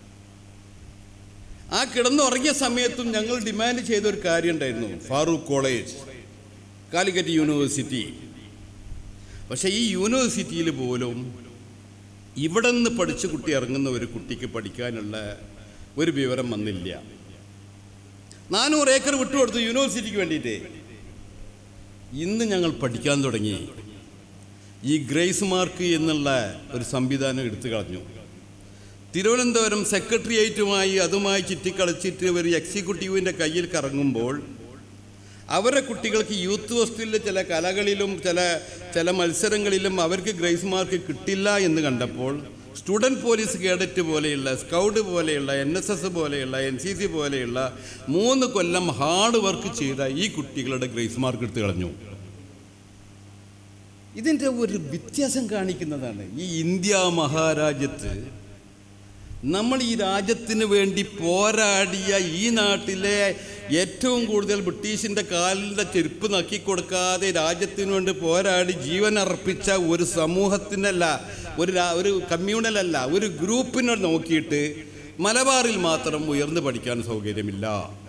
ആ കിടന്നുറങ്ങിയ സമയത്തും ഞങ്ങൾ ഡിമാൻഡ് ചെയ്ത ഒരു കാര്യം ഉണ്ടായിരുന്നു ഫാറൂഖ് കോളേജ് കാലിക്കറ്റ് യൂണിവേഴ്സിറ്റി പക്ഷേ ഈ യൂണിവേഴ്സിറ്റിയിൽ പോലും ഇവിടെ നിന്ന് പഠിച്ച് കുട്ടി ഇറങ്ങുന്ന ഒരു കുട്ടിക്ക് പഠിക്കാനുള്ള ഒരു വിവരം വന്നില്ല നാനൂറ് ഏക്കർ വിട്ടുകൊടുത്തു യൂണിവേഴ്സിറ്റിക്ക് വേണ്ടിയിട്ട് ഇന്ന് ഞങ്ങൾ പഠിക്കാൻ തുടങ്ങി ഈ ഗ്രേസ് മാർക്ക് എന്നുള്ള ഒരു സംവിധാനം എടുത്തു കളഞ്ഞു തിരുവനന്തപുരം സെക്രട്ടേറിയറ്റുമായി അതുമായി ചുറ്റിക്കളിച്ചിട്ട് ഒരു എക്സിക്യൂട്ടീവിൻ്റെ കയ്യിൽ കറങ്ങുമ്പോൾ അവരുടെ കുട്ടികൾക്ക് യൂത്ത് ഹോസ്റ്റലിലെ ചില കലകളിലും ചില ചില മത്സരങ്ങളിലും അവർക്ക് ഗ്രേസ് മാർക്ക് കിട്ടില്ല എന്ന് കണ്ടപ്പോൾ സ്റ്റുഡൻറ് പോലീസ് കേഡറ്റ് പോലെയുള്ള സ്കൗട്ട് പോലെയുള്ള എൻ എസ് എസ് പോലെയുള്ള എൻ സി സി പോലെയുള്ള മൂന്ന് കൊല്ലം ഹാർഡ് വർക്ക് ചെയ്ത ഈ കുട്ടികളുടെ ഗ്രേസ് മാർക്ക് എടുത്തു കളഞ്ഞു ഇതിൻ്റെ ഒരു വ്യത്യാസം കാണിക്കുന്നതാണ് ഈ ഇന്ത്യ മഹാരാജ്യത്ത് നമ്മൾ ഈ രാജ്യത്തിന് വേണ്ടി പോരാടിയ ഈ നാട്ടിലെ ഏറ്റവും കൂടുതൽ ബ്രിട്ടീഷിൻ്റെ കാലിൻ്റെ ചെരുപ്പ് നക്കി കൊടുക്കാതെ രാജ്യത്തിന് വേണ്ടി പോരാടി ജീവൻ അർപ്പിച്ച ഒരു സമൂഹത്തിനല്ല ഒരു രാ- ഒരു കമ്മ്യൂണലല്ല ഒരു ഗ്രൂപ്പിനെ നോക്കിയിട്ട് മലബാറിൽ മാത്രം ഉയർന്നു പഠിക്കാൻ സൗകര്യമില്ല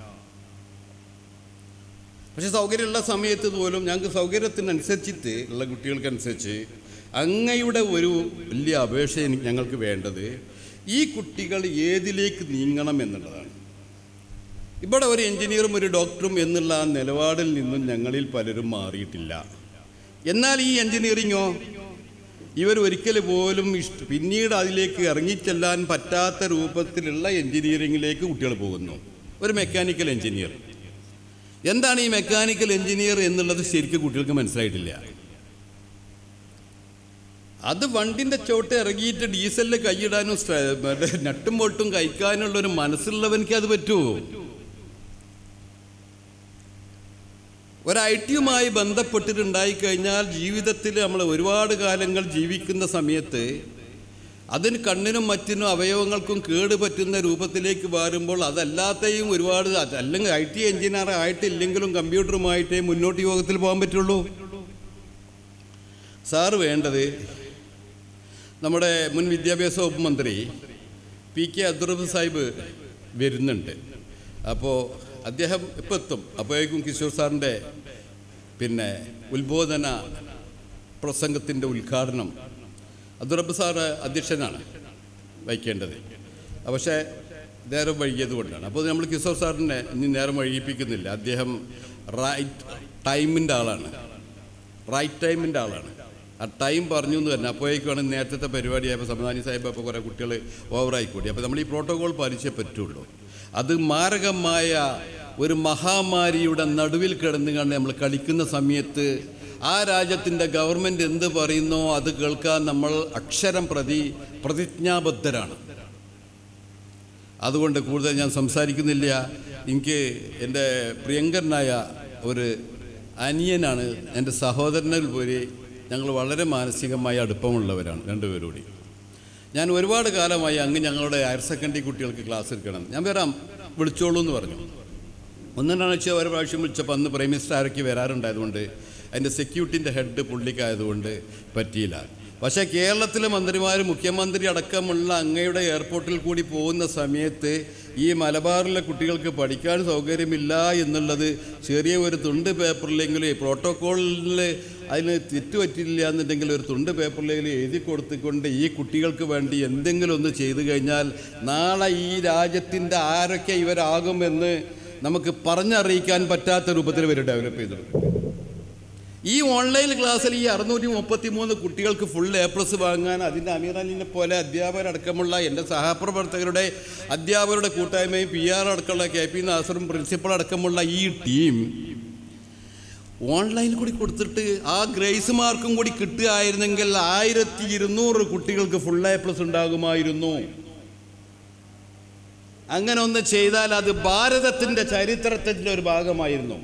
പക്ഷെ സൗകര്യമുള്ള സമയത്ത് പോലും ഞങ്ങൾക്ക് സൗകര്യത്തിനനുസരിച്ചിട്ട് ഉള്ള കുട്ടികൾക്കനുസരിച്ച് അങ്ങയുടെ ഒരു വലിയ അപേക്ഷ എനിക്ക് ഞങ്ങൾക്ക് വേണ്ടത് ഈ കുട്ടികൾ ഏതിലേക്ക് നീങ്ങണം എന്നുള്ളതാണ് ഇവിടെ ഒരു എഞ്ചിനീയറും ഒരു ഡോക്ടറും എന്നുള്ള ആ നിലപാടിൽ നിന്നും ഞങ്ങളിൽ പലരും മാറിയിട്ടില്ല എന്നാൽ ഈ എഞ്ചിനീയറിങ്ങോ ഇവർ ഒരിക്കൽ പോലും ഇഷ്ട പിന്നീട് അതിലേക്ക് ഇറങ്ങിച്ചെല്ലാൻ പറ്റാത്ത രൂപത്തിലുള്ള എഞ്ചിനീയറിങ്ങിലേക്ക് കുട്ടികൾ പോകുന്നു ഒരു മെക്കാനിക്കൽ എഞ്ചിനീയർ എന്താണ് ഈ മെക്കാനിക്കൽ എഞ്ചിനീയർ എന്നുള്ളത് ശരിക്കും കുട്ടികൾക്ക് മനസ്സിലായിട്ടില്ല അത് വണ്ടിൻ്റെ ചോട്ട് ഇറങ്ങിയിട്ട് ഡീസലിൽ കൈയിടാനും സ്ട്ര- മറ്റേ നട്ടും പൊട്ടും കഴിക്കാനുള്ള ഒരു മനസ്സുള്ളവനിക്ക് അത് പറ്റുമോ ഒരു ഐ ടിയുമായി ബന്ധപ്പെട്ടിട്ടുണ്ടായി കഴിഞ്ഞാൽ ജീവിതത്തിൽ നമ്മൾ ഒരുപാട് കാലങ്ങൾ ജീവിക്കുന്ന സമയത്ത് അതിന് കണ്ണിനും മറ്റിനും അവയവങ്ങൾക്കും കേട് പറ്റുന്ന രൂപത്തിലേക്ക് വരുമ്പോൾ അതല്ലാത്തയും ഒരുപാട് അത് അല്ലെങ്കിൽ ഐ ടി എഞ്ചിനീയർ ആയിട്ടില്ലെങ്കിലും കമ്പ്യൂട്ടറുമായിട്ടേ മുന്നോട്ട് യോഗത്തിൽ പോകാൻ പറ്റുള്ളൂ സാറ് വേണ്ടത് നമ്മുടെ മുൻ വിദ്യാഭ്യാസ വകുപ്പ് മന്ത്രി പി കെ അബ്ദുറബ് സാഹിബ് വരുന്നുണ്ട് അപ്പോൾ അദ്ദേഹം ഇപ്പം എത്തും അപ്പോഴേക്കും കിഷോർ സാറിൻ്റെ പിന്നെ ഉത്ബോധന പ്രസംഗത്തിൻ്റെ ഉദ്ഘാടനം അബ്ദുറബ് സാറ് അധ്യക്ഷനാണ് വഹിക്കേണ്ടത് പക്ഷേ നേരം വൈകിയത് കൊണ്ടാണ് അപ്പോൾ നമ്മൾ കിഷോർ സാറിനെ ഇനി നേരം വൈകിപ്പിക്കുന്നില്ല അദ്ദേഹം റൈറ്റ് ടൈമിൻ്റെ ആളാണ് റൈറ്റ് ടൈമിൻ്റെ ആളാണ് ആ ടൈം പറഞ്ഞു എന്ന് തന്നെ അപ്പോഴേക്കാണ് നേരത്തെ പരിപാടിയായപ്പോൾ സംവിധാനി സാഹിബ് അപ്പോൾ കുറേ കുട്ടികൾ ഓവറായിക്കൂടി അപ്പോൾ നമ്മൾ ഈ പ്രോട്ടോകോൾ പാലിച്ചേ പറ്റുള്ളൂ അത് മാരകമായ ഒരു മഹാമാരിയുടെ നടുവിൽ കിടന്നു കണ്ട് നമ്മൾ കളിക്കുന്ന സമയത്ത് ആ രാജ്യത്തിൻ്റെ ഗവൺമെൻറ് എന്ത് പറയുന്നോ അത് കേൾക്കാൻ നമ്മൾ അക്ഷരം പ്രതി പ്രതിജ്ഞാബദ്ധരാണ് അതുകൊണ്ട് കൂടുതൽ ഞാൻ സംസാരിക്കുന്നില്ല എനിക്ക് എൻ്റെ പ്രിയങ്കരനായ ഒരു അനിയനാണ് എൻ്റെ സഹോദരനിൽ പോലെ ഞങ്ങൾ വളരെ മാനസികമായി അടുപ്പമുള്ളവരാണ് രണ്ടുപേരോടി ഞാൻ ഒരുപാട് കാലമായി അങ്ങ് ഞങ്ങളുടെ ഹയർ സെക്കൻഡറി കുട്ടികൾക്ക് ക്ലാസ് എടുക്കണം ഞാൻ വരാം വിളിച്ചോളൂ എന്ന് പറഞ്ഞു ഒന്നിനാണ് വെച്ചാൽ ഒരു പ്രാവശ്യം വിളിച്ചപ്പോൾ അന്ന് പ്രൈം മിനിസ്റ്റർ ആരൊക്കെ വരാറുണ്ടായതുകൊണ്ട് അതിൻ്റെ സെക്യൂരിറ്റിൻ്റെ ഹെഡ് പുള്ളിക്കായതുകൊണ്ട് പറ്റിയില്ല പക്ഷേ കേരളത്തിലെ മന്ത്രിമാർ മുഖ്യമന്ത്രി അടക്കമുള്ള അങ്ങയുടെ എയർപോർട്ടിൽ കൂടി പോകുന്ന സമയത്ത് ഈ മലബാറിലെ കുട്ടികൾക്ക് പഠിക്കാൻ സൗകര്യമില്ല എന്നുള്ളത് ചെറിയ ഒരു തുണ്ട് പേപ്പറിലെങ്കിലും ഈ പ്രോട്ടോക്കോളിൽ അതിന് തെറ്റുപറ്റില്ല എന്നുണ്ടെങ്കിൽ ഒരു തുണ്ട് പേപ്പറിലെങ്കിലും എഴുതി കൊടുത്തുകൊണ്ട് ഈ കുട്ടികൾക്ക് വേണ്ടി എന്തെങ്കിലും ഒന്ന് ചെയ്തു കഴിഞ്ഞാൽ നാളെ ഈ രാജ്യത്തിൻ്റെ ആരൊക്കെ ഇവരാകുമെന്ന് നമുക്ക് പറഞ്ഞറിയിക്കാൻ പറ്റാത്ത രൂപത്തിൽ ഇവർ ഡെവലപ്പ് ചെയ്തെടുക്കും ഈ ഓൺലൈൻ ക്ലാസ്സിൽ ഈ അറുന്നൂറ്റി മുപ്പത്തി മൂന്ന് കുട്ടികൾക്ക് ഫുൾ എ പ്ലസ് വാങ്ങാൻ അതിൻ്റെ അമീറാനിനെ പോലെ അധ്യാപകരടക്കമുള്ള എൻ്റെ സഹപ്രവർത്തകരുടെ അധ്യാപകരുടെ കൂട്ടായ്മയും പി ആർ അടക്കമുള്ള കെ പി നാസറും പ്രിൻസിപ്പൾ അടക്കമുള്ള ഈ ടീം ഓൺലൈനിൽ കൂടി കൊടുത്തിട്ട് ആ ഗ്രേസ് മാർക്കും കൂടി കിട്ടുകയായിരുന്നെങ്കിൽ ആയിരത്തി ഇരുന്നൂറ് കുട്ടികൾക്ക് ഫുൾ എ പ്ലസ് ഉണ്ടാകുമായിരുന്നു അങ്ങനെ ഒന്ന് ചെയ്താൽ അത് ഭാരതത്തിൻ്റെ ചരിത്രത്തിൻ്റെ ഒരു ഭാഗമായിരുന്നു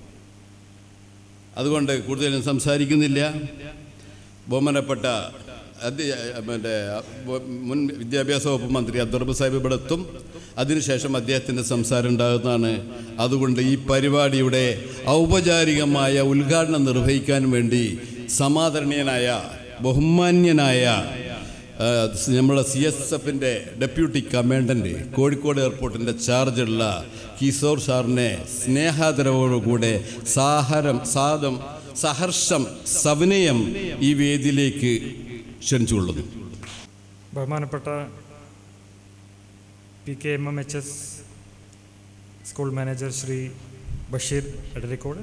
അതുകൊണ്ട് കൂടുതലും സംസാരിക്കുന്നില്ല ബഹുമാനപ്പെട്ട അധ്യ- മറ്റേ മുൻ വിദ്യാഭ്യാസ വകുപ്പ് മന്ത്രി അബ്ദുറബ് സാഹിബ് ഇവിടെ എത്തും അതിനുശേഷം അദ്ദേഹത്തിൻ്റെ സംസാരം ഉണ്ടാകുന്നതാണ് അതുകൊണ്ട് ഈ പരിപാടിയുടെ ഔപചാരികമായ ഉദ്ഘാടനം നിർവഹിക്കാൻ വേണ്ടി സമാദരണീയനായ ബഹുമാന്യനായ ആ, നമ്മുടെ സി എസ് എഫിൻ്റെ ഡെപ്യൂട്ടി കമാൻഡൻറ്റ് കോഴിക്കോട് എയർപോർട്ടിൻ്റെ ചാർജുള്ള കിഷോർ സാറിനെ സ്നേഹാദരവോടുകൂടെ സാഹരം സാദം സഹർഷം സവിനയം ഈ വേദിയിലേക്ക് ക്ഷണിച്ചുകൊള്ളുന്നു ബഹുമാനപ്പെട്ട P K M M H S school manager Shri Basheer Edarikode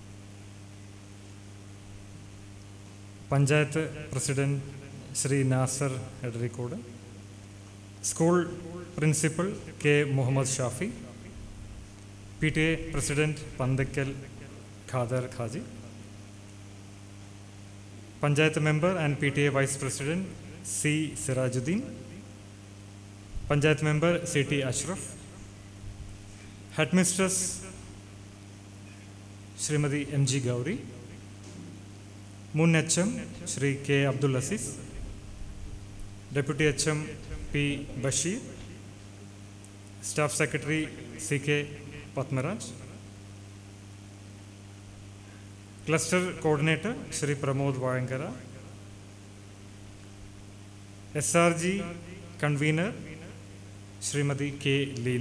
panchayat president Shri Nasar Edarikode school principal K Muhammad Shafi P T A president Panthakkal Khader Haji panchayat member and P T A vice president C Sirajuddeen panchayat member C T Ashraf head mistress Shrimati M G Gauri മുൻ H M Shri K Abdul Azeez deputy H M P Basheer staff secretary C K Padmaraj cluster coordinator Shri Pramod Vazhankara S R G convener Shrimati K Leena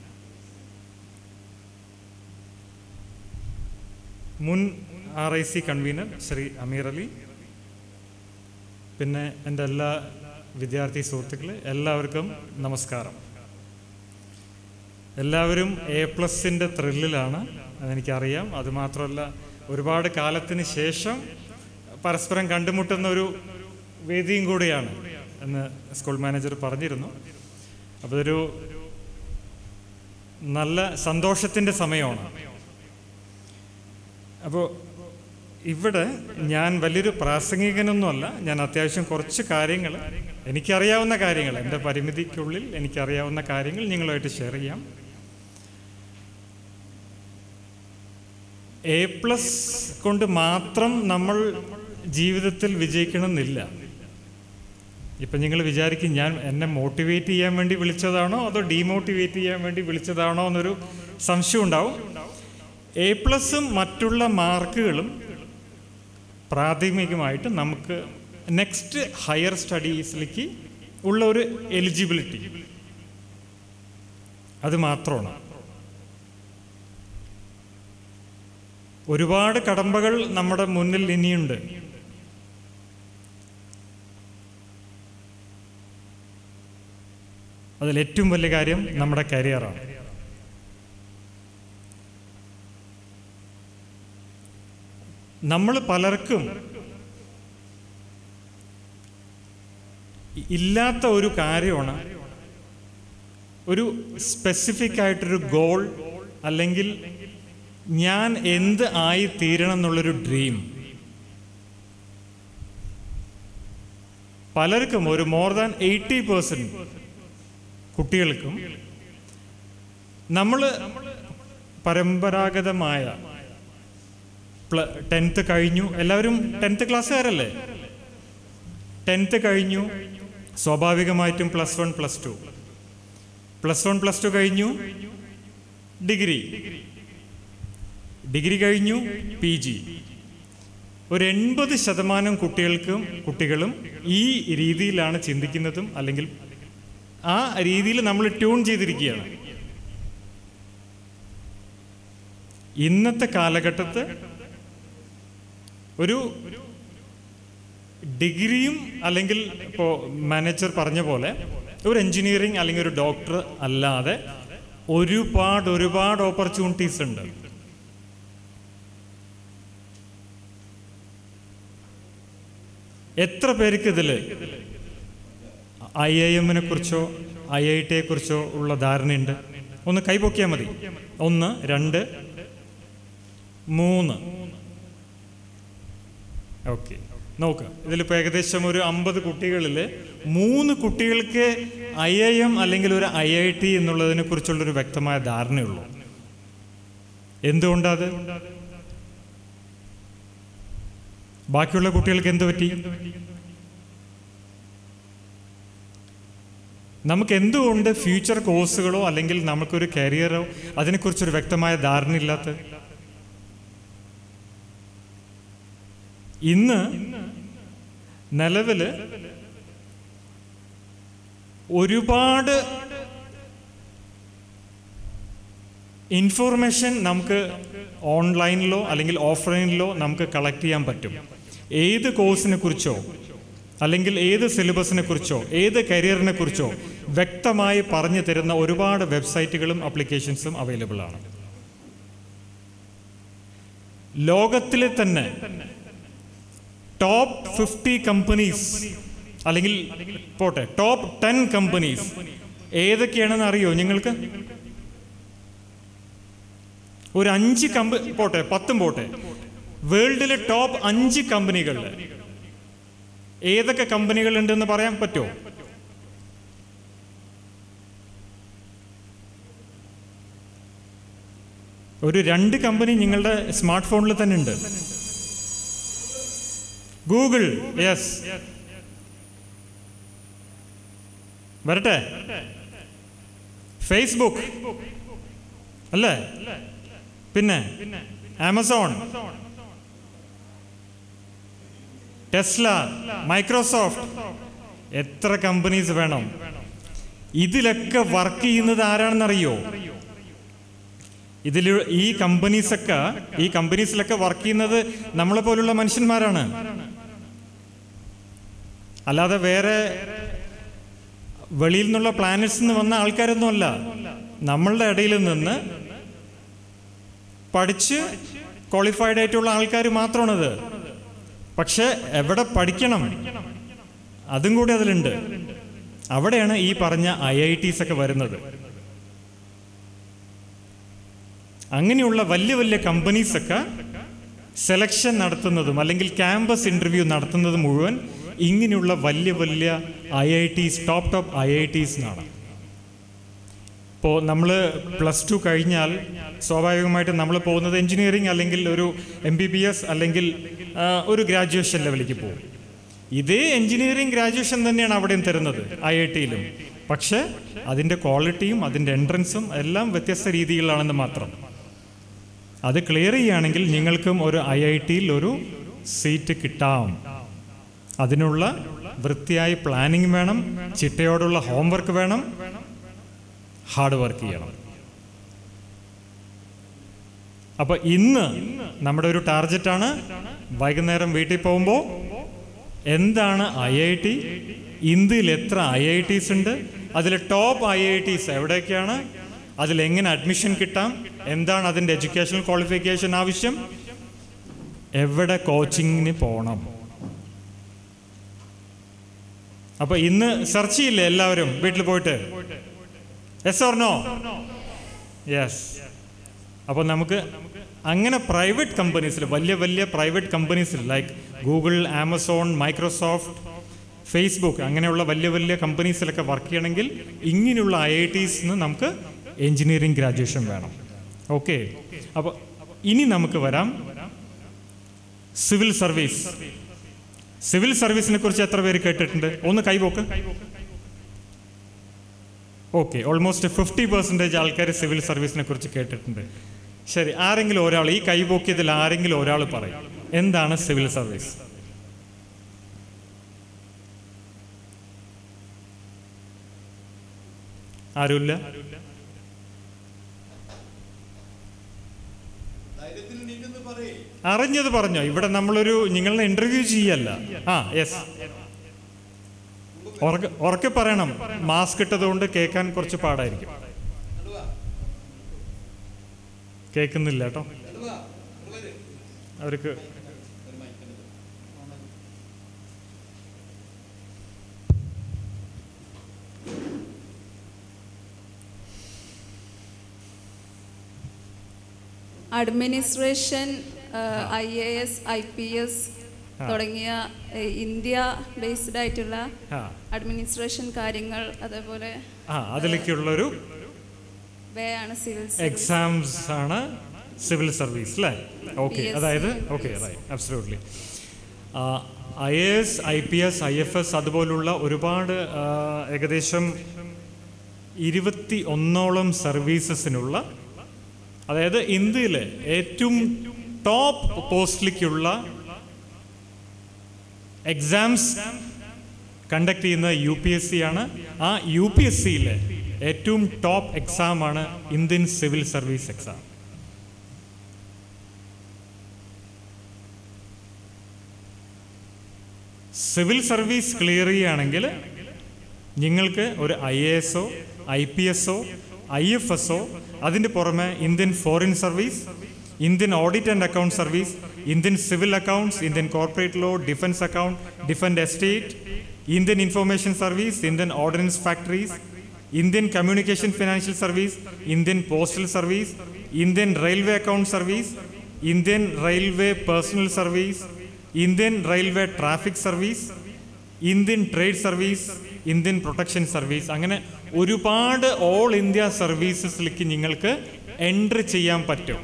മുൻ R I C convener Shri Ameer Ali പിന്നെ എൻ്റെ എല്ലാ വിദ്യാർത്ഥി സുഹൃത്തുക്കളെ എല്ലാവർക്കും നമസ്കാരം എല്ലാവരും എ പ്ലസിൻ്റെ ത്രില്ലിലാണ് അതെനിക്കറിയാം അതുമാത്രമല്ല ഒരുപാട് കാലത്തിന് ശേഷം പരസ്പരം കണ്ടുമുട്ടുന്ന ഒരു വേദിയും കൂടിയാണ് എന്ന് സ്കൂൾ മാനേജർ പറഞ്ഞിരുന്നു അപ്പോൾ ഇതൊരു നല്ല സന്തോഷത്തിൻ്റെ സമയമാണ് അപ്പോൾ ഇവിടെ ഞാൻ വലിയൊരു പ്രാസംഗികനൊന്നുമല്ല ഞാൻ അത്യാവശ്യം കുറച്ച് കാര്യങ്ങൾ എനിക്കറിയാവുന്ന കാര്യങ്ങൾ എൻ്റെ പരിമിതിക്കുള്ളിൽ എനിക്കറിയാവുന്ന കാര്യങ്ങൾ നിങ്ങളുമായിട്ട് ഷെയർ ചെയ്യാം എ പ്ലസ് കൊണ്ട് മാത്രം നമ്മൾ ജീവിതത്തിൽ വിജയിക്കണമെന്നില്ല ഇപ്പം നിങ്ങൾ വിചാരിക്കും ഞാൻ എന്നെ മോട്ടിവേറ്റ് ചെയ്യാൻ വേണ്ടി വിളിച്ചതാണോ അതോ ഡീമോട്ടിവേറ്റ് ചെയ്യാൻ വേണ്ടി വിളിച്ചതാണോ എന്നൊരു സംശയം ഉണ്ടാവും എ പ്ലസും മറ്റുള്ള മാർക്കുകളും പ്രാഥമികമായിട്ട് നമുക്ക് നെക്സ്റ്റ് ഹയർ സ്റ്റഡീസിലേക്ക് ഉള്ള ഒരു എലിജിബിലിറ്റി അത് മാത്രമാണ് ഒരുപാട് കടമ്പകൾ നമ്മുടെ മുന്നിൽ ഇനിയുണ്ട് അതിൽ ഏറ്റവും വലിയ കാര്യം നമ്മുടെ കരിയറാണ് നമ്മൾ പലർക്കും ഇല്ലാത്ത ഒരു കാര്യമാണ് ഒരു സ്പെസിഫിക് ആയിട്ടൊരു ഗോൾ അല്ലെങ്കിൽ ഞാൻ എന്ത് ആയി തീരണം എന്നുള്ളൊരു ഡ്രീം പലർക്കും ഒരു മോർ ദാൻ എയ്റ്റി പേഴ്സൻറ്റ് കുട്ടികൾക്കും നമ്മൾ പരമ്പരാഗതമായ ടെൻത്ത് കഴിഞ്ഞു എല്ലാവരും ടെൻത്ത് ക്ലാസ്സുകാരല്ലേ ടെൻത്ത് കഴിഞ്ഞു സ്വാഭാവികമായിട്ടും plus one plus two plus one plus two കഴിഞ്ഞു ഡിഗ്രി ഡിഗ്രി കഴിഞ്ഞു പി ജി ഒരു എൺപത് ശതമാനം കുട്ടികൾക്കും കുട്ടികളും ഈ രീതിയിലാണ് ചിന്തിക്കുന്നതും അല്ലെങ്കിൽ ആ രീതിയിൽ നമ്മൾ ട്യൂൺ ചെയ്തിരിക്കുകയാണ് ഇന്നത്തെ കാലഘട്ടത്ത് ഒരു ഡിഗ്രിയും അല്ലെങ്കിൽ ഇപ്പോൾ മാനേജർ പറഞ്ഞ പോലെ ഒരു എഞ്ചിനീയറിംഗ് അല്ലെങ്കിൽ ഒരു ഡോക്ടർ അല്ലാതെ ഒരുപാട് ഒരുപാട് ഓപ്പർച്യൂണിറ്റീസ് ഉണ്ട് എത്ര പേർക്ക് ഇതിൽ ഐ ഐ എമ്മിനെ കുറിച്ചോ ഐ ഐ ടിയെ കുറിച്ചോ ഉള്ള ധാരണയുണ്ട് ഒന്ന് കൈപൊക്കിയാൽ മതി ഒന്ന് രണ്ട് മൂന്ന് ഓക്കെ നോക്ക് ഇതിലിപ്പോൾ ഏകദേശം ഒരു അമ്പത് കുട്ടികളിൽ മൂന്ന് കുട്ടികൾക്ക് ഐ ഐ എം അല്ലെങ്കിൽ ഒരു ഐ ഐ ടി എന്നുള്ളതിനെ കുറിച്ചുള്ളൊരു വ്യക്തമായ ധാരണയുള്ളൂ എന്തുകൊണ്ടത് ബാക്കിയുള്ള കുട്ടികൾക്ക് എന്ത് പറ്റി നമുക്ക് എന്തുകൊണ്ട് ഫ്യൂച്ചർ കോഴ്സുകളോ അല്ലെങ്കിൽ നമുക്കൊരു കരിയറോ അതിനെക്കുറിച്ചൊരു വ്യക്തമായ ധാരണയില്ലാത്ത ഇന്ന് നിലവില് ഒരുപാട് ഇൻഫോർമേഷൻ നമുക്ക് ഓൺലൈനിലോ അല്ലെങ്കിൽ ഓഫ്ലൈനിലോ നമുക്ക് കളക്ട് ചെയ്യാൻ പറ്റും ഏത് കോഴ്സിനെ കുറിച്ചോ അല്ലെങ്കിൽ ഏത് സിലബസിനെ കുറിച്ചോ ഏത് കരിയറിനെ കുറിച്ചോ വ്യക്തമായി പറഞ്ഞു തരുന്ന ഒരുപാട് വെബ്സൈറ്റുകളും ആപ്ലിക്കേഷൻസും അവൈലബിൾ ആണ് ലോകത്തിലെ തന്നെ ടോപ്പ് ഫിഫ്റ്റി കമ്പനീസ് അല്ലെങ്കിൽ പോട്ടെ ടോപ്പ് ടെൻ കമ്പനീസ് ഏതൊക്കെയാണെന്ന് അറിയോ നിങ്ങൾക്ക് ഒരു അഞ്ച് കമ്പ പോട്ടെ പത്തും പോട്ടെ വേൾഡിലെ ടോപ്പ് അഞ്ച് കമ്പനികളിൽ ഏതൊക്കെ കമ്പനികൾ ഉണ്ടെന്ന് പറയാൻ പറ്റുമോ ഒരു രണ്ട് കമ്പനി നിങ്ങളുടെ സ്മാർട്ട് ഫോണിൽ തന്നെ ഉണ്ട് ഗൂഗിൾ യെസ് വരട്ടെ ഫേസ്ബുക്ക് അല്ലേ പിന്നെ ആമസോൺ ടെസ്ല മൈക്രോസോഫ്റ്റ് എത്ര കമ്പനീസ് വേണം ഇതിലൊക്കെ വർക്ക് ചെയ്യുന്നത് ആരാണെന്നറിയോ ഇതിൽ ഈ കമ്പനീസൊക്കെ ഈ കമ്പനീസിലൊക്കെ വർക്ക് ചെയ്യുന്നത് നമ്മളെ പോലുള്ള മനുഷ്യന്മാരാണ് അല്ലാതെ വേറെ വെളിയിൽ നിന്നുള്ള പ്ലാനറ്റ്സിൽ നിന്ന് വന്ന ആൾക്കാരൊന്നുമല്ല നമ്മളുടെ ഇടയിൽ നിന്ന് പഠിച്ച് ക്വാളിഫൈഡ് ആയിട്ടുള്ള ആൾക്കാർ മാത്രമാണിത് പക്ഷെ എവിടെ പഠിക്കണം അതും കൂടി അതിലുണ്ട് അവിടെയാണ് ഈ പറഞ്ഞ ഐ ഐ ടീസ് ഒക്കെ വരുന്നത് അങ്ങനെയുള്ള വലിയ വലിയ കമ്പനീസ് ഒക്കെ സെലക്ഷൻ നടത്തുന്നതും അല്ലെങ്കിൽ ക്യാമ്പസ് ഇന്റർവ്യൂ നടത്തുന്നതും മുഴുവൻ ഇങ്ങനെയുള്ള വലിയ വലിയ I I Ts top top I I Ts എന്നാണ് ഇപ്പോൾ നമ്മൾ പ്ലസ് ടു കഴിഞ്ഞാൽ സ്വാഭാവികമായിട്ട് നമ്മൾ പോകുന്നത് എഞ്ചിനീയറിംഗ് അല്ലെങ്കിൽ ഒരു എം ബി ബി എസ് അല്ലെങ്കിൽ ആ, ഒരു ഗ്രാജുവേഷൻ ലെവലിലേക്ക് പോകും ഇതേ എഞ്ചിനീയറിംഗ് ഗ്രാജുവേഷൻ തന്നെയാണ് അവിടെയും തരുന്നത് ഐ ഐ ടിയിലും പക്ഷേ അതിൻ്റെ ക്വാളിറ്റിയും അതിൻ്റെ എൻട്രൻസും എല്ലാം വ്യത്യസ്ത രീതിയിലാണെന്ന് മാത്രം അത് ക്ലിയർ ചെയ്യുകയാണെങ്കിൽ നിങ്ങൾക്കും ഒരു ഐ ഐ ടിയിൽ ഒരു സീറ്റ് കിട്ടാം അതിനുള്ള വൃത്തിയായി പ്ലാനിങ് വേണം ചിട്ടയോടുള്ള ഹോംവർക്ക് വേണം ഹാർഡ് വർക്ക് ചെയ്യണം അപ്പൊ ഇന്ന് നമ്മുടെ ഒരു ടാർഗറ്റാണ് വൈകുന്നേരം വീട്ടിൽ പോകുമ്പോൾ എന്താണ് ഐ ഐ ടി ഇന്ത്യയിൽ എത്ര ഐ ഐ ടീസ് ഉണ്ട് അതിൽ ടോപ്പ് ഐ ഐ ടീസ് എവിടെയൊക്കെയാണ് അതിൽ എങ്ങനെ അഡ്മിഷൻ കിട്ടാം എന്താണ് അതിൻ്റെ എഡ്യൂക്കേഷണൽ ക്വാളിഫിക്കേഷൻ ആവശ്യം എവിടെ കോച്ചിങ്ങിന് പോകണം അപ്പൊ ഇന്ന് സെർച്ച് ചെയ്യില്ലേ എല്ലാവരും വീട്ടിൽ പോയിട്ട് യെസ് ഓർ നോ യെസ് അപ്പോൾ നമുക്ക് അങ്ങനെ പ്രൈവറ്റ് കമ്പനീസിൽ വലിയ വലിയ പ്രൈവറ്റ് കമ്പനീസിൽ like Google Amazon Microsoft Facebook അങ്ങനെയുള്ള വലിയ വലിയ കമ്പനീസിലൊക്കെ വർക്ക് ചെയ്യണമെങ്കിൽ ഇങ്ങനെയുള്ള ഐ ഐ ടീസിന് നമുക്ക് എഞ്ചിനീയറിംഗ് ഗ്രാജുവേഷൻ വേണം ഓക്കെ അപ്പോൾ ഇനി നമുക്ക് വരാം സിവിൽ സർവീസ് സിവിൽ സർവീസിനെ കുറിച്ച് എത്ര പേര് കേട്ടിട്ടുണ്ട് ഒന്ന് കൈപോക്ക് ഓക്കെ ഓൾമോസ്റ്റ് ഫിഫ്റ്റി പെർസെൻറ്റേജ് ആൾക്കാർ സിവിൽ സർവീസിനെ കുറിച്ച് കേട്ടിട്ടുണ്ട് ശരി ആരെങ്കിലും ഒരാൾ ഈ കൈപോക്കിയതിൽ ആരെങ്കിലും ഒരാൾ പറയും എന്താണ് സിവിൽ സർവീസ് ആരുമില്ല അറിഞ്ഞത് പറഞ്ഞോ ഇവിടെ നമ്മളൊരു നിങ്ങളെ ഇന്റർവ്യൂ ചെയ്യല്ല ആ യെസ് ഉറക്കെ ഉറക്കെ പറയണം മാസ്ക് ഇട്ടതുകൊണ്ട് കേൾക്കാൻ കുറച്ച് പാടായിരിക്കും കേൾക്കുന്നില്ല കേട്ടോ അവർക്ക് administration I A S I P S തുടങ്ങിയ ഏഹ്, ഇന്ത്യ ബേസ്ഡ് ആയിട്ടുള്ള ആ അഡ്മിനിസ്ട്രേഷൻ കാര്യങ്ങൾ അതേപോലെ ആ അതിലേക്കുള്ളൊരു വേ ആണ് സിവിൽ എക്സാംസ് ആണ് സിവിൽ സർവീസ് അല്ലേ ഓക്കെ PSC. അതായത് okay right absolutely I A S I P S I F S അതുപോലുള്ള ഒരുപാട് ആ, ഏകദേശം ഇരുപത്തി ഒന്നോളം സർവീസസിനുള്ള അതായത് ഇന്ത്യയിലെ ഏറ്റവും ടോപ്പ് പോസ്റ്റിലേക്കുള്ള എക്സാംസ് കണ്ടക്ട് ചെയ്യുന്ന യു പി എസ് സി ആണ് ആ യു പി എസ് സിയിലെ ഏറ്റവും ടോപ്പ് എക്സാമാണ് Indian civil service exam civil service clear ചെയ്യുകയാണെങ്കിൽ നിങ്ങൾക്ക് ഒരു ഐ എ എസോ ഐ പി എസോ ഐ എഫ് എസോ അതിൻ്റെ പുറമെ Indian foreign service Indian audit and account service Indian civil accounts Indian corporate law defence account defence estate Indian information service Indian ordnance factories Indian communication financial service Indian postal service Indian railway account service Indian railway personnel service Indian railway traffic service Indian trade service Indian protection service അങ്ങനെ ഒരുപാട് all India സർവീസസിലേക്ക് നിങ്ങൾക്ക് entry ചെയ്യാൻ പറ്റും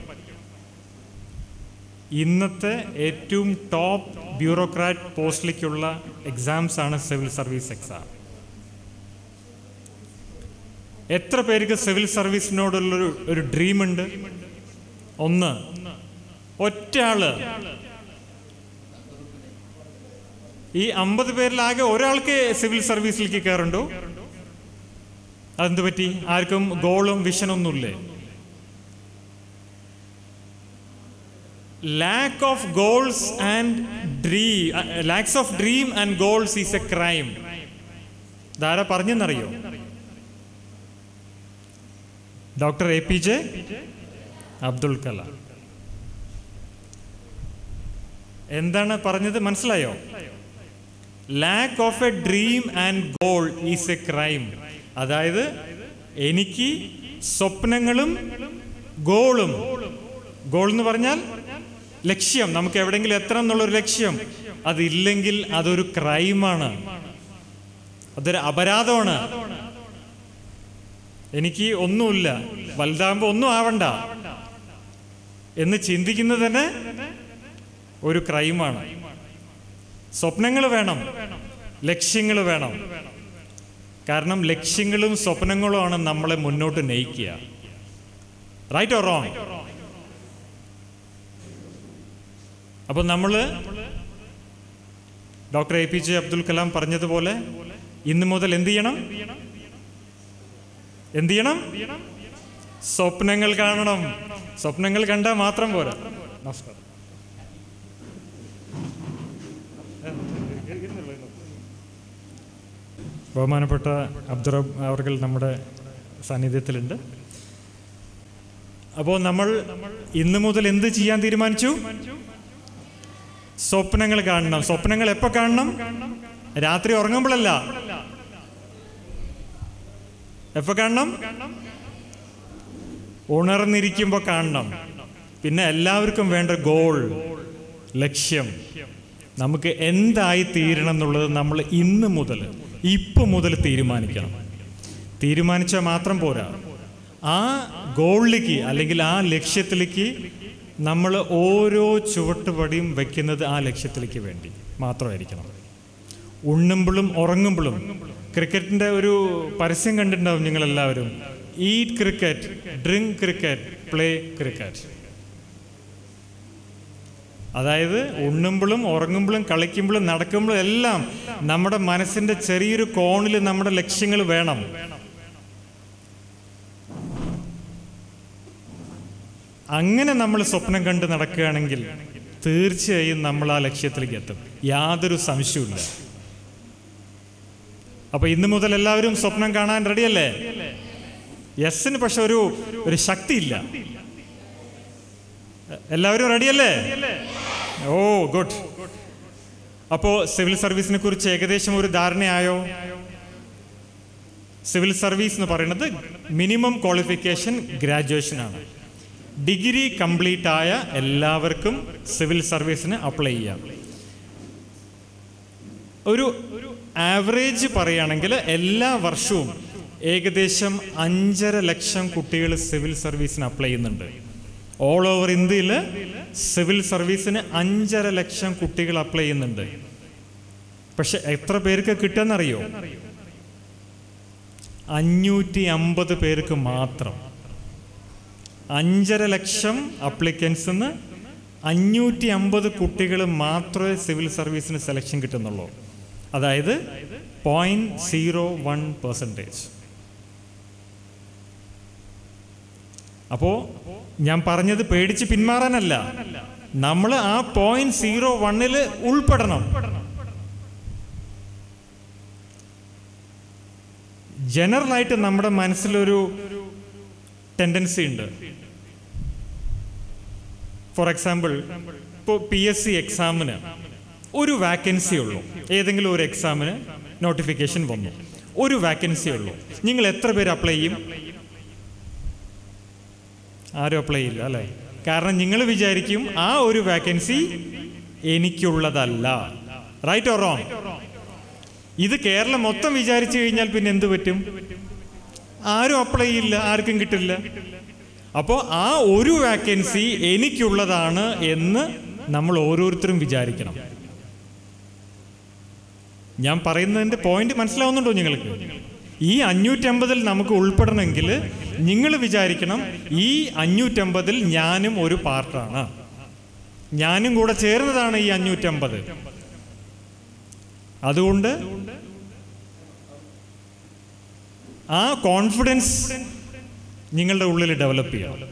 ഇന്നത്തെ ഏറ്റവും top bureaucrat പോസ്റ്റിലേക്കുള്ള exams ആണ് civil service exam എത്ര പേർക്ക് സിവിൽ സർവീസിനോടുള്ളൊരു ഒരു ഡ്രീം ഉണ്ട് ഒന്ന് ഒറ്റ ആള് ഈ അമ്പത് പേരിലാകെ ഒരാൾക്ക് സിവിൽ സർവീസിലേക്ക് കയറുണ്ടോ അതെന്ത് പറ്റി ആർക്കും ഗോളും വിഷനൊന്നുമില്ലേ lack of goals and dream lacks of dream and goals is a crime ധാരാ പറഞ്ഞെന്നറിയോ doctor A P J Abdul Kalam എന്താണ് പറഞ്ഞത് മനസ്സിലായോ lack of a dream and goal is a crime അതായത് എനിക്ക് സ്വപ്നങ്ങളും ഗോളും ഗോൾ എന്ന് പറഞ്ഞാൽ ലക്ഷ്യം നമുക്ക് എവിടെയെങ്കിലും എത്തണം എന്നുള്ളൊരു ലക്ഷ്യം അതില്ലെങ്കിൽ അതൊരു ക്രൈമാണ് അതൊരു അപരാധമാണ് എനിക്ക് ഒന്നുമില്ല വലുതാകുമ്പോൾ ഒന്നും ആവണ്ട എന്ന് ചിന്തിക്കുന്നത് തന്നെ ഒരു ക്രൈമാണ് സ്വപ്നങ്ങൾ വേണം ലക്ഷ്യങ്ങൾ വേണം കാരണം ലക്ഷ്യങ്ങളും സ്വപ്നങ്ങളുമാണ് നമ്മളെ മുന്നോട്ട് നയിക്കുക റൈറ്റ് ഓർ റോങ് അപ്പോൾ നമ്മൾ doctor A P J Abdul Kalam പറഞ്ഞതുപോലെ ഇന്ന് മുതൽ എന്ത് ചെയ്യണം എന്ത് ചെയ്യണം സ്വപ്നങ്ങൾ കാണണം സ്വപ്നങ്ങൾ കണ്ടാൽ മാത്രം പോരാ നമസ്കാരം ബഹുമാനപ്പെട്ട അബ്ദുറബ് അവർ നമ്മുടെ സാന്നിധ്യത്തിലുണ്ട് അപ്പോൾ നമ്മൾ ഇന്ന് മുതൽ എന്ത് ചെയ്യാൻ തീരുമാനിച്ചു സ്വപ്നങ്ങൾ കാണണം സ്വപ്നങ്ങൾ എപ്പോ കാണണം രാത്രി ഉറങ്ങുമ്പോഴല്ല എപ്പോ കാണണം ഉണർന്നിരിക്കുമ്പോൾ കാണണം പിന്നെ എല്ലാവർക്കും വേണ്ട ഗോൾ ലക്ഷ്യം നമുക്ക് എന്തായി തീരണം എന്നുള്ളത് നമ്മൾ ഇന്ന് മുതൽ ഇപ്പം മുതൽ തീരുമാനിക്കണം തീരുമാനിച്ചാൽ മാത്രം പോരാ ആ ഗോളിലേക്ക് അല്ലെങ്കിൽ ആ ലക്ഷ്യത്തിലേക്ക് നമ്മൾ ഓരോ ചുവട്ടുപടിയും വെക്കുന്നത് ആ ലക്ഷ്യത്തിലേക്ക് വേണ്ടി മാത്രമായിരിക്കണം ഉണ്ണുമ്പോഴും ഉറങ്ങുമ്പോഴും ക്രിക്കറ്റിൻ്റെ ഒരു പരസ്യം കണ്ടിട്ടുണ്ടാവും നിങ്ങളെല്ലാവരും eat cricket drink cricket play cricket അതായത് ഉണ്ണുമ്പോഴും ഉറങ്ങുമ്പോഴും കളിക്കുമ്പോഴും നടക്കുമ്പോഴും എല്ലാം നമ്മുടെ മനസ്സിന്റെ ചെറിയൊരു കോണിൽ നമ്മുടെ ലക്ഷ്യങ്ങൾ വേണം അങ്ങനെ നമ്മൾ സ്വപ്നം കണ്ട് നടക്കുകയാണെങ്കിൽ തീർച്ചയായും നമ്മൾ ആ ലക്ഷ്യത്തിലേക്ക് എത്തും യാതൊരു സംശയവുമില്ല അപ്പൊ ഇന്ന് മുതൽ എല്ലാവരും സ്വപ്നം കാണാൻ റെഡിയല്ലേ യെസ്സിന് പക്ഷെ ഒരു ഒരു ശക്തിയില്ല എല്ലാവരും റെഡിയല്ലേ ഓ ഗുഡ് അപ്പോ സിവിൽ സർവീസിനെ കുറിച്ച് ഏകദേശം ഒരു ധാരണയായോ സിവിൽ സർവീസ് എന്ന് പറയുന്നത് മിനിമം ക്വാളിഫിക്കേഷൻ ഗ്രാജുവേഷൻ ആണ് ഡിഗ്രി കംപ്ലീറ്റ് ആയ എല്ലാവർക്കും സിവിൽ സർവീസിന് അപ്ലൈ ചെയ്യാം ഒരു ആവറേജ് പറയുകയാണെങ്കിൽ എല്ലാ വർഷവും ഏകദേശം അഞ്ചര ലക്ഷം കുട്ടികൾ സിവിൽ സർവീസിന് അപ്ലൈ ചെയ്യുന്നുണ്ട് ഓൾ ഓവർ ഇന്ത്യയിൽ സിവിൽ സർവീസിന് അഞ്ചര ലക്ഷം കുട്ടികൾ അപ്ലൈ ചെയ്യുന്നുണ്ട് പക്ഷെ എത്ര പേർക്ക് കിട്ടുമെന്നറിയോ അഞ്ഞൂറ്റി അമ്പത് പേർക്ക് മാത്രം അഞ്ചര ലക്ഷം അപ്ലിക്കൻസിന്ന് അഞ്ഞൂറ്റി അമ്പത് കുട്ടികൾ മാത്രമേ സിവിൽ സർവീസിന് സെലക്ഷൻ കിട്ടുന്നുള്ളൂ അതായത് പോയിന്റ് സീറോ വൺ പെർസെൻറ്റേജ് അപ്പോൾ ഞാൻ പറഞ്ഞത് പേടിച്ച് പിന്മാറാനല്ല നമ്മൾ ആ പോയിന്റ് സീറോ വണ്ണിൽ ഉൾപ്പെടണം ജനറലായിട്ട് നമ്മുടെ മനസ്സിലൊരു ടെൻഡൻസി ഉണ്ട് ഫോർ എക്സാമ്പിൾ ഇപ്പോൾ പി എസ് സി എക്സാമിന് ഒരു വാക്കൻസി ഉള്ളൂ ഏതെങ്കിലും ഒരു എക്സാമിന് നോട്ടിഫിക്കേഷൻ വന്നു ഒരു വാക്കൻസി ഉള്ളൂ നിങ്ങൾ എത്ര പേര് അപ്ലൈ ചെയ്യും ആരും അപ്ലൈ ചെയ്യില്ല അല്ലേ കാരണം നിങ്ങൾ വിചാരിക്കും ആ ഒരു വാക്കൻസി എനിക്കുള്ളതല്ല റൈറ്റ് ഓർ റോങ് ഇത് കേരളം മൊത്തം വിചാരിച്ചു കഴിഞ്ഞാൽ പിന്നെ എന്ത് പറ്റും ആരും അപ്ലൈ ചെയ്യില്ല ആർക്കും കിട്ടില്ല അപ്പോൾ ആ ഒരു വാക്കൻസി എനിക്കുള്ളതാണ് എന്ന് നമ്മൾ ഓരോരുത്തരും വിചാരിക്കണം ഞാൻ പറയുന്നതിൻ്റെ പോയിന്റ് മനസ്സിലാവുന്നുണ്ടോ നിങ്ങൾക്ക് ഈ അഞ്ഞൂറ്റമ്പതിൽ നമുക്ക് ഉൾപ്പെടണമെങ്കിൽ നിങ്ങൾ വിചാരിക്കണം ഈ അഞ്ഞൂറ്റമ്പതിൽ ഞാനും ഒരു പാർട്ടാണ് ഞാനും കൂടെ ചേർന്നതാണ് ഈ അഞ്ഞൂറ്റമ്പത് അതുകൊണ്ട് ആ കോൺഫിഡൻസ് നിങ്ങളുടെ ഉള്ളിൽ ഡെവലപ്പ് ചെയ്യുക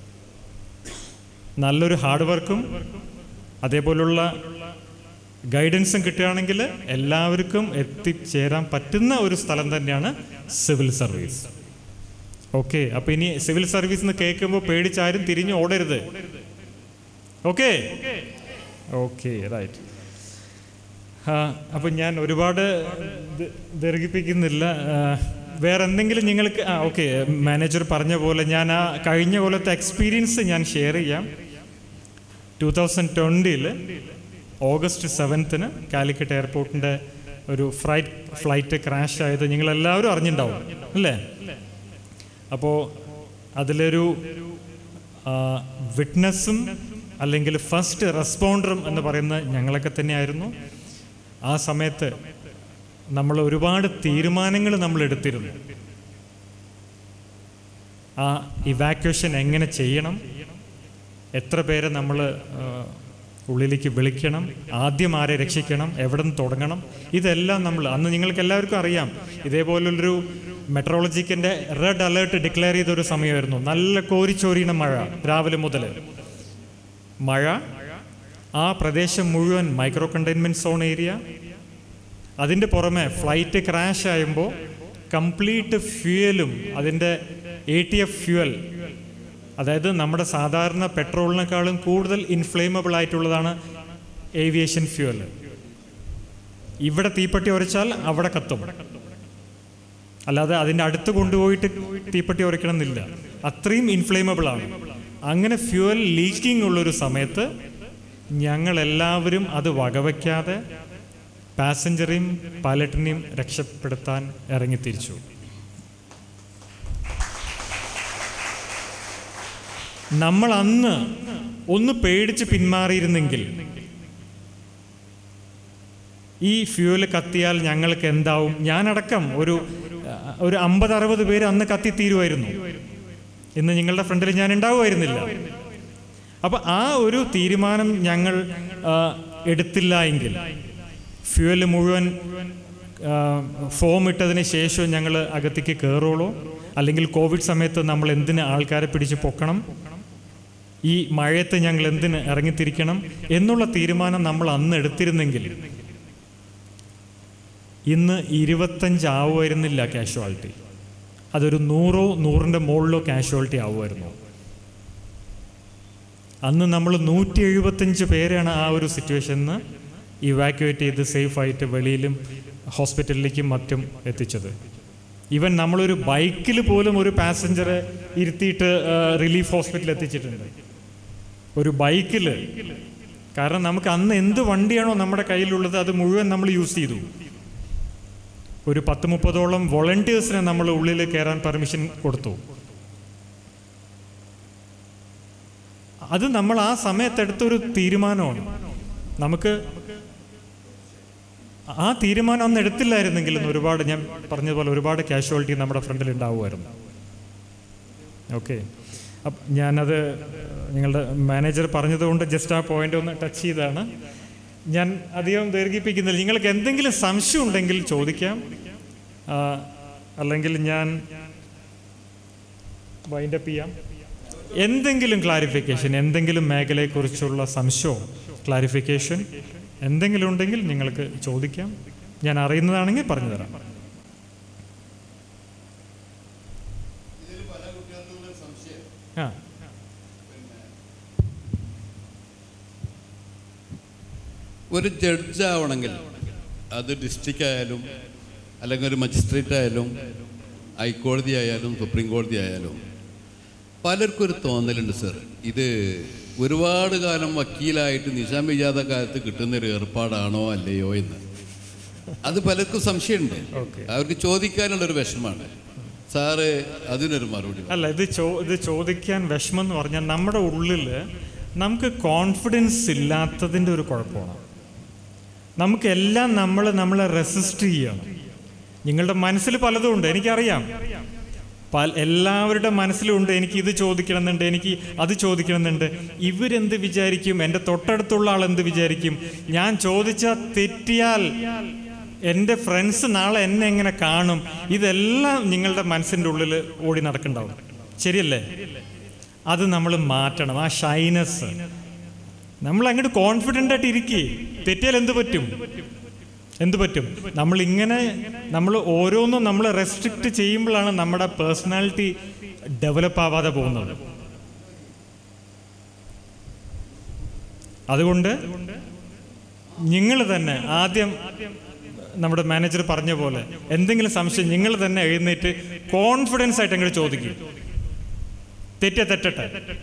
നല്ലൊരു ഹാർഡ് വർക്കും അതേപോലുള്ള ഗൈഡൻസും കിട്ടുകയാണെങ്കിൽ എല്ലാവർക്കും എത്തിച്ചേരാൻ പറ്റുന്ന ഒരു സ്ഥലം തന്നെയാണ് സിവിൽ സർവീസ് ഓക്കെ അപ്പോൾ ഇനി സിവിൽ സർവീസ് എന്ന് കേൾക്കുമ്പോൾ പേടിച്ചാരും തിരിഞ്ഞു ഓടരുത് ഓക്കെ ഓക്കെ റൈറ്റ് അപ്പം ഞാൻ ഒരുപാട് ദ- ദീർഘിപ്പിക്കുന്നില്ല ആ, വേറെ എന്തെങ്കിലും നിങ്ങൾക്ക് ആ ഓക്കെ മാനേജർ പറഞ്ഞ പോലെ ഞാൻ ആ കഴിഞ്ഞ കൊല്ലത്തെ എക്സ്പീരിയൻസ് ഞാൻ ഷെയർ ചെയ്യാം ടൂ തൗസൻഡ് ട്വൻറ്റിയിൽ ഓഗസ്റ്റ് സെവൻത്തിന് കാലിക്കറ്റ് എയർപോർട്ടിൻ്റെ ഒരു ഫ്ലൈറ്റ് ഫ്ലൈറ്റ് ക്രാഷ് ആയത് നിങ്ങളെല്ലാവരും അറിഞ്ഞിട്ടുണ്ടാവും അല്ലേ അപ്പോൾ അതിലൊരു വിറ്റ്നസ്സും അല്ലെങ്കിൽ ഫസ്റ്റ് റെസ്പോണ്ടറും എന്ന് പറയുന്ന ഞങ്ങളൊക്കെ തന്നെയായിരുന്നു ആ സമയത്ത് നമ്മൾ ഒരുപാട് തീരുമാനങ്ങൾ നമ്മൾ എടുത്തിരുന്നു ആ ഇവാക്വേഷൻ എങ്ങനെ ചെയ്യണം എത്ര പേരെ നമ്മൾ ഉള്ളിലേക്ക് വിളിക്കണം ആദ്യം ആരെ രക്ഷിക്കണം എവിടെ നിന്ന് തുടങ്ങണം ഇതെല്ലാം നമ്മൾ അന്ന് നിങ്ങൾക്ക് എല്ലാവർക്കും അറിയാം ഇതേപോലുള്ളൊരു മെട്രോളജിക്കിൻ്റെ റെഡ് അലേർട്ട് ഡിക്ലെയർ ചെയ്ത ഒരു സമയമായിരുന്നു നല്ല കോരിച്ചോരിയുന്ന മഴ രാവിലെ മുതൽ മഴ ആ പ്രദേശം മുഴുവൻ മൈക്രോ കണ്ടെയ്ൻമെൻറ്റ് സോൺ ഏരിയ അതിൻ്റെ പുറമെ ഫ്ലൈറ്റ് ക്രാഷ് ആയുമ്പോൾ കംപ്ലീറ്റ് ഫ്യൂവലും അതിൻ്റെ എ ടി എഫ് ഫ്യൂവൽ അതായത് നമ്മുടെ സാധാരണ പെട്രോളിനേക്കാളും കൂടുതൽ ഇൻഫ്ലേമബിൾ ആയിട്ടുള്ളതാണ് ഏവിയേഷൻ ഫ്യൂവൽ ഇവിടെ തീപ്പെട്ടി ഉരച്ചാൽ അവിടെ കത്തും അല്ലാതെ അതിൻ്റെ അടുത്ത് കൊണ്ടുപോയിട്ട് തീപ്പെട്ടി ഉരയ്ക്കണം എന്നില്ല അത്രയും ഇൻഫ്ലേമബിൾ ആണ് അങ്ങനെ ഫ്യൂവൽ ലീക്കിംഗ് ഉള്ളൊരു സമയത്ത് ഞങ്ങളെല്ലാവരും അത് വകവയ്ക്കാതെ പാസഞ്ചറെയും പൈലറ്റിനെയും രക്ഷപ്പെടുത്താൻ ഇറങ്ങിത്തിരിച്ചു നമ്മൾ അന്ന് ഒന്ന് പേടിച്ച് പിന്മാറിയിരുന്നെങ്കിൽ ഈ ഫ്യൂവൽ കത്തിയാൽ ഞങ്ങൾക്ക് എന്താവും ഞാനടക്കം ഒരു അഹ്, ഒരു അമ്പത് അറുപത് പേര് അന്ന് കത്തിത്തീരുമായിരുന്നു ഇന്ന് നിങ്ങളുടെ ഫ്രണ്ടിൽ ഞാൻ ഉണ്ടാവുമായിരുന്നില്ല അപ്പം ആ ഒരു തീരുമാനം ഞങ്ങൾ ആ, എടുത്തില്ല എങ്കിൽ ഫ്യൂവൽ മുഴുവൻ ആ, ഫോം ഇട്ടതിന് ശേഷം ഞങ്ങൾ അകത്തേക്ക് കയറുള്ളൂ അല്ലെങ്കിൽ കോവിഡ് സമയത്ത് നമ്മൾ എന്തിന് ആൾക്കാരെ പിടിച്ച് പൊക്കണം ഈ മഴയത്ത് ഞങ്ങൾ എന്തിന് ഇറങ്ങിത്തിരിക്കണം എന്നുള്ള തീരുമാനം നമ്മൾ അന്ന് എടുത്തിരുന്നെങ്കിൽ ഇന്ന് ഇരുപത്തഞ്ച് ആവുമായിരുന്നില്ല കാഷ്വാലിറ്റി അതൊരു നൂറോ നൂറിൻ്റെ മുകളിലോ കാഷ്വാലിറ്റി ആവുമായിരുന്നു അന്ന് നമ്മൾ നൂറ്റി എഴുപത്തഞ്ച് പേരാണ് ആ ഒരു സിറ്റുവേഷനിൽ ഇവാക്യുവേറ്റ് ചെയ്ത് സേഫായിട്ട് വെളിയിലും ഹോസ്പിറ്റലിലേക്കും മറ്റും എത്തിച്ചത് ഈവൻ നമ്മളൊരു ബൈക്കിൽ പോലും ഒരു പാസഞ്ചറെ ഇരുത്തിയിട്ട് റിലീഫ് ഹോസ്പിറ്റലിൽ എത്തിച്ചിട്ടുണ്ട് ഒരു ബൈക്കിൽ കാരണം നമുക്ക് അന്ന് എന്ത് വണ്ടിയാണോ നമ്മുടെ കയ്യിലുള്ളത് അത് മുഴുവൻ നമ്മൾ യൂസ് ചെയ്തു ഒരു പത്ത് മുപ്പതോളം വോളണ്ടിയേഴ്സിനെ നമ്മൾ ഉള്ളിൽ കയറാൻ പെർമിഷൻ കൊടുത്തു അത് നമ്മൾ ആ സമയത്തെടുത്തൊരു തീരുമാനമാണ് നമുക്ക് ആ തീരുമാനം അന്ന് എടുത്തില്ലായിരുന്നെങ്കിൽ ഇന്ന് ഒരുപാട് ഞാൻ പറഞ്ഞതുപോലെ ഒരുപാട് കാഷ്വാലിറ്റി നമ്മുടെ ഫ്രണ്ടിൽ ഉണ്ടാവുമായിരുന്നു ഓക്കെ അപ്പം ഞാനത് നിങ്ങളുടെ മാനേജർ പറഞ്ഞതുകൊണ്ട് ജസ്റ്റ് ആ പോയിന്റ് ഒന്ന് ടച്ച് ചെയ്താണ് ഞാൻ അധികം ദീർഘിപ്പിക്കുന്നില്ല നിങ്ങൾക്ക് എന്തെങ്കിലും സംശയം ഉണ്ടെങ്കിൽ ചോദിക്കാം ആ, അല്ലെങ്കിൽ ഞാൻ വൈൻഡപ്പ് ചെയ്യാം എന്തെങ്കിലും ക്ലാരിഫിക്കേഷൻ എന്തെങ്കിലും മേഖലയെക്കുറിച്ചുള്ള സംശയവും ക്ലാരിഫിക്കേഷൻ എന്തെങ്കിലും ഉണ്ടെങ്കിൽ നിങ്ങൾക്ക് ചോദിക്കാം ഞാൻ അറിയുന്നതാണെങ്കിൽ പറഞ്ഞു തരാം ആ ഒരു ജഡ്ജ് ആവണമെങ്കിൽ അത് ഡിസ്ട്രിക്റ്റ് ആയാലും അല്ലെങ്കിൽ ഒരു മജിസ്ട്രേറ്റ് ആയാലും ഹൈക്കോടതി ആയാലും സുപ്രീം കോടതി ആയാലും പലർക്കും ഒരു തോന്നലുണ്ട് സർ ഇത് ഒരുപാട് കാലം വക്കീലായിട്ട് നിശാം വിജാത കാലത്ത് കിട്ടുന്നൊരു ഏർപ്പാടാണോ അല്ലയോ എന്ന് അത് പലർക്കും സംശയമുണ്ട് Okay. അവർക്ക് ചോദിക്കാനുള്ളൊരു വിഷമാണ് സാറ് അതിനൊരു മറുപടി പറ. അല്ല ഇത് ചോ ഇത് ചോദിക്കാൻ വിഷമം എന്ന് പറഞ്ഞാൽ നമ്മുടെ ഉള്ളിൽ നമുക്ക് കോൺഫിഡൻസ് ഇല്ലാത്തതിൻ്റെ ഒരു കുഴപ്പമാണ് നമുക്കെല്ലാം നമ്മൾ നമ്മളെ റെസിസ്റ്റ് ചെയ്യണം നിങ്ങളുടെ മനസ്സിൽ പലതും ഉണ്ട് എനിക്കറിയാം പല എല്ലാവരുടെ മനസ്സിലുണ്ട് എനിക്ക് ഇത് ചോദിക്കണമെന്നുണ്ട് എനിക്ക് അത് ചോദിക്കണമെന്നുണ്ട് ഇവരെന്ത് വിചാരിക്കും എൻ്റെ തൊട്ടടുത്തുള്ള ആൾ എന്ത് വിചാരിക്കും ഞാൻ ചോദിച്ചാൽ തെറ്റിയാൽ എൻ്റെ ഫ്രണ്ട്സ് നാളെ എന്നെ എങ്ങനെ കാണും ഇതെല്ലാം നിങ്ങളുടെ മനസ്സിൻ്റെ ഉള്ളിൽ ഓടി നടക്കണ്ടാവും ശരിയല്ലേ അത് നമ്മൾ മാറ്റണം ആ ഷൈനസ് നമ്മൾ അങ്ങോട്ട് കോൺഫിഡൻ്റ് ആയിട്ട് ഇരിക്കേ തെറ്റിയാൽ എന്ത് പറ്റും എന്ത് പറ്റും നമ്മൾ ഇങ്ങനെ നമ്മൾ ഓരോന്നും നമ്മൾ റെസ്ട്രിക്റ്റ് ചെയ്യുമ്പോഴാണ് നമ്മുടെ പേഴ്സണാലിറ്റി ഡെവലപ്പ് ആവാതെ പോകുന്നത് അതുകൊണ്ട് നിങ്ങൾ തന്നെ ആദ്യം നമ്മുടെ മാനേജർ പറഞ്ഞ പോലെ എന്തെങ്കിലും സംശയം നിങ്ങൾ തന്നെ എഴുന്നേറ്റ് കോൺഫിഡൻസ് ആയിട്ട് അങ്ങോട്ട് ചോദിക്കും തെറ്റ തെറ്റട്ടെ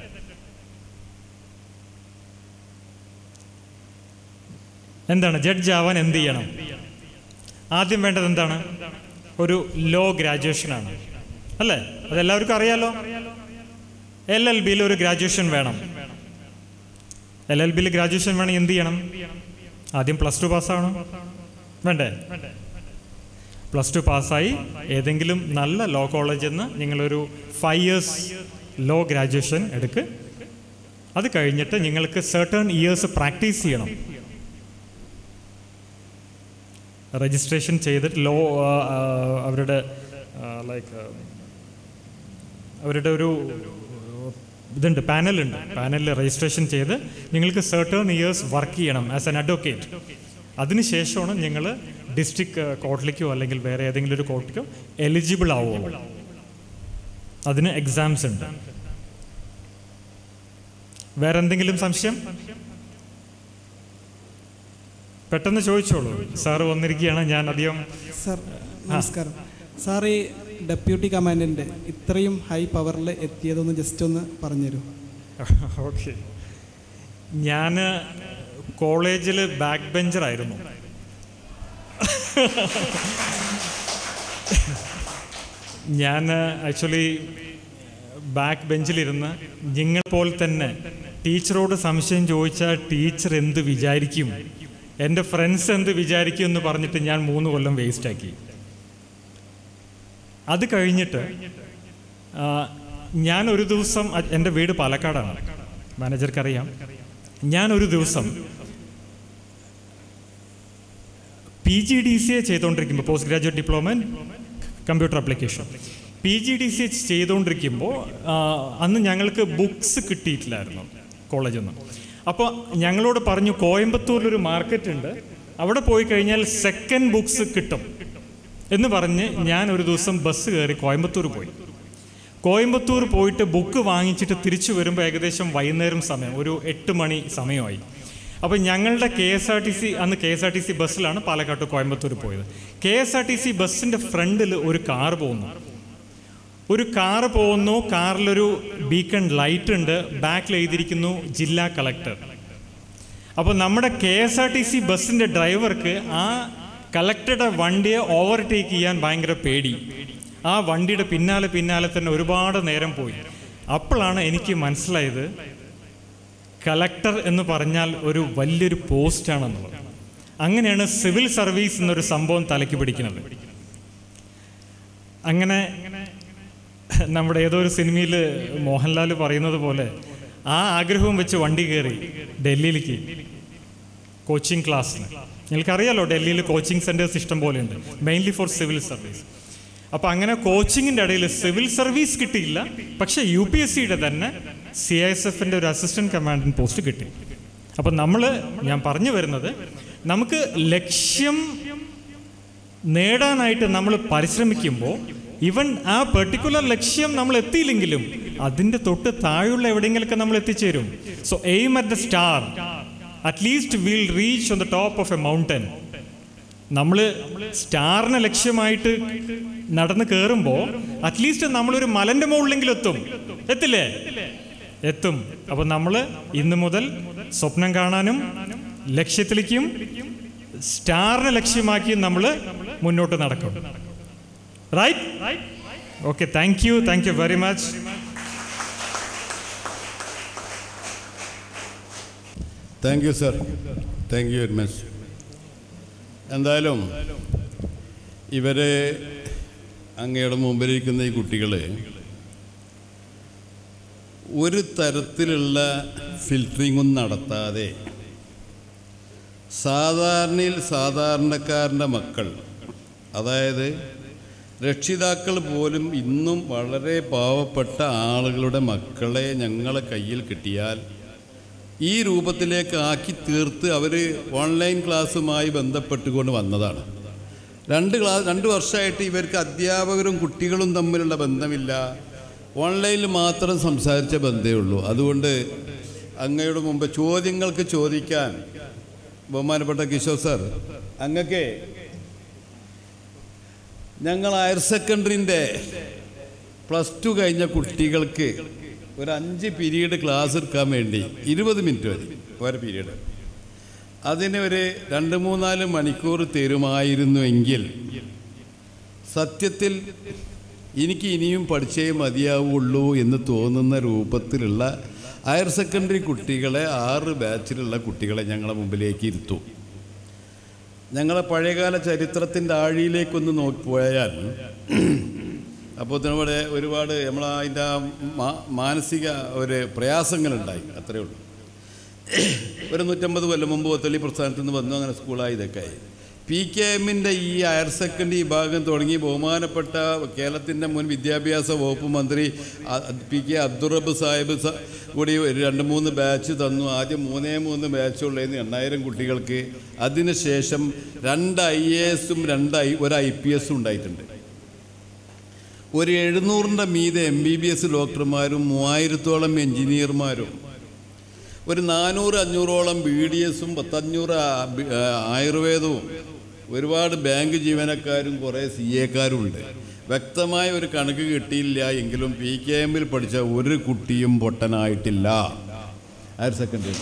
എന്താണ് ജഡ്ജ് ആവാൻ എന്ത് ചെയ്യണം ആദ്യം വേണ്ടത് എന്താണ് ഒരു ലോ ഗ്രാജുവേഷനാണ് അല്ലേ അതെല്ലാവർക്കും അറിയാലോ എൽ എൽ ബിയിൽ ഒരു ഗ്രാജുവേഷൻ വേണം എൽ എൽ ബിയിൽ ഗ്രാജുവേഷൻ വേണമെങ്കിൽ എന്ത് ചെയ്യണം ആദ്യം പ്ലസ് ടു പാസ്സാവണം വേണ്ടേ പ്ലസ് ടു പാസ്സായി ഏതെങ്കിലും നല്ല ലോ കോളേജിൽ നിന്ന് നിങ്ങളൊരു ഫൈവ് ഇയേഴ്സ് ലോ ഗ്രാജുവേഷൻ എടുക്ക് അത് കഴിഞ്ഞിട്ട് നിങ്ങൾക്ക് സർട്ടൺ ഇയേഴ്സ് പ്രാക്ടീസ് ചെയ്യണം രജിസ്ട്രേഷൻ ചെയ്തിട്ട് ലോ അവരുടെ ലൈക്ക് അവരുടെ ഒരു ഇതുണ്ട് പാനലുണ്ട് പാനലിൽ രജിസ്ട്രേഷൻ ചെയ്ത് നിങ്ങൾക്ക് സർട്ടേൺ ഇയേഴ്സ് വർക്ക് ചെയ്യണം ആസ് എൻ അഡ്വക്കേറ്റ് അതിനുശേഷമാണ് നിങ്ങൾ ഡിസ്ട്രിക്ട് കോർട്ടിലേക്കോ അല്ലെങ്കിൽ വേറെ ഏതെങ്കിലും ഒരു കോർട്ടിലേക്കോ എലിജിബിൾ ആവുള്ളൂ അതിന് എക്സാംസ് ഉണ്ട് വേറെ എന്തെങ്കിലും സംശയം പെട്ടെന്ന് ചോദിച്ചോളൂ സാറ് വന്നിരിക്കുകയാണ് ഞാൻ അധികം സർ നമസ്കാരം സാർ ഈ ഡെപ്യൂട്ടി കമാൻഡൻ്റ് ഇത്രയും ഹൈ പവറിൽ എത്തിയതൊന്ന് ജസ്റ്റ് ഒന്ന് പറഞ്ഞുതരൂ ഓക്കെ ഞാൻ കോളേജിൽ ബാക്ക് ബെഞ്ചറായിരുന്നു ഞാൻ ആക്ച്വലി ബാക്ക് ബെഞ്ചിലിരുന്ന് നിങ്ങൾ പോലെ തന്നെ ടീച്ചറോട് സംശയം ചോദിച്ചാൽ ടീച്ചർ എന്ത് വിചാരിക്കും എൻ്റെ ഫ്രണ്ട്സ് എന്ത് വിചാരിക്കും എന്ന് പറഞ്ഞിട്ട് ഞാൻ മൂന്ന് കൊല്ലം വേസ്റ്റാക്കി അത് കഴിഞ്ഞിട്ട് ആ, ഞാൻ ഒരു ദിവസം അ- എൻ്റെ വീട് പാലക്കാടാണ് മാനേജർക്കറിയാം ഞാൻ ഒരു ദിവസം P G D C A ചെയ്തുകൊണ്ടിരിക്കുമ്പോൾ post graduate diploma in computer application P G D C A ചെയ്തുകൊണ്ടിരിക്കുമ്പോൾ ആ, അന്ന് ഞങ്ങൾക്ക് ബുക്സ് കിട്ടിയിട്ടില്ലായിരുന്നു കോളേജിൽ നിന്ന് അപ്പോൾ ഞങ്ങളോട് പറഞ്ഞു കോയമ്പത്തൂരിലൊരു മാർക്കറ്റ് ഉണ്ട് അവിടെ പോയി കഴിഞ്ഞാൽ സെക്കൻഡ് ബുക്സ് കിട്ടും എന്ന് പറഞ്ഞ് ഞാൻ ഒരു ദിവസം ബസ് കയറി കോയമ്പത്തൂർ പോയി കോയമ്പത്തൂർ പോയിട്ട് ബുക്ക് വാങ്ങിച്ചിട്ട് തിരിച്ചു വരുമ്പോൾ ഏകദേശം വൈകുന്നേരം സമയം ഒരു എട്ട് മണി സമയമായി അപ്പോൾ ഞങ്ങളുടെ K S R T C അന്ന് K S R T C ബസ്സിലാണ് പാലക്കാട്ട് കോയമ്പത്തൂർ പോയത് K S R T C ബസ്സിൻ്റെ ഫ്രണ്ടിൽ ഒരു കാർ പോകുന്നു ഒരു കാർ പോകുന്നു കാറിലൊരു ബീക്കൺ ലൈറ്റ് ഉണ്ട് ബാക്കിൽ എഴുതിയിരിക്കുന്നു ജില്ലാ കളക്ടർ അപ്പോൾ നമ്മുടെ K S R T C ബസ്സിൻ്റെ ഡ്രൈവർക്ക് ആ കളക്ടറുടെ വണ്ടിയെ ഓവർടേക്ക് ചെയ്യാൻ ഭയങ്കര പേടി ആ വണ്ടിയുടെ പിന്നാലെ പിന്നാലെ തന്നെ ഒരുപാട് നേരം പോയി അപ്പോഴാണ് എനിക്ക് മനസ്സിലായത് കളക്ടർ എന്ന് പറഞ്ഞാൽ ഒരു വലിയൊരു പോസ്റ്റാണെന്നുള്ളത് അങ്ങനെയാണ് സിവിൽ സർവീസ് എന്നൊരു സംഭവം തലയ്ക്ക് പിടിക്കുന്നത് അങ്ങനെ നമ്മുടെ ഏതോ ഒരു സിനിമയിൽ മോഹൻലാൽ പറയുന്നത് പോലെ ആ ആഗ്രഹവും വെച്ച് വണ്ടി കയറി ഡൽഹിയിലേക്ക് കോച്ചിങ് ക്ലാസ്സിന് നിങ്ങൾക്കറിയാലോ ഡൽഹിയിൽ കോച്ചിങ് സെൻറ്റേഴ്സ് ഇഷ്ടം പോലെയുണ്ട് മെയിൻലി ഫോർ സിവിൽ സർവീസ് അപ്പോൾ അങ്ങനെ കോച്ചിങ്ങിൻ്റെ ഇടയിൽ സിവിൽ സർവീസ് കിട്ടിയില്ല പക്ഷേ യു പി എസ് സിയുടെ തന്നെ സി ഐ എസ് എഫിൻ്റെ ഒരു അസിസ്റ്റൻറ്റ് കമാൻഡൻറ്റ് പോസ്റ്റ് കിട്ടി അപ്പോൾ നമ്മൾ ഞാൻ പറഞ്ഞു വരുന്നത് നമുക്ക് ലക്ഷ്യം നേടാനായിട്ട് നമ്മൾ പരിശ്രമിക്കുമ്പോൾ ഇവൻ ആ പെർട്ടിക്കുലർ ലക്ഷ്യം നമ്മൾ എത്തിയില്ലെങ്കിലും അതിൻ്റെ തൊട്ട് താഴെയുള്ള എവിടെയെങ്കിലൊക്കെ നമ്മൾ എത്തിച്ചേരും so aim at the star at least will reach on the top of a mountain നമ്മൾ സ്റ്റാറിനെ ലക്ഷ്യമായിട്ട് നടന്ന് കയറുമ്പോൾ അറ്റ്ലീസ്റ്റ് നമ്മളൊരു മലന്റെ മുകളിലെങ്കിലും എത്തും എത്തില്ലേ എത്തും അപ്പൊ നമ്മൾ ഇന്ന് മുതൽ സ്വപ്നം കാണാനും ലക്ഷ്യത്തിലേക്കും സ്റ്റാറിനെ ലക്ഷ്യമാക്കി നമ്മൾ മുന്നോട്ട് നടക്കും right okay thank you thank you very much thank you sir thank you very much എന്തായാലും ഇവരെ അങ്ങയുടെ മുമ്പിലിരിക്കുന്ന ഈ കുട്ടികൾ ഒരു തരത്തിലുള്ള ഫിൽറ്ററിങ്ങും നടത്താതെ സാധാരണയിൽ സാധാരണക്കാരൻ്റെ മക്കൾ അതായത് രക്ഷിതാക്കൾ പോലും ഇന്നും വളരെ പാവപ്പെട്ട ആളുകളുടെ മക്കളെ ഞങ്ങളെ കയ്യിൽ കിട്ടിയാൽ ഈ രൂപത്തിലേക്ക് ആക്കി തീർത്ത് അവർ ഓൺലൈൻ ക്ലാസ്സുമായി ബന്ധപ്പെട്ടുകൊണ്ട് വന്നതാണ് രണ്ട് ക്ലാസ് രണ്ട് വർഷമായിട്ട് ഇവർക്ക് അധ്യാപകരും കുട്ടികളും തമ്മിലുള്ള ബന്ധമില്ല ഓൺലൈനിൽ മാത്രം സംസാരിച്ച ബന്ധമേ ഉള്ളൂ അതുകൊണ്ട് അങ്ങയുടെ മുമ്പ് ചോദ്യങ്ങൾക്ക് ചോദിക്കാൻ ബഹുമാനപ്പെട്ട കിഷോർ സാർ അങ്ങക്ക് ഞങ്ങൾ ഹയർ സെക്കൻഡറിൻ്റെ പ്ലസ് ടു കഴിഞ്ഞ കുട്ടികൾക്ക് ഒരു അഞ്ച് പീരീഡ് ക്ലാസ് എടുക്കാൻ വേണ്ടി ഇരുപത് മിനിറ്റ് മതി ഒരു പീരീഡ് അതിന് ഒരു രണ്ട് മൂന്നാല് മണിക്കൂർ തരുമായിരുന്നുവെങ്കിൽ സത്യത്തിൽ എനിക്ക് ഇനിയും പഠിച്ചേ മതിയാവുള്ളൂ എന്ന് തോന്നുന്ന രൂപത്തിലുള്ള ഹയർ സെക്കൻഡറി കുട്ടികളെ ആറ് ബാച്ചിലുള്ള കുട്ടികളെ ഞങ്ങളെ മുമ്പിലേക്ക് ഇരുത്തും ഞങ്ങളെ പഴയകാല ചരിത്രത്തിൻ്റെ ആഴിയിലേക്കൊന്ന് നോക്കി പോയാൽ അപ്പോൾ ഇവിടെ ഒരുപാട് നമ്മൾ അതിൻ്റെ ആ മാ- മാനസിക ഒരു പ്രയാസങ്ങളുണ്ടായി അത്രയേ ഉള്ളൂ ഒരു നൂറ്റമ്പത് കൊല്ലം മുമ്പ് ഒത്തള്ളി പ്രസ്ഥാനത്ത് നിന്ന് വന്നു അങ്ങനെ സ്കൂളായി ഇതൊക്കെ ആയി പി കെ എമ്മിൻ്റെ ഈ ഹയർ സെക്കൻഡറി വിഭാഗം തുടങ്ങി ബഹുമാനപ്പെട്ട കേരളത്തിൻ്റെ മുൻ വിദ്യാഭ്യാസ വകുപ്പ് മന്ത്രി അ- പി കെ അബ്ദുറബ് സാഹിബ് സ- കൂടി ഒരു രണ്ട് മൂന്ന് ബാച്ച് തന്നു ആദ്യം മൂന്നേ മൂന്ന് ബാച്ചുള്ളതിന് എണ്ണായിരം കുട്ടികൾക്ക് അതിനുശേഷം രണ്ട് ഐ എ എസും രണ്ട് ഐ ഒരു ഐ പി എസും ഉണ്ടായിട്ടുണ്ട് ഒരു എഴുന്നൂറിൻ്റെ മീതെ എം ബി ബി എസ് ഡോക്ടർമാരും മൂവായിരത്തോളം എഞ്ചിനീയർമാരും ഒരു നാനൂറ് അഞ്ഞൂറോളം ബി ഡി എസും പത്തഞ്ഞൂറ് ആ- ബി- ആ, ആയുർവേദവും ഒരുപാട് ബാങ്ക് ജീവനക്കാരും കുറേ സി എക്കാരും ഉണ്ട് വ്യക്തമായ ഒരു കണക്ക് കിട്ടിയില്ല എങ്കിലും പി കെ എമ്മിൽ പഠിച്ച ഒരു കുട്ടിയും പൊട്ടനായിട്ടില്ല ഹയർ സെക്കൻഡറി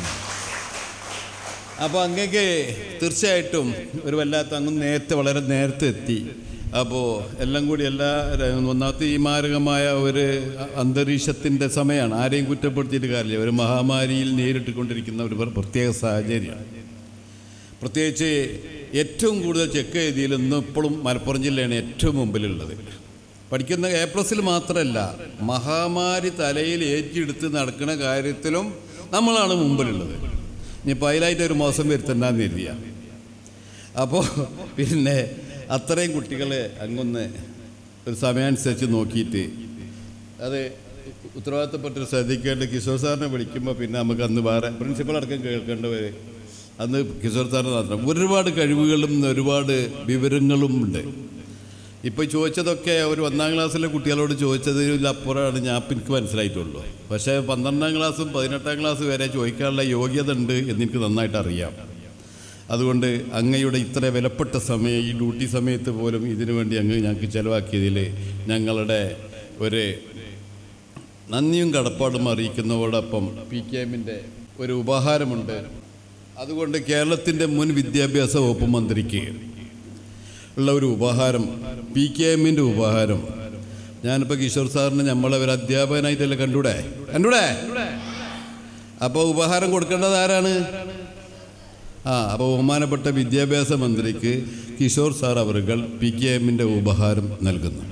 അപ്പോൾ അങ്ങക്ക് തീർച്ചയായിട്ടും ഒരു വല്ലാത്ത അങ്ങ് നേരത്തെ വളരെ നേരത്തെ എത്തി അപ്പോൾ എല്ലാം കൂടി എല്ലാ ഒന്നാമത്തെ ഈ മാരകമായ ഒരു അന്തരീക്ഷത്തിൻ്റെ സമയമാണ് ആരെയും കുറ്റപ്പെടുത്തിയിട്ട് കാര്യമില്ല ഒരു മഹാമാരിയിൽ നേരിട്ടുകൊണ്ടിരിക്കുന്ന ഒരു പ്ര- പ്രത്യേക സാഹചര്യമാണ് പ്രത്യേകിച്ച് ഏറ്റവും കൂടുതൽ ചെക്ക് എഴുതിയിൽ ഇന്ന് ഇപ്പോഴും മലപ്പുറം ജില്ലയാണ് ഏറ്റവും മുമ്പിലുള്ളത് പഠിക്കുന്ന എ പ്ലസിൽ മാത്രമല്ല മഹാമാരി തലയിൽ ഏറ്റെടുത്ത് നടക്കുന്ന കാര്യത്തിലും നമ്മളാണ് മുമ്പിലുള്ളത് ഇനിയിപ്പോൾ അതിലായിട്ട് ഒരു മോശം വരുത്തണ്ടെന്ന് കരുതിയ അപ്പോൾ പിന്നെ അത്രയും കുട്ടികളെ അങ്ങൊന്ന് ഒരു സമയമനുസരിച്ച് നോക്കിയിട്ട് അത് ഉത്തരവാദിത്തപ്പെട്ട് ശ്രദ്ധിക്കേണ്ട കിഷോർ സാറിനെ വിളിക്കുമ്പോൾ പിന്നെ നമുക്ക് അന്ന് വേറെ പ്രിൻസിപ്പൽ അടക്കം കേൾക്കേണ്ടവർ അന്ന് കിഷോർ സാറിന് മാത്രം ഒരുപാട് കഴിവുകളും ഒരുപാട് വിവരങ്ങളും ഉണ്ട് ഇപ്പോൾ ചോദിച്ചതൊക്കെ ഒരു ഒന്നാം ക്ലാസ്സിലെ കുട്ടികളോട് ചോദിച്ചതിലപ്പുറമാണ് ഞാൻ ഇപ്പം എനിക്ക് മനസ്സിലായിട്ടുള്ളൂ പക്ഷേ പന്ത്രണ്ടാം ക്ലാസ്സും പതിനെട്ടാം ക്ലാസ് വരെ ചോദിക്കാനുള്ള യോഗ്യത ഉണ്ട് എന്നെനിക്ക് നന്നായിട്ട് അറിയാം അതുകൊണ്ട് അങ്ങയുടെ ഇത്ര വിലപ്പെട്ട സമയം ഈ ഡ്യൂട്ടി സമയത്ത് പോലും ഇതിനു വേണ്ടി അങ്ങ് ഞങ്ങൾക്ക് ചിലവാക്കിയതിൽ ഞങ്ങളുടെ ഒരു നന്ദിയും കടപ്പാടും അറിയിക്കുന്നതോടൊപ്പം പി കെ എമ്മിൻ്റെ ഒരു ഉപഹാരമുണ്ട് അതുകൊണ്ട് കേരളത്തിൻ്റെ മുൻ വിദ്യാഭ്യാസ വകുപ്പ് മന്ത്രിക്ക് ഉള്ള ഒരു ഉപഹാരം പി കെ എമ്മിൻ്റെ ഉപഹാരം ഞാനിപ്പോൾ കിഷോർ സാറിന് നമ്മളെ ഒരു അധ്യാപകനായിട്ടല്ലേ കണ്ടൂടെ കണ്ടൂടെ അപ്പോൾ ഉപഹാരം കൊടുക്കേണ്ടത് ആരാണ് ആ അപ്പോൾ ബഹുമാനപ്പെട്ട വിദ്യാഭ്യാസ മന്ത്രിക്ക് കിഷോർ സാർ അവറുകൾ പി കെ എമ്മിൻ്റെ ഉപഹാരം നൽകുന്നു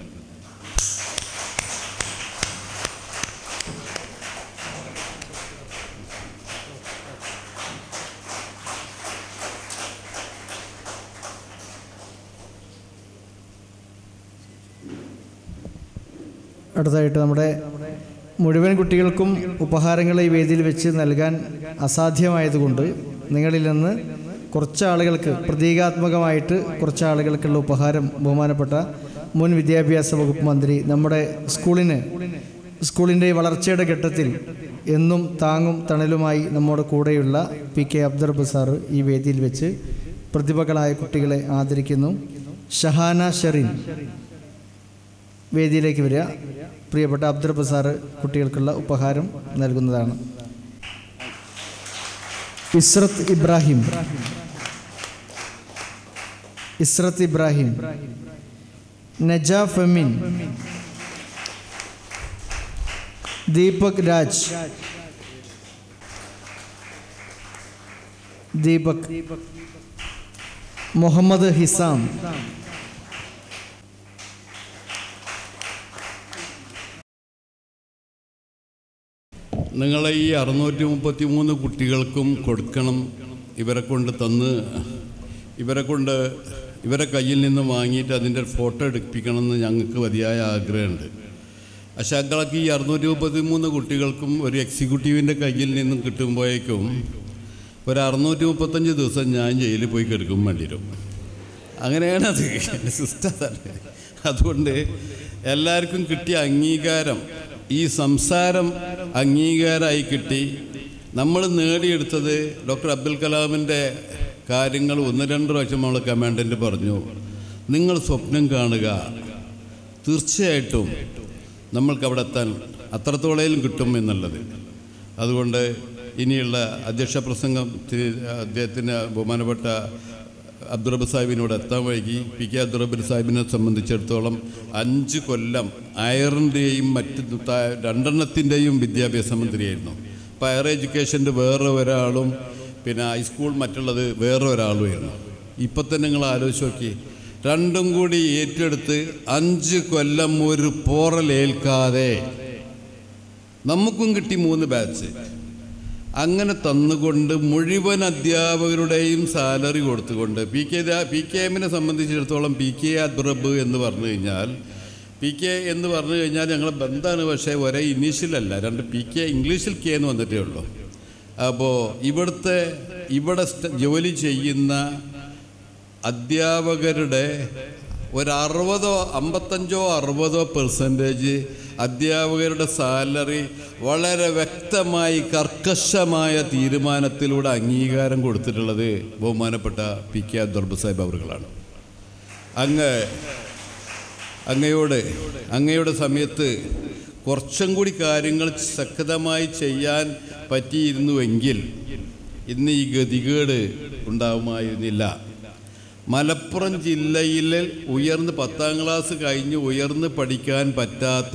അടുത്തതായിട്ട് നമ്മുടെ മുഴുവൻ കുട്ടികൾക്കും ഉപഹാരങ്ങൾ ഈ വേദിയിൽ വെച്ച് നൽകാൻ അസാധ്യമായതുകൊണ്ട് നിങ്ങളിൽ നിന്ന് കുറച്ച് ആളുകൾക്ക് പ്രതീകാത്മകമായിട്ട് കുറച്ച് ആളുകൾക്കുള്ള ഉപഹാരം ബഹുമാനപ്പെട്ട മുൻ വിദ്യാഭ്യാസ വകുപ്പ് മന്ത്രി നമ്മുടെ സ്കൂളിന് സ്കൂളിൻ്റെ വളർച്ചയുടെ ഘട്ടത്തിൽ എന്നും താങ്ങും തണലുമായി നമ്മുടെ കൂടെയുള്ള പി കെ അബ്ദുൾ ബസാർ ഈ വേദിയിൽ വെച്ച് പ്രതിഭകളായ കുട്ടികളെ ആദരിക്കുന്നു ഷഹാന ഷെറിൻ വേദിയിലേക്ക് വരിക പ്രിയപ്പെട്ട അബ്ദുൾ ബസാർ കുട്ടികൾക്കുള്ള ഉപഹാരം നൽകുന്നതാണ് ഇസ്രത്ത് ഇബ്രാഹിം ഇസ്രത്ത് ഇബ്രാഹിം നജ ഫെമിൻ ദീപക് രാജ് ദീപക് മുഹമ്മദ് ഹിസാം നിങ്ങളെ ഈ അറുന്നൂറ്റി മുപ്പത്തി മൂന്ന് കുട്ടികൾക്കും കൊടുക്കണം ഇവരെ കൊണ്ട് തന്ന് ഇവരെ കൊണ്ട് ഇവരെ കയ്യിൽ നിന്ന് വാങ്ങിയിട്ട് അതിൻ്റെ ഫോട്ടോ എടുപ്പിക്കണമെന്ന് ഞങ്ങൾക്ക് മതിയായ ആഗ്രഹമുണ്ട് പക്ഷെ അങ്ങളൊക്കെ ഈ അറുന്നൂറ്റി മുപ്പത്തി മൂന്ന് കുട്ടികൾക്കും ഒരു എക്സിക്യൂട്ടീവിൻ്റെ കയ്യിൽ നിന്നും കിട്ടുമ്പോഴേക്കും ഒരു അറുന്നൂറ്റി മുപ്പത്തഞ്ച് ദിവസം ഞാൻ ജയിലിൽ പോയി കിടക്കും വേണ്ടി വരും അങ്ങനെയാണ് അത് സിസ്റ്റം തന്നെ അതുകൊണ്ട് എല്ലാവർക്കും കിട്ടിയ അംഗീകാരം ഈ സംസാരം അംഗീകാരമായി കിട്ടി നമ്മൾ നേടിയെടുത്തത് ഡോക്ടർ അബ്ദുൽ കലാമിൻ്റെ കാര്യങ്ങൾ ഒന്ന് രണ്ട് പ്രാവശ്യം നമ്മൾ കമാൻഡൻ്റ് പറഞ്ഞു നിങ്ങൾ സ്വപ്നം കാണുക തീർച്ചയായിട്ടും നമ്മൾക്ക് അവിടെ എത്താൻ അത്രത്തോളം കിട്ടും എന്നുള്ളത് അതുകൊണ്ട് ഇനിയുള്ള അധ്യക്ഷ പ്രസംഗം അദ്ദേഹത്തിന് ബഹുമാനപ്പെട്ട അബ്ദുറബ് സാഹിബിനോട് എത്താൻ വൈകി പി കെ അബ്ദുറബ് സാഹിബിനെ സംബന്ധിച്ചിടത്തോളം അഞ്ച് കൊല്ലം അയറിൻ്റെയും മറ്റ് ത- രണ്ടെണ്ണത്തിൻ്റെയും വിദ്യാഭ്യാസ മന്ത്രിയായിരുന്നു അപ്പോൾ ഹയർ എഡ്യൂക്കേഷൻ്റെ വേറെ ഒരാളും പിന്നെ ഹൈസ്കൂൾ മറ്റുള്ളത് വേറെ ഒരാളുമായിരുന്നു ഇപ്പം തന്നെ നിങ്ങൾ ആലോചിച്ച് നോക്കി രണ്ടും കൂടി ഏറ്റെടുത്ത് അഞ്ച് കൊല്ലം ഒരു പോറലേൽക്കാതെ നമുക്കും കിട്ടി മൂന്ന് ബാച്ച് അങ്ങനെ തന്നുകൊണ്ട് മുഴുവൻ അധ്യാപകരുടെയും സാലറി കൊടുത്തുകൊണ്ട് പി കെ പി കെ എമ്മിനെ സംബന്ധിച്ചിടത്തോളം പി കെ അദ്റബ് എന്ന് പറഞ്ഞു കഴിഞ്ഞാൽ പി കെ എന്ന് പറഞ്ഞു കഴിഞ്ഞാൽ ഞങ്ങൾ ബന്ധാണ് പക്ഷേ ഒരേ ഇനീഷ്യലല്ല രണ്ട് പി കെ ഇംഗ്ലീഷിൽ കെ എന്ന് വന്നിട്ടേ ഉള്ളൂ അപ്പോൾ ഇവിടുത്തെ ഇവിടെ സ്റ്റ- ജോലി ചെയ്യുന്ന അധ്യാപകരുടെ ഒരു അറുപതോ അമ്പത്തഞ്ചോ അറുപതോ പെർസെൻറ്റേജ് അധ്യാപകരുടെ സാലറി വളരെ വ്യക്തമായി കർക്കശമായ തീരുമാനത്തിലൂടെ അംഗീകാരം കൊടുത്തിട്ടുള്ളത് ബഹുമാനപ്പെട്ട പി കെ അബ്ദുൾ സാഹിബ് അവറുകളാണ് അങ്ങ് അങ്ങയോട് അങ്ങയുടെ സമയത്ത് കുറച്ചും കൂടി കാര്യങ്ങൾ ശക്തമായി ചെയ്യാൻ പറ്റിയിരുന്നുവെങ്കിൽ ഇന്ന് ഈ ഗതികേട് ഉണ്ടാവുമായിരുന്നില്ല മലപ്പുറം ജില്ലയിൽ ഉയർന്ന് പത്താം ക്ലാസ് കഴിഞ്ഞ് ഉയർന്ന് പഠിക്കാൻ പറ്റാത്ത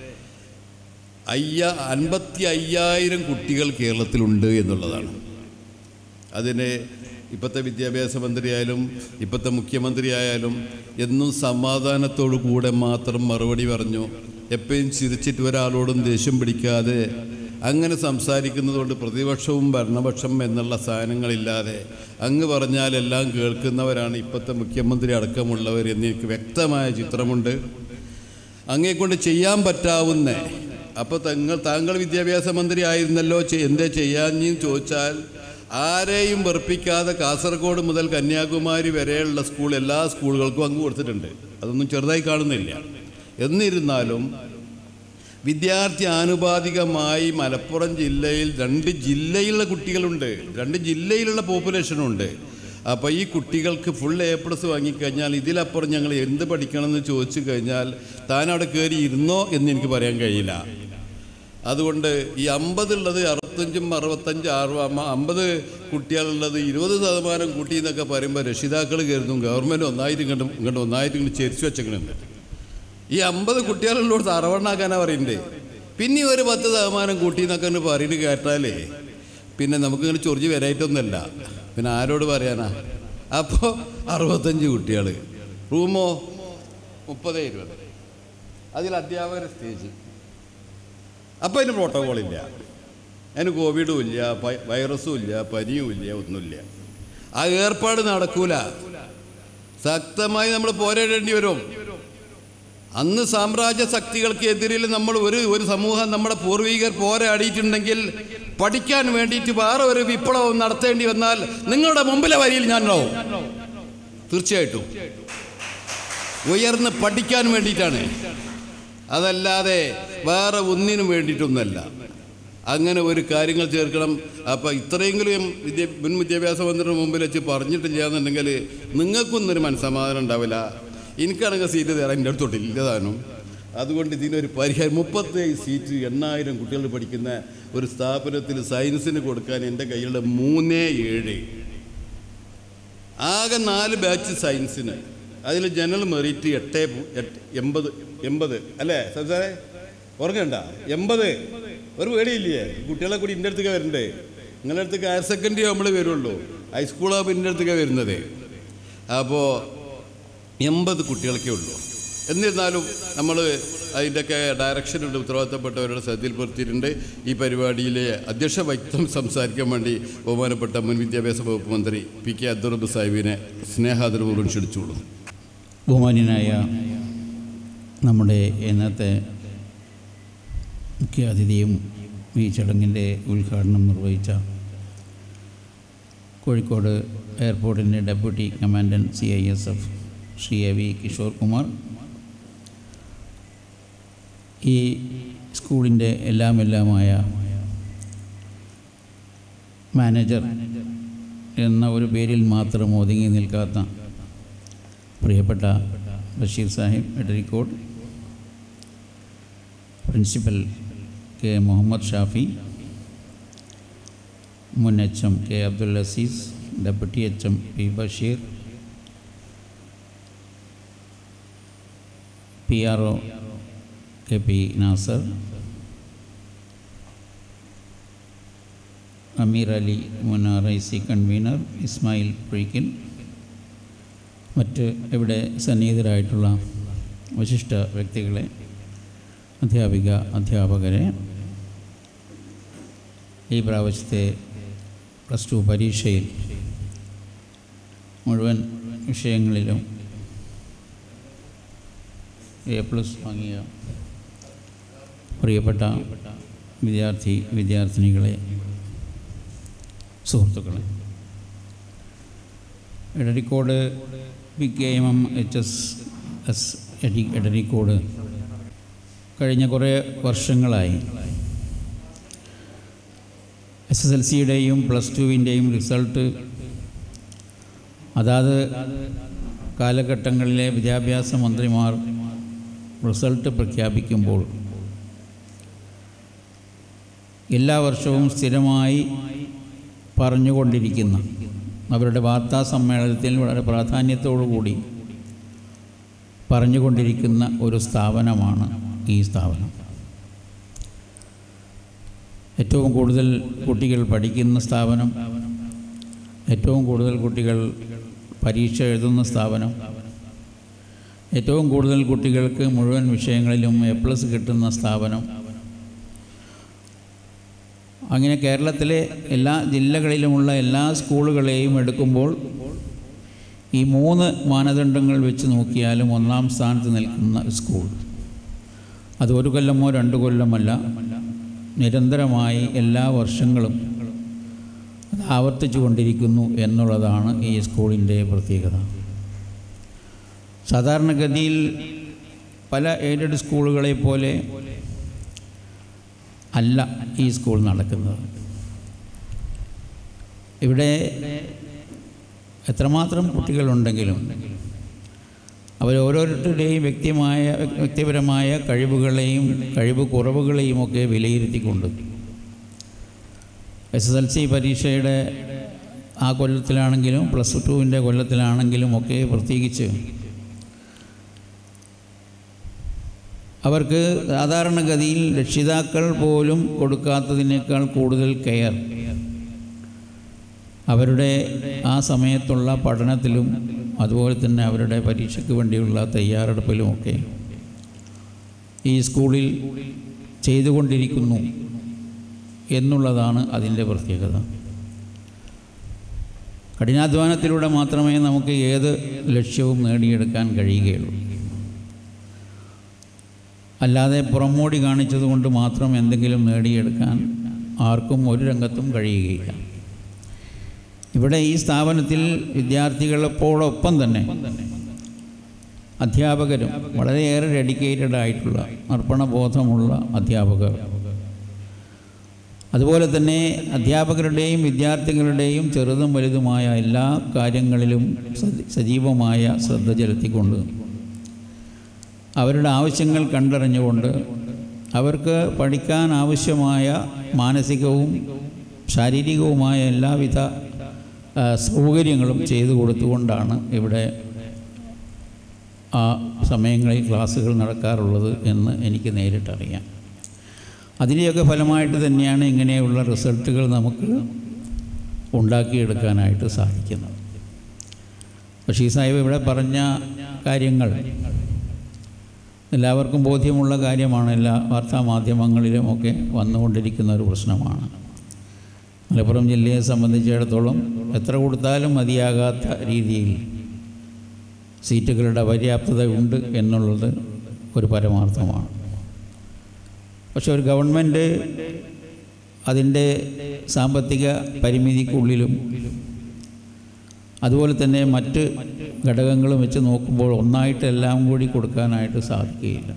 അയ്യ അൻപത്തി അയ്യായിരം കുട്ടികൾ കേരളത്തിലുണ്ട് എന്നുള്ളതാണ് അതിന് ഇപ്പോഴത്തെ വിദ്യാഭ്യാസ മന്ത്രിയായാലും ഇപ്പോഴത്തെ മുഖ്യമന്ത്രിയായാലും എന്നും സമാധാനത്തോടു കൂടെ മാത്രം മറുപടി പറഞ്ഞു എപ്പോഴും ചിരിച്ചിട്ട് ഒരാളോടും ദേഷ്യം പിടിക്കാതെ അങ്ങനെ സംസാരിക്കുന്നതുകൊണ്ട് പ്രതിപക്ഷവും ഭരണപക്ഷം എന്നുള്ള സാധനങ്ങളില്ലാതെ അങ്ങ് പറഞ്ഞാൽ എല്ലാം കേൾക്കുന്നവരാണ് ഇപ്പോഴത്തെ മുഖ്യമന്ത്രി അടക്കമുള്ളവർ എന്ന് എനിക്ക് വ്യക്തമായ ചിത്രമുണ്ട് അങ്ങേക്കൊണ്ട് ചെയ്യാൻ പറ്റാവുന്ന അപ്പോൾ തങ്ങൾ താങ്കൾ വിദ്യാഭ്യാസ മന്ത്രി ആയിരുന്നല്ലോ ചെ- എന്തേ ചെയ്യാഞ്ഞെന്ന് ചോദിച്ചാൽ ആരെയും വെറുപ്പിക്കാതെ കാസർഗോഡ് മുതൽ കന്യാകുമാരി വരെയുള്ള സ്കൂൾ എല്ലാ സ്കൂളുകൾക്കും അങ്ങ് കൊടുത്തിട്ടുണ്ട് അതൊന്നും ചെറുതായി കാണുന്നില്ല എന്നിരുന്നാലും വിദ്യാർത്ഥി ആനുപാതികമായി മലപ്പുറം ജില്ലയിൽ രണ്ട് ജില്ലയിലുള്ള കുട്ടികളുണ്ട് രണ്ട് ജില്ലയിലുള്ള പോപ്പുലേഷനുണ്ട് അപ്പോൾ ഈ കുട്ടികൾക്ക് ഫുൾ എ പ്ലസ് വാങ്ങിക്കഴിഞ്ഞാൽ ഇതിലപ്പുറം ഞങ്ങൾ എന്ത് പഠിക്കണമെന്ന് ചോദിച്ചു കഴിഞ്ഞാൽ താൻ അവിടെ കയറി ഇരുന്നോ എന്ന് എനിക്ക് പറയാൻ കഴിയില്ല അതുകൊണ്ട് ഈ അമ്പതുള്ളത് അറുപത്തഞ്ചും അറുപത്തഞ്ച് അറുപ അമ്പത് കുട്ടികളുള്ളത് ഇരുപത് ശതമാനം കൂട്ടി എന്നൊക്കെ പറയുമ്പോൾ രക്ഷിതാക്കൾ കരുതും ഗവൺമെൻറ് ഒന്നായിട്ട് ഇങ്ങോട്ട് ഇങ്ങോട്ട് ഒന്നായിട്ട് ഇങ്ങോട്ട് ചെരിച്ചു വെച്ചേക്കണുണ്ട് ഈ അമ്പത് കുട്ടികളുള്ളടത്ത് അറുപണ്ണാക്കാനാണ് പറയുന്നത് പിന്നെ ഒരു പത്ത് ശതമാനം കൂട്ടി എന്നൊക്കെ ഒന്ന് പറയുന്നത് കേട്ടാലേ പിന്നെ നമുക്കിങ്ങനെ ചൊറിഞ്ഞ് വരായിട്ടൊന്നുമല്ല പിന്നെ ആരോട് പറയാനാ അപ്പോൾ അറുപത്തഞ്ച് കുട്ടികൾ റൂമോ മുപ്പത് ഇരുപത് അതിൽ അധ്യാപകർ സ്റ്റേജ് അപ്പോൾ അതിന് പ്രോട്ടോകോൾ ഇല്ല അതിന് കോവിഡും ഇല്ല പ- വൈറസും ഇല്ല പനിയും ഇല്ല ഒന്നുമില്ല ആ ഏർപ്പാട് നടക്കൂല ശക്തമായി നമ്മൾ പോരാടേണ്ടി വരും അന്ന് സാമ്രാജ്യ ശക്തികൾക്ക് എതിരിൽ നമ്മൾ ഒരു ഒരു സമൂഹം നമ്മുടെ പൂർവികർ പോരാടിയിട്ടുണ്ടെങ്കിൽ പഠിക്കാൻ വേണ്ടിയിട്ട് വേറെ ഒരു വിപ്ലവം നടത്തേണ്ടി വന്നാൽ നിങ്ങളുടെ മുമ്പിലെ വരിയിൽ ഞാനുണ്ടാവും തീർച്ചയായിട്ടും ഉയർന്ന് പഠിക്കാൻ വേണ്ടിയിട്ടാണ് അതല്ലാതെ വേറെ ഒന്നിനും വേണ്ടിയിട്ടൊന്നല്ല അങ്ങനെ ഒരു കാര്യങ്ങൾ ചേർക്കണം അപ്പം ഇത്രയെങ്കിലും വിദ്യ മുൻ വിദ്യാഭ്യാസ മന്ത്രിയുടെ മുമ്പിൽ വെച്ച് പറഞ്ഞിട്ടില്ല എന്നുണ്ടെങ്കിൽ നിങ്ങൾക്കൊന്നും ഒരു മനസ്സമാധാനം ഉണ്ടാവില്ല എനിക്കാണെങ്കിൽ സീറ്റ് തരാൻ എൻ്റെ അടുത്തോട്ടില്ല താനും അതുകൊണ്ട് ഇതിനൊരു പരിഹാരം മുപ്പത്തേഴ് സീറ്റ് എണ്ണായിരം കുട്ടികൾ പഠിക്കുന്ന ഒരു സ്ഥാപനത്തിൽ സയൻസിന് കൊടുക്കാൻ എൻ്റെ കയ്യിലുള്ള മൂന്നേ ഏഴ് ആകെ നാല് ബാച്ച് സയൻസിന് അതിൽ ജനറൽ മെറിറ്റ് എട്ട് പു- എട്ട് എൺപത് എൺപത് അല്ലേ സംസാരേ ഓർക്കണ്ട എൺപത് ഒരു പേടിയില്ലേ കുട്ടികളെ കൂടി എൻ്റെ അടുത്തേക്ക് വരണ്ടേ നിങ്ങളുടെ അടുത്തേക്ക് ഹയർ സെക്കൻഡറി നമ്മൾ വരുള്ളൂ ഹൈസ്കൂളാകുമ്പോൾ എൻ്റെ അടുത്തേക്ക് വരുന്നത് അപ്പോൾ എൺപത് കുട്ടികൾക്കേ ഉള്ളൂ എന്നിരുന്നാലും നമ്മൾ അതിൻ്റെയൊക്കെ ഡയറക്ഷനുണ്ട് ഉത്തരവാദിത്തപ്പെട്ടവരുടെ ശ്രദ്ധയിൽപ്പെടുത്തിയിട്ടുണ്ട് ഈ പരിപാടിയിലെ അധ്യക്ഷ വൈക്തം സംസാരിക്കാൻ വേണ്ടി ബഹുമാനപ്പെട്ട മുൻ വിദ്യാഭ്യാസ വകുപ്പ് മന്ത്രി പി കെ അബ്ദുറബ് സാഹിബിനെ സ്നേഹാദരപൂർവ്വം ക്ഷണിച്ചുകൊള്ളു ബഹുമാന്യനായ നമ്മുടെ ഇന്നത്തെ മുഖ്യ അതിഥിയും ഈ ചടങ്ങിൻ്റെ ഉദ്ഘാടനം നിർവഹിച്ച കോഴിക്കോട് എയർപോർട്ടിൻ്റെ deputy commandant C I S F Shri A V Kishore Kumar ഈ സ്കൂളിൻ്റെ എല്ലാം എല്ലാമായ മാനേജർ എന്ന ഒരു പേരിൽ മാത്രം ഒതുങ്ങി നിൽക്കാത്ത പ്രിയപ്പെട്ട ബഷീർ സാഹിബ് എടരിക്കോട് പ്രിൻസിപ്പൽ കെ മുഹമ്മദ് ഷാഫി മുൻ H M K Abdul Azeez deputy H M P Basheer P R O K P Nasar Ameer Ali മുൻ R I C convener Ismail Puzhikkal മറ്റ് ഇവിടെ സന്നിഹിതരായിട്ടുള്ള വിശിഷ്ട വ്യക്തികളെ അധ്യാപിക അധ്യാപകരെ ഈ പ്രാവശ്യത്തെ പ്ലസ് ടു പരീക്ഷയിൽ മുഴുവൻ വിഷയങ്ങളിലും എ പ്ലസ് വാങ്ങിയ പ്രിയപ്പെട്ട വിദ്യാർത്ഥി വിദ്യാർത്ഥിനികളെ സുഹൃത്തുക്കളെ Edarikode P K M M H S S എടി എടരിക്കോട് കഴിഞ്ഞ കുറേ വർഷങ്ങളായി എസ് എസ് എൽ സിയുടെയും പ്ലസ് ടുവിൻ്റെയും റിസൾട്ട് അതാത് കാലഘട്ടങ്ങളിലെ വിദ്യാഭ്യാസ മന്ത്രിമാർ റിസൾട്ട് പ്രഖ്യാപിക്കുമ്പോൾ എല്ലാ വർഷവും സ്ഥിരമായി പറഞ്ഞുകൊണ്ടിരിക്കുന്ന അവരുടെ വാർത്താ സമ്മേളനത്തിൽ വളരെ പ്രാധാന്യത്തോടു കൂടി പറഞ്ഞുകൊണ്ടിരിക്കുന്ന ഒരു സ്ഥാപനമാണ് ഈ സ്ഥാപനം ഏറ്റവും കൂടുതൽ കുട്ടികൾ പഠിക്കുന്ന സ്ഥാപനം ഏറ്റവും കൂടുതൽ കുട്ടികൾ പരീക്ഷ എഴുതുന്ന സ്ഥാപനം ഏറ്റവും കൂടുതൽ കുട്ടികൾക്ക് മുഴുവൻ വിഷയങ്ങളിലും എ പ്ലസ് കിട്ടുന്ന സ്ഥാപനം അങ്ങനെ കേരളത്തിലെ എല്ലാ ജില്ലകളിലുമുള്ള എല്ലാ സ്കൂളുകളെയും എടുക്കുമ്പോൾ ഈ മൂന്ന് മാനദണ്ഡങ്ങൾ വെച്ച് നോക്കിയാലും ഒന്നാം സ്ഥാനത്ത് നിൽക്കുന്ന സ്കൂൾ അത് ഒരു കൊല്ലമോ രണ്ട് കൊല്ലമല്ല നിരന്തരമായി എല്ലാ വർഷങ്ങളും അത് ആവർത്തിച്ചു കൊണ്ടിരിക്കുന്നു എന്നുള്ളതാണ് ഈ സ്കൂളിൻ്റെ പ്രത്യേകത സാധാരണഗതിയിൽ പല എയ്ഡഡ് സ്കൂളുകളെ പോലെ അല്ല ഈ സ്കൂൾ നടക്കുന്നത് ഇവിടെ എത്രമാത്രം കുട്ടികളുണ്ടെങ്കിലും അവർ ഓരോരുത്തരുടെയും വ്യക്തിമായ വ്യക്തിപരമായ കഴിവുകളെയും കഴിവ് കുറവുകളെയും ഒക്കെ വിലയിരുത്തിക്കൊണ്ട് എസ് എസ് എൽ സി പരീക്ഷയുടെ ആ കൊല്ലത്തിലാണെങ്കിലും പ്ലസ് ടുവിൻ്റെ കൊല്ലത്തിലാണെങ്കിലും ഒക്കെ പ്രത്യേകിച്ച് അവർക്ക് സാധാരണഗതിയിൽ രക്ഷിതാക്കൾ പോലും കൊടുക്കാത്തതിനേക്കാൾ കൂടുതൽ കെയർ അവരുടെ ആ സമയത്തുള്ള പഠനത്തിലും അതുപോലെ തന്നെ അവരുടെ പരീക്ഷയ്ക്ക് വേണ്ടിയുള്ള തയ്യാറെടുപ്പിലുമൊക്കെ ഈ സ്കൂളിൽ ചെയ്തുകൊണ്ടിരിക്കുന്നു എന്നുള്ളതാണ് അതിൻ്റെ പ്രത്യേകത കഠിനാധ്വാനത്തിലൂടെ മാത്രമേ നമുക്ക് ഏത് ലക്ഷ്യവും നേടിയെടുക്കാൻ കഴിയുകയുള്ളൂ അല്ലാതെ പുറമോടി കാണിച്ചതുകൊണ്ട് മാത്രം എന്തെങ്കിലും നേടിയെടുക്കാൻ ആർക്കും ഒരു രംഗത്തും കഴിയുകയില്ല ഇവിടെ ഈ സ്ഥാപനത്തിൽ വിദ്യാർത്ഥികളെപ്പോടൊപ്പം തന്നെ അധ്യാപകരും വളരെയേറെ ഡെഡിക്കേറ്റഡ് ആയിട്ടുള്ള അർപ്പണബോധമുള്ള അധ്യാപകർ അതുപോലെ തന്നെ അധ്യാപകരുടെയും വിദ്യാർത്ഥികളുടെയും ചെറുതും വലുതുമായ എല്ലാ കാര്യങ്ങളിലും സജ- സജീവമായ ശ്രദ്ധ ചെലുത്തിക്കൊണ്ട് അവരുടെ ആവശ്യങ്ങൾ കണ്ടറിഞ്ഞുകൊണ്ട് അവർക്ക് പഠിക്കാൻ ആവശ്യമായ മാനസികവും ശാരീരികവുമായ എല്ലാവിധ ആ, സൗകര്യങ്ങളും ചെയ്തു കൊടുത്തുകൊണ്ടാണ് ഇവിടെ ആ സമയങ്ങളിൽ ക്ലാസ്സുകൾ നടക്കാറുള്ളത് എന്ന് എനിക്ക് നേരിട്ടറിയാം അതിൻ്റെയൊക്കെ ഫലമായിട്ട് തന്നെയാണ് ഇങ്ങനെയുള്ള റിസൾട്ടുകൾ നമുക്ക് ഉണ്ടാക്കിയെടുക്കാനായിട്ട് സാധിക്കുന്നത് ബഷീർ സാഹിബ് ഇവിടെ പറഞ്ഞ കാര്യങ്ങൾ എല്ലാവർക്കും ബോധ്യമുള്ള കാര്യമാണ് എല്ലാ വാർത്താ മാധ്യമങ്ങളിലുമൊക്കെ വന്നുകൊണ്ടിരിക്കുന്ന ഒരു പ്രശ്നമാണ് മലപ്പുറം ജില്ലയെ സംബന്ധിച്ചിടത്തോളം എത്ര കൊടുത്താലും മതിയാകാത്ത രീതിയിൽ സീറ്റുകളുടെ പര്യാപ്തത ഉണ്ട് എന്നുള്ളത് ഒരു പരമാർത്ഥമാണ് പക്ഷെ ഒരു ഗവൺമെൻറ് അതിൻ്റെ സാമ്പത്തിക പരിമിതിക്കുള്ളിലും അതുപോലെ തന്നെ മറ്റ് ഘടകങ്ങളും വെച്ച് നോക്കുമ്പോൾ ഒന്നായിട്ട് എല്ലാം കൂടി കൊടുക്കാനായിട്ട് സാധിക്കുകയില്ല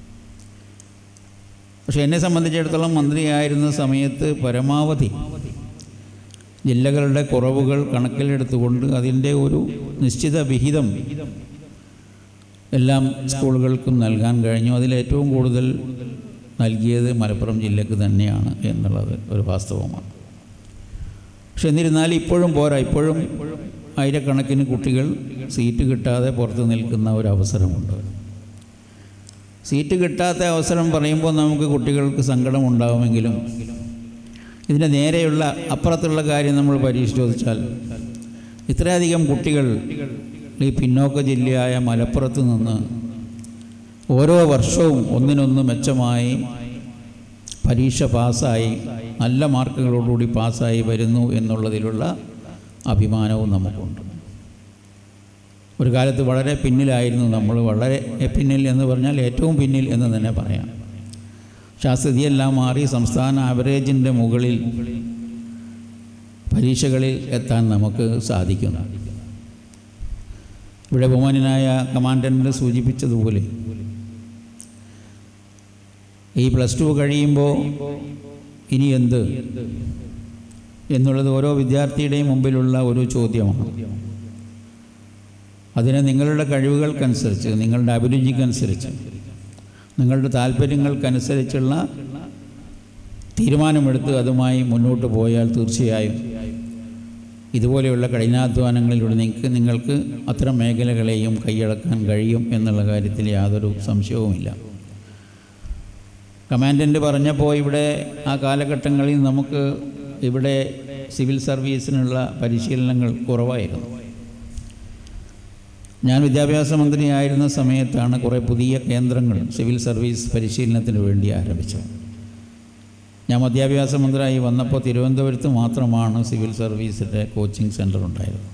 പക്ഷെ എന്നെ സംബന്ധിച്ചിടത്തോളം മന്ത്രിയായിരുന്ന സമയത്ത് പരമാവധി ജില്ലകളുടെ കുറവുകൾ കണക്കിലെടുത്തുകൊണ്ട് അതിൻ്റെ ഒരു നിശ്ചിത വിഹിതം എല്ലാം സ്കൂളുകൾക്കും നൽകാൻ കഴിഞ്ഞു അതിലേറ്റവും കൂടുതൽ നൽകിയത് മലപ്പുറം ജില്ലക്ക് തന്നെയാണ് എന്നുള്ളത് ഒരു വാസ്തവമാണ് പക്ഷെ എന്നിരുന്നാലും ഇപ്പോഴും പോരാ ഇപ്പോഴും ആയിരക്കണക്കിന് കുട്ടികൾ സീറ്റ് കിട്ടാതെ പുറത്ത് നിൽക്കുന്ന ഒരു അവസരമുണ്ട് സീറ്റ് കിട്ടാത്ത അവസരം പറയുമ്പോൾ നമുക്ക് കുട്ടികൾക്ക് സങ്കടം ഉണ്ടാകുമെങ്കിലും ഇതിൻ്റെ നേരെയുള്ള അപ്പുറത്തുള്ള കാര്യം നമ്മൾ പരിശോധിച്ചാൽ ഇത്രയധികം കുട്ടികൾ ഈ പിന്നോക്ക ജില്ലയായ മലപ്പുറത്ത് നിന്ന് ഓരോ വർഷവും ഒന്നിനൊന്ന് മെച്ചമായി പരീക്ഷ പാസ്സായി നല്ല മാർക്കുകളോടുകൂടി പാസ്സായി വരുന്നു എന്നുള്ളതിലുള്ള അഭിമാനവും നമുക്കുണ്ട് ഒരു കാലത്ത് വളരെ പിന്നിലായിരുന്നു നമ്മൾ വളരെ പിന്നിൽ എന്ന് പറഞ്ഞാൽ ഏറ്റവും പിന്നിൽ എന്ന് തന്നെ പറയാം പക്ഷെ ആ സ്ഥിതിയെല്ലാം മാറി സംസ്ഥാന ആവറേജിൻ്റെ മുകളിൽ പരീക്ഷകളിൽ എത്താൻ നമുക്ക് സാധിക്കുന്നു ഇവിടെ ബഹുമാനായ കമാൻഡൻറ്റ് സൂചിപ്പിച്ചതുപോലെ ഈ പ്ലസ് ടു കഴിയുമ്പോൾ ഇനി എന്ത് എന്നുള്ളത് ഓരോ വിദ്യാർത്ഥിയുടെയും മുമ്പിലുള്ള ഒരു ചോദ്യമാണ് അതിനെ നിങ്ങളുടെ കഴിവുകൾക്കനുസരിച്ച് നിങ്ങളുടെ അഭിരുചിക്കനുസരിച്ച് നിങ്ങളുടെ താല്പര്യങ്ങൾക്കനുസരിച്ചുള്ള തീരുമാനമെടുത്ത് അതുമായി മുന്നോട്ട് പോയാൽ തീർച്ചയായും ഇതുപോലെയുള്ള കഠിനാധ്വാനങ്ങളിലൂടെ നിങ്ങൾക്ക് നിങ്ങൾക്ക് അത്തരം മേഖലകളെയും കൈയടക്കാൻ കഴിയും എന്നുള്ള കാര്യത്തിൽ യാതൊരു സംശയവുമില്ല കമാൻഡൻ്റ് പറഞ്ഞപ്പോൾ ഇവിടെ ആ കാലഘട്ടങ്ങളിൽ നമുക്ക് ഇവിടെ സിവിൽ സർവീസിനുള്ള പരിശീലനങ്ങൾ കുറവായിരുന്നു ഞാൻ വിദ്യാഭ്യാസ മന്ത്രിയായിരുന്ന സമയത്താണ് കുറേ പുതിയ കേന്ദ്രങ്ങൾ സിവിൽ സർവീസ് പരിശീലനത്തിന് വേണ്ടി ആരംഭിച്ചത് ഞാൻ വിദ്യാഭ്യാസ മന്ത്രിയായി വന്നപ്പോൾ തിരുവനന്തപുരത്ത് മാത്രമാണ് സിവിൽ സർവീസിൻ്റെ കോച്ചിങ് സെൻറ്റർ ഉണ്ടായിരുന്നത്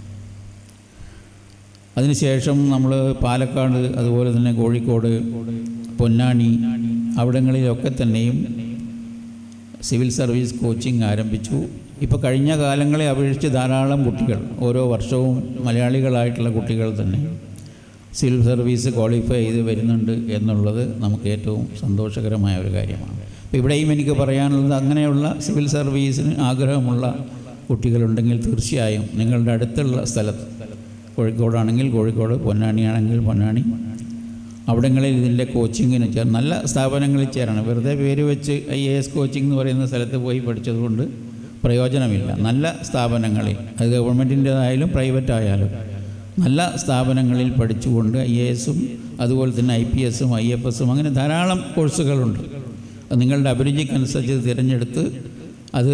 അതിനുശേഷം നമ്മൾ പാലക്കാട് അതുപോലെ തന്നെ കോഴിക്കോട് പൊന്നാനി അവിടങ്ങളിലൊക്കെ തന്നെയും സിവിൽ സർവീസ് കോച്ചിങ് ആരംഭിച്ചു ഇപ്പോൾ കഴിഞ്ഞ കാലങ്ങളെ അപേക്ഷിച്ച് ധാരാളം കുട്ടികൾ ഓരോ വർഷവും മലയാളികളായിട്ടുള്ള കുട്ടികൾ തന്നെ സിവിൽ സർവീസ് ക്വാളിഫൈ ചെയ്ത് വരുന്നുണ്ട് എന്നുള്ളത് നമുക്ക് ഏറ്റവും സന്തോഷകരമായ ഒരു കാര്യമാണ് അപ്പോൾ ഇവിടെയും എനിക്ക് പറയാനുള്ളത് അങ്ങനെയുള്ള സിവിൽ സർവീസിന് ആഗ്രഹമുള്ള കുട്ടികളുണ്ടെങ്കിൽ തീർച്ചയായും നിങ്ങളുടെ അടുത്തുള്ള സ്ഥലത്ത് കോഴിക്കോടാണെങ്കിൽ കോഴിക്കോട് പൊന്നാനിയാണെങ്കിൽ പൊന്നാനി അവിടങ്ങളിൽ ഇതിൻ്റെ കോച്ചിങ്ങിന് ചേർ നല്ല സ്ഥാപനങ്ങളിൽ ചേരണം വെറുതെ പേര് വെച്ച് ഐ എ എസ് കോച്ചിങ് എന്ന് പറയുന്ന സ്ഥലത്ത് പോയി പഠിച്ചതുകൊണ്ട് പ്രയോജനമില്ല നല്ല സ്ഥാപനങ്ങളിൽ അത് ഗവൺമെൻറ്റിൻ്റേതായാലും പ്രൈവറ്റ് ആയാലും നല്ല സ്ഥാപനങ്ങളിൽ പഠിച്ചുകൊണ്ട് ഐ എ എസും അതുപോലെ തന്നെ ഐ പി എസും ഐ എഫ് എസും അങ്ങനെ ധാരാളം കോഴ്സുകളുണ്ട് അത് നിങ്ങളുടെ അഭിരുചിക്കനുസരിച്ച് തിരഞ്ഞെടുത്ത് അത്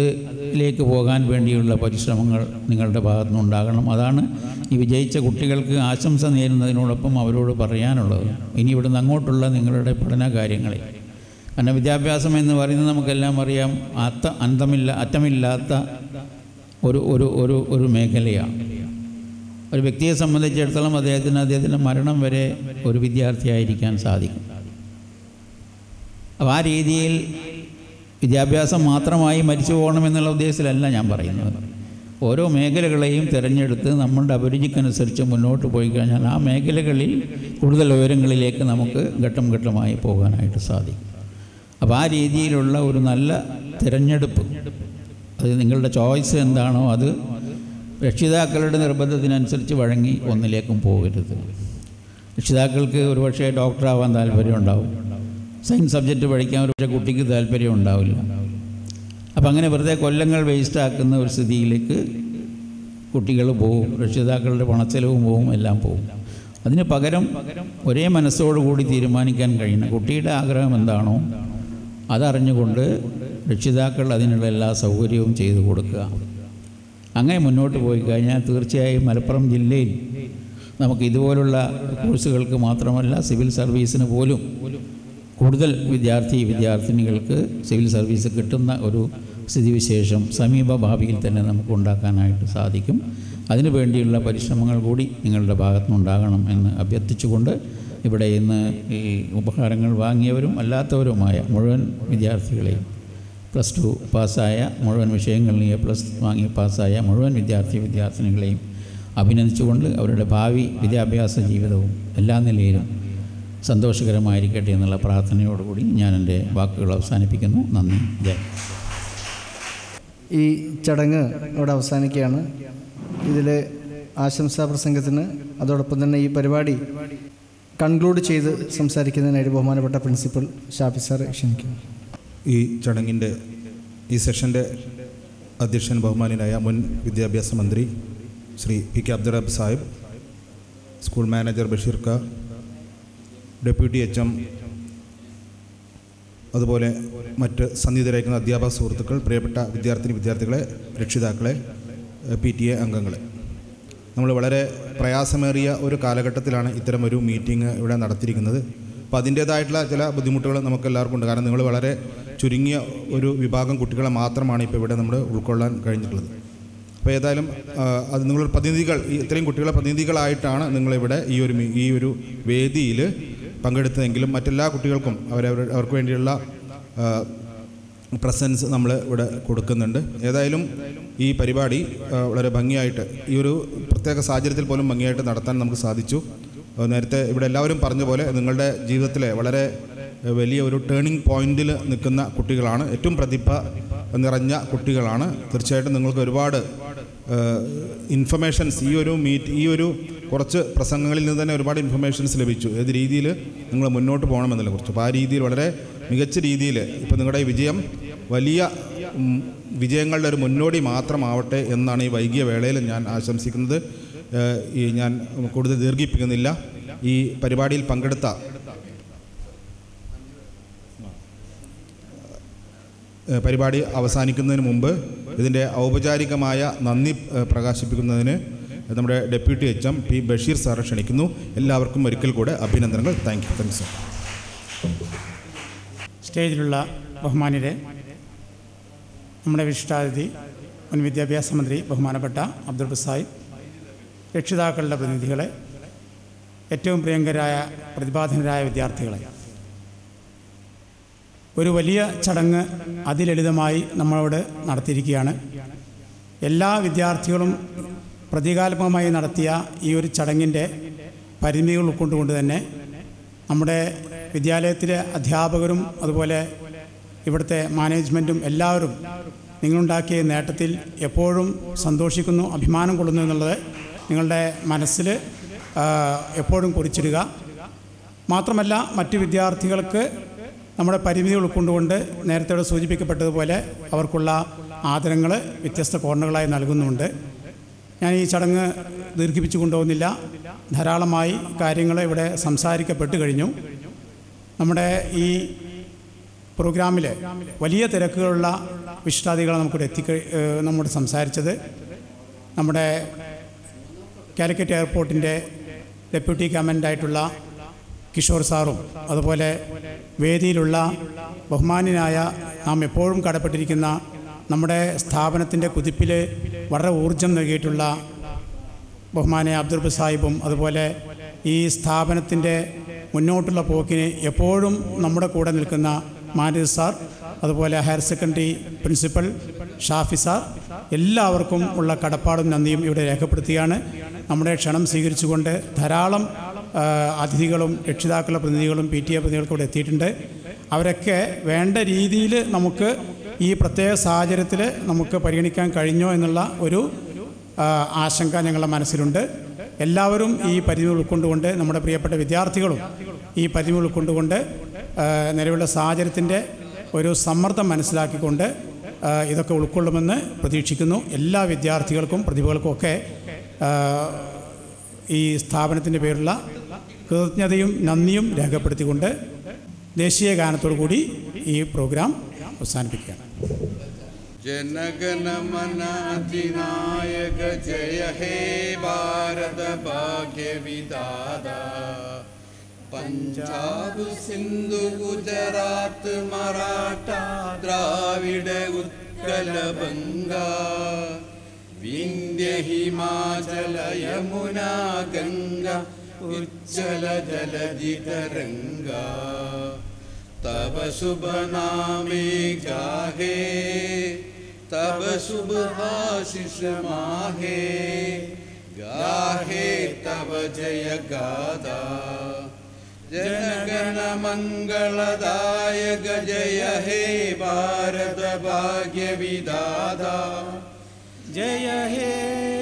ലേക്ക് പോകാൻ വേണ്ടിയുള്ള പരിശ്രമങ്ങൾ നിങ്ങളുടെ ഭാഗത്തു നിന്നുണ്ടാകണം അതാണ് ഈ വിജയിച്ച കുട്ടികൾക്ക് ആശംസ നേരുന്നതിനോടൊപ്പം അവരോട് പറയാനുള്ളത് ഇനി ഇവിടുന്ന് അങ്ങോട്ടുള്ള നിങ്ങളുടെ പഠന കാര്യങ്ങളിൽ കാരണം വിദ്യാഭ്യാസം എന്ന് പറയുന്നത് നമുക്കെല്ലാം അറിയാം അത്ത അന്തമില്ല അറ്റമില്ലാത്ത ഒരു ഒരു ഒരു ഒരു മേഖലയാണ് ഒരു വ്യക്തിയെ സംബന്ധിച്ചിടത്തോളം അദ്ദേഹത്തിന് അദ്ദേഹത്തിൻ്റെ മരണം വരെ ഒരു വിദ്യാർത്ഥിയായിരിക്കാൻ സാധിക്കും അപ്പോൾ ആ രീതിയിൽ വിദ്യാഭ്യാസം മാത്രമായി മരിച്ചു പോകണമെന്നുള്ള ഉദ്ദേശത്തിലല്ല ഞാൻ പറയുന്നത് ഓരോ മേഖലകളെയും തിരഞ്ഞെടുത്ത് നമ്മളുടെ അഭിരുചിക്കനുസരിച്ച് മുന്നോട്ട് പോയി കഴിഞ്ഞാൽ ആ മേഖലകളിൽ കൂടുതൽ ഉയരങ്ങളിലേക്ക് നമുക്ക് ഘട്ടം ഘട്ടമായി പോകാനായിട്ട് സാധിക്കും അപ്പോൾ ആ രീതിയിലുള്ള ഒരു നല്ല തിരഞ്ഞെടുപ്പ് അത് നിങ്ങളുടെ ചോയ്സ് എന്താണോ അത് രക്ഷിതാക്കളുടെ നിർബന്ധത്തിനനുസരിച്ച് വഴങ്ങി ഒന്നിലേക്കും പോകരുത് രക്ഷിതാക്കൾക്ക് ഒരുപക്ഷെ ഡോക്ടറാവാൻ താല്പര്യം ഉണ്ടാവും സയൻസ് സബ്ജക്റ്റ് പഠിക്കാൻ ഒരുപക്ഷെ കുട്ടിക്ക് താല്പര്യം ഉണ്ടാവില്ല അപ്പം അങ്ങനെ വെറുതെ കൊല്ലങ്ങൾ വേസ്റ്റാക്കുന്ന ഒരു സ്ഥിതിയിലേക്ക് കുട്ടികൾ പോവും രക്ഷിതാക്കളുടെ പണച്ചെലവും പോവും എല്ലാം പോവും അതിന് പകരം ഒരേ മനസ്സോടുകൂടി തീരുമാനിക്കാൻ കഴിയുന്ന കുട്ടിയുടെ ആഗ്രഹം എന്താണോ അതറിഞ്ഞുകൊണ്ട് രക്ഷിതാക്കൾ അതിനുള്ള എല്ലാ സൗകര്യവും ചെയ്തു കൊടുക്കുക അങ്ങനെ മുന്നോട്ട് പോയി കഴിഞ്ഞാൽ തീർച്ചയായും മലപ്പുറം ജില്ലയിൽ നമുക്ക് ഇതുപോലുള്ള കോഴ്സുകൾക്ക് മാത്രമല്ല സിവിൽ സർവീസിന് പോലും കൂടുതൽ വിദ്യാർത്ഥി വിദ്യാർത്ഥിനികൾക്ക് സിവിൽ സർവീസ് കിട്ടുന്ന ഒരു സ്ഥിതിവിശേഷം സമീപ ഭാവിയിൽ തന്നെ നമുക്ക് ഉണ്ടാക്കാനായിട്ട് സാധിക്കും അതിനു വേണ്ടിയുള്ള പരിശ്രമങ്ങൾ കൂടി നിങ്ങളുടെ ഭാഗത്തുനിന്നുണ്ടാകണം എന്ന് അഭ്യർത്ഥിച്ചുകൊണ്ട് ഇവിടെ ഇന്ന് ഈ ഉപഹാരങ്ങൾ വാങ്ങിയവരും അല്ലാത്തവരുമായ മുഴുവൻ വിദ്യാർത്ഥികളെയും പ്ലസ് ടു പാസ്സായ മുഴുവൻ വിഷയങ്ങളിൽ എ പ്ലസ് വാങ്ങി പാസ്സായ മുഴുവൻ വിദ്യാർത്ഥി വിദ്യാർത്ഥിനികളെയും അഭിനന്ദിച്ചുകൊണ്ട് അവരുടെ ഭാവി വിദ്യാഭ്യാസ ജീവിതവും എല്ലാ നിലയിലും സന്തോഷകരമായിരിക്കട്ടെ എന്നുള്ള പ്രാർത്ഥനയോടുകൂടി ഞാൻ എൻ്റെ വാക്കുകൾ അവസാനിപ്പിക്കുന്നു നന്ദി ജയ് ഈ ചടങ്ങ് ഇവിടെ അവസാനിക്കുകയാണ് ഇതിൽ ആശംസാ പ്രസംഗത്തിന് അതോടൊപ്പം തന്നെ ഈ പരിപാടി കൺക്ലൂഡ് ചെയ്ത് സംസാരിക്കുന്നതിനായിട്ട് ബഹുമാനപ്പെട്ട പ്രിൻസിപ്പൽ ഷാഫി സാറെ ക്ഷണിക്കുന്നു ഈ ചടങ്ങിൻ്റെ ഈ സെഷൻ്റെ അധ്യക്ഷൻ ബഹുമാനായ മുൻ വിദ്യാഭ്യാസ മന്ത്രി Shri P K Abdurabb Sahib school manager Basheer ക ഡെപ്യൂട്ടി എച്ച് എം അതുപോലെ മറ്റ് സന്നിധരായിരിക്കുന്ന അധ്യാപക സുഹൃത്തുക്കൾ പ്രിയപ്പെട്ട വിദ്യാർത്ഥിനി വിദ്യാർത്ഥികളെ രക്ഷിതാക്കളെ പി ടി എ അംഗങ്ങളെ നമ്മൾ വളരെ പ്രയാസമേറിയ ഒരു കാലഘട്ടത്തിലാണ് ഇത്തരം ഒരു മീറ്റിംഗ് ഇവിടെ നടത്തിയിരിക്കുന്നത് അപ്പോൾ അതിൻ്റേതായിട്ടുള്ള ചില ബുദ്ധിമുട്ടുകൾ നമുക്ക് എല്ലാവർക്കും ഉണ്ട് കാരണം നിങ്ങൾ വളരെ ചുരുങ്ങിയ ഒരു വിഭാഗം കുട്ടികളെ മാത്രമാണ് ഇപ്പോൾ ഇവിടെ നമ്മൾ ഉൾക്കൊള്ളാൻ കഴിഞ്ഞിട്ടുള്ളത് അപ്പോൾ ഏതായാലും ആ, അത് നിങ്ങൾ പ്രതിനിധികൾ ഈ ഇത്രയും കുട്ടികളെ പ്രതിനിധികളായിട്ടാണ് നിങ്ങളിവിടെ ഈ ഒരു മീ- ഈ ഒരു വേദിയിൽ പങ്കെടുത്തതെങ്കിലും മറ്റെല്ലാ കുട്ടികൾക്കും അവരവർ അവർക്ക് വേണ്ടിയുള്ള ആ, പ്രസൻസ് നമ്മൾ ഇവിടെ കൊടുക്കുന്നുണ്ട് ഏതായാലും ഈ പരിപാടി ആ, വളരെ ഭംഗിയായിട്ട് ഈ ഒരു പ്രത്യേക സാഹചര്യത്തിൽ പോലും ഭംഗിയായിട്ട് നടത്താൻ നമുക്ക് സാധിച്ചു ആ, നേരത്തെ ഇവിടെ എല്ലാവരും പറഞ്ഞ പോലെ നിങ്ങളുടെ ജീവിതത്തിലെ വളരെ ആ, വലിയ ഒരു ടേണിംഗ് പോയിന്റിൽ നിൽക്കുന്ന കുട്ടികളാണ് ഏറ്റവും പ്രതിഭ നിറഞ്ഞ കുട്ടികളാണ് തീർച്ചയായിട്ടും നിങ്ങൾക്ക് ഒരുപാട് ഇൻഫർമേഷൻസ് ഈ ഒരു മീറ്റ് ഈ ഒരു കുറച്ച് പ്രസംഗങ്ങളിൽ നിന്ന് തന്നെ ഒരുപാട് ഇൻഫർമേഷൻസ് ലഭിച്ചു ഏത് രീതിയിൽ നിങ്ങൾ മുന്നോട്ട് പോകണമെന്നതിനെ കുറിച്ച് അപ്പോൾ ആ രീതിയിൽ വളരെ മികച്ച രീതിയിൽ ഇപ്പോൾ നിങ്ങളുടെ ഈ വിജയം വലിയ ഉം, വിജയങ്ങളുടെ ഒരു മുന്നോടി മാത്രമാവട്ടെ എന്നാണ് ഈ വൈകിയ വേളയിൽ ഞാൻ ആശംസിക്കുന്നത് ഏഹ്, ഈ ഞാൻ കൂടുതൽ ദീർഘിപ്പിക്കുന്നില്ല ഈ പരിപാടിയിൽ പങ്കെടുത്ത ഏഹ്, പരിപാടി അവസാനിക്കുന്നതിന് മുമ്പ് ഇതിൻ്റെ ഔപചാരികമായ നന്ദി ഏഹ്, പ്രകാശിപ്പിക്കുന്നതിന് നമ്മുടെ deputy H M P Basheer സാറെ ക്ഷണിക്കുന്നു എല്ലാവർക്കും ഒരിക്കൽ കൂടെ അഭിനന്ദനങ്ങൾ thank you thank you sir സ്റ്റേജിലുള്ള ബഹുമാന്യരെ നമ്മുടെ വിശിഷ്ടാതിഥി മുൻ വിദ്യാഭ്യാസ മന്ത്രി ബഹുമാനപ്പെട്ട അബ്ദുൾ സാഹിബ് രക്ഷിതാക്കളുടെ പ്രതിനിധികളെ ഏറ്റവും പ്രിയങ്കരായ പ്രതിഭാധനരായ വിദ്യാർത്ഥികളെ ഒരു വലിയ ചടങ്ങ് അതിലളിതമായി നമ്മളോട് നടത്തിയിരിക്കുകയാണ് എല്ലാ വിദ്യാർത്ഥികളും പ്രതീകാത്മകമായി നടത്തിയ ഈ ഒരു ചടങ്ങിൻ്റെ പരിമിതികൾ ഉൾക്കൊണ്ടുകൊണ്ട് തന്നെ നമ്മുടെ വിദ്യാലയത്തിലെ അധ്യാപകരും അതുപോലെ ഇവിടുത്തെ മാനേജ്മെൻറ്റും എല്ലാവരും നിങ്ങളുണ്ടാക്കിയ നേട്ടത്തിൽ എപ്പോഴും സന്തോഷിക്കുന്നു അഭിമാനം കൊള്ളുന്നു എന്നുള്ളത് നിങ്ങളുടെ മനസ്സിൽ ആ, എപ്പോഴും കുറിച്ചിടുക മാത്രമല്ല മറ്റ് വിദ്യാർത്ഥികൾക്ക് നമ്മുടെ പരിമിതികൾ ഉൾക്കൊണ്ടുകൊണ്ട് നേരത്തെ ഇവിടെ സൂചിപ്പിക്കപ്പെട്ടതുപോലെ അവർക്കുള്ള ആദരങ്ങൾ വ്യത്യസ്ത കോർണറുകളായി നൽകുന്നുണ്ട് ഞാൻ ഈ ചടങ്ങ് ദീർഘിപ്പിച്ചു കൊണ്ടുപോകുന്നില്ല ധാരാളമായി കാര്യങ്ങൾ ഇവിടെ സംസാരിക്കപ്പെട്ട് കഴിഞ്ഞു നമ്മുടെ ഈ പ്രോഗ്രാമിൽ വലിയ തിരക്കുകളുള്ള വിശിഷ്ടാതികളെ നമുക്കിവിടെ എത്തിക്ക ഏഹ് നമ്മോട് സംസാരിച്ചത് നമ്മുടെ കാലിക്കറ്റ് എയർപോർട്ടിൻ്റെ ഡെപ്യൂട്ടി കമാൻഡായിട്ടുള്ള കിഷോർ സാറും അതുപോലെ വേദിയിലുള്ള ബഹുമാന്യനായ നാം എപ്പോഴും കടപ്പെട്ടിരിക്കുന്ന നമ്മുടെ സ്ഥാപനത്തിൻ്റെ കുതിപ്പിൽ വളരെ ഊർജം നൽകിയിട്ടുള്ള ബഹുമാനെ അബ്ദുൾ സാഹിബും അതുപോലെ ഈ സ്ഥാപനത്തിൻ്റെ മുന്നോട്ടുള്ള പോക്കിന് എപ്പോഴും നമ്മുടെ കൂടെ നിൽക്കുന്ന മാനസ് സാർ അതുപോലെ higher secondary principal Shafi sir എല്ലാവർക്കും ഉള്ള കടപ്പാടും നന്ദിയും ഇവിടെ രേഖപ്പെടുത്തുകയാണ് നമ്മുടെ ക്ഷണം സ്വീകരിച്ചുകൊണ്ട് ധാരാളം ആ, അതിഥികളും രക്ഷിതാക്കളുടെ പ്രതിനിധികളും പി ടി എ പ്രതിനിധികൾക്കും ഇവിടെ എത്തിയിട്ടുണ്ട് അവരൊക്കെ വേണ്ട രീതിയിൽ നമുക്ക് ഈ പ്രത്യേക സാഹചര്യത്തിൽ നമുക്ക് പരിഗണിക്കാൻ കഴിഞ്ഞോ എന്നുള്ള ഒരു ആ, ആശങ്ക ഞങ്ങളുടെ മനസ്സിലുണ്ട് എല്ലാവരും ഈ പരിധി ഉൾക്കൊണ്ടുകൊണ്ട് നമ്മുടെ പ്രിയപ്പെട്ട വിദ്യാർത്ഥികളും ഈ പരിധി ഉൾക്കൊണ്ടുകൊണ്ട് ആ, നിലവിലുള്ള സാഹചര്യത്തിൻ്റെ ഒരു സമ്മർദ്ദം മനസ്സിലാക്കിക്കൊണ്ട് ആ, ഇതൊക്കെ ഉൾക്കൊള്ളുമെന്ന് പ്രതീക്ഷിക്കുന്നു എല്ലാ വിദ്യാർത്ഥികൾക്കും പ്രതിഭകൾക്കും ഒക്കെ ആ, ഈ സ്ഥാപനത്തിൻ്റെ പേരുള്ള കൃതജ്ഞതയും നന്ദിയും രേഖപ്പെടുത്തിക്കൊണ്ട് ദേശീയ ഗാനത്തോടു കൂടി ഈ പ്രോഗ്രാം അവസാനിപ്പിക്കുകയാണ് जनगणमनाधिनायक जय हे भारत भाग्य विदाता പഞ്ചാബ് സിന്ധു ഗുജറാത്ത് മറാഠ ദ്രാവിഡ ഉത്കല ബംഗ വിന്ധ്യ ഹിമാചല യമുന ഗംഗ ഉജ്ജല ജലധി തരംഗ तब शुभ नामे गाहे तब शुभ आशीष माहे गाहे तब जय गादा जनगण मंगलदायक जय हे भारत भाग्य विदाता जय हे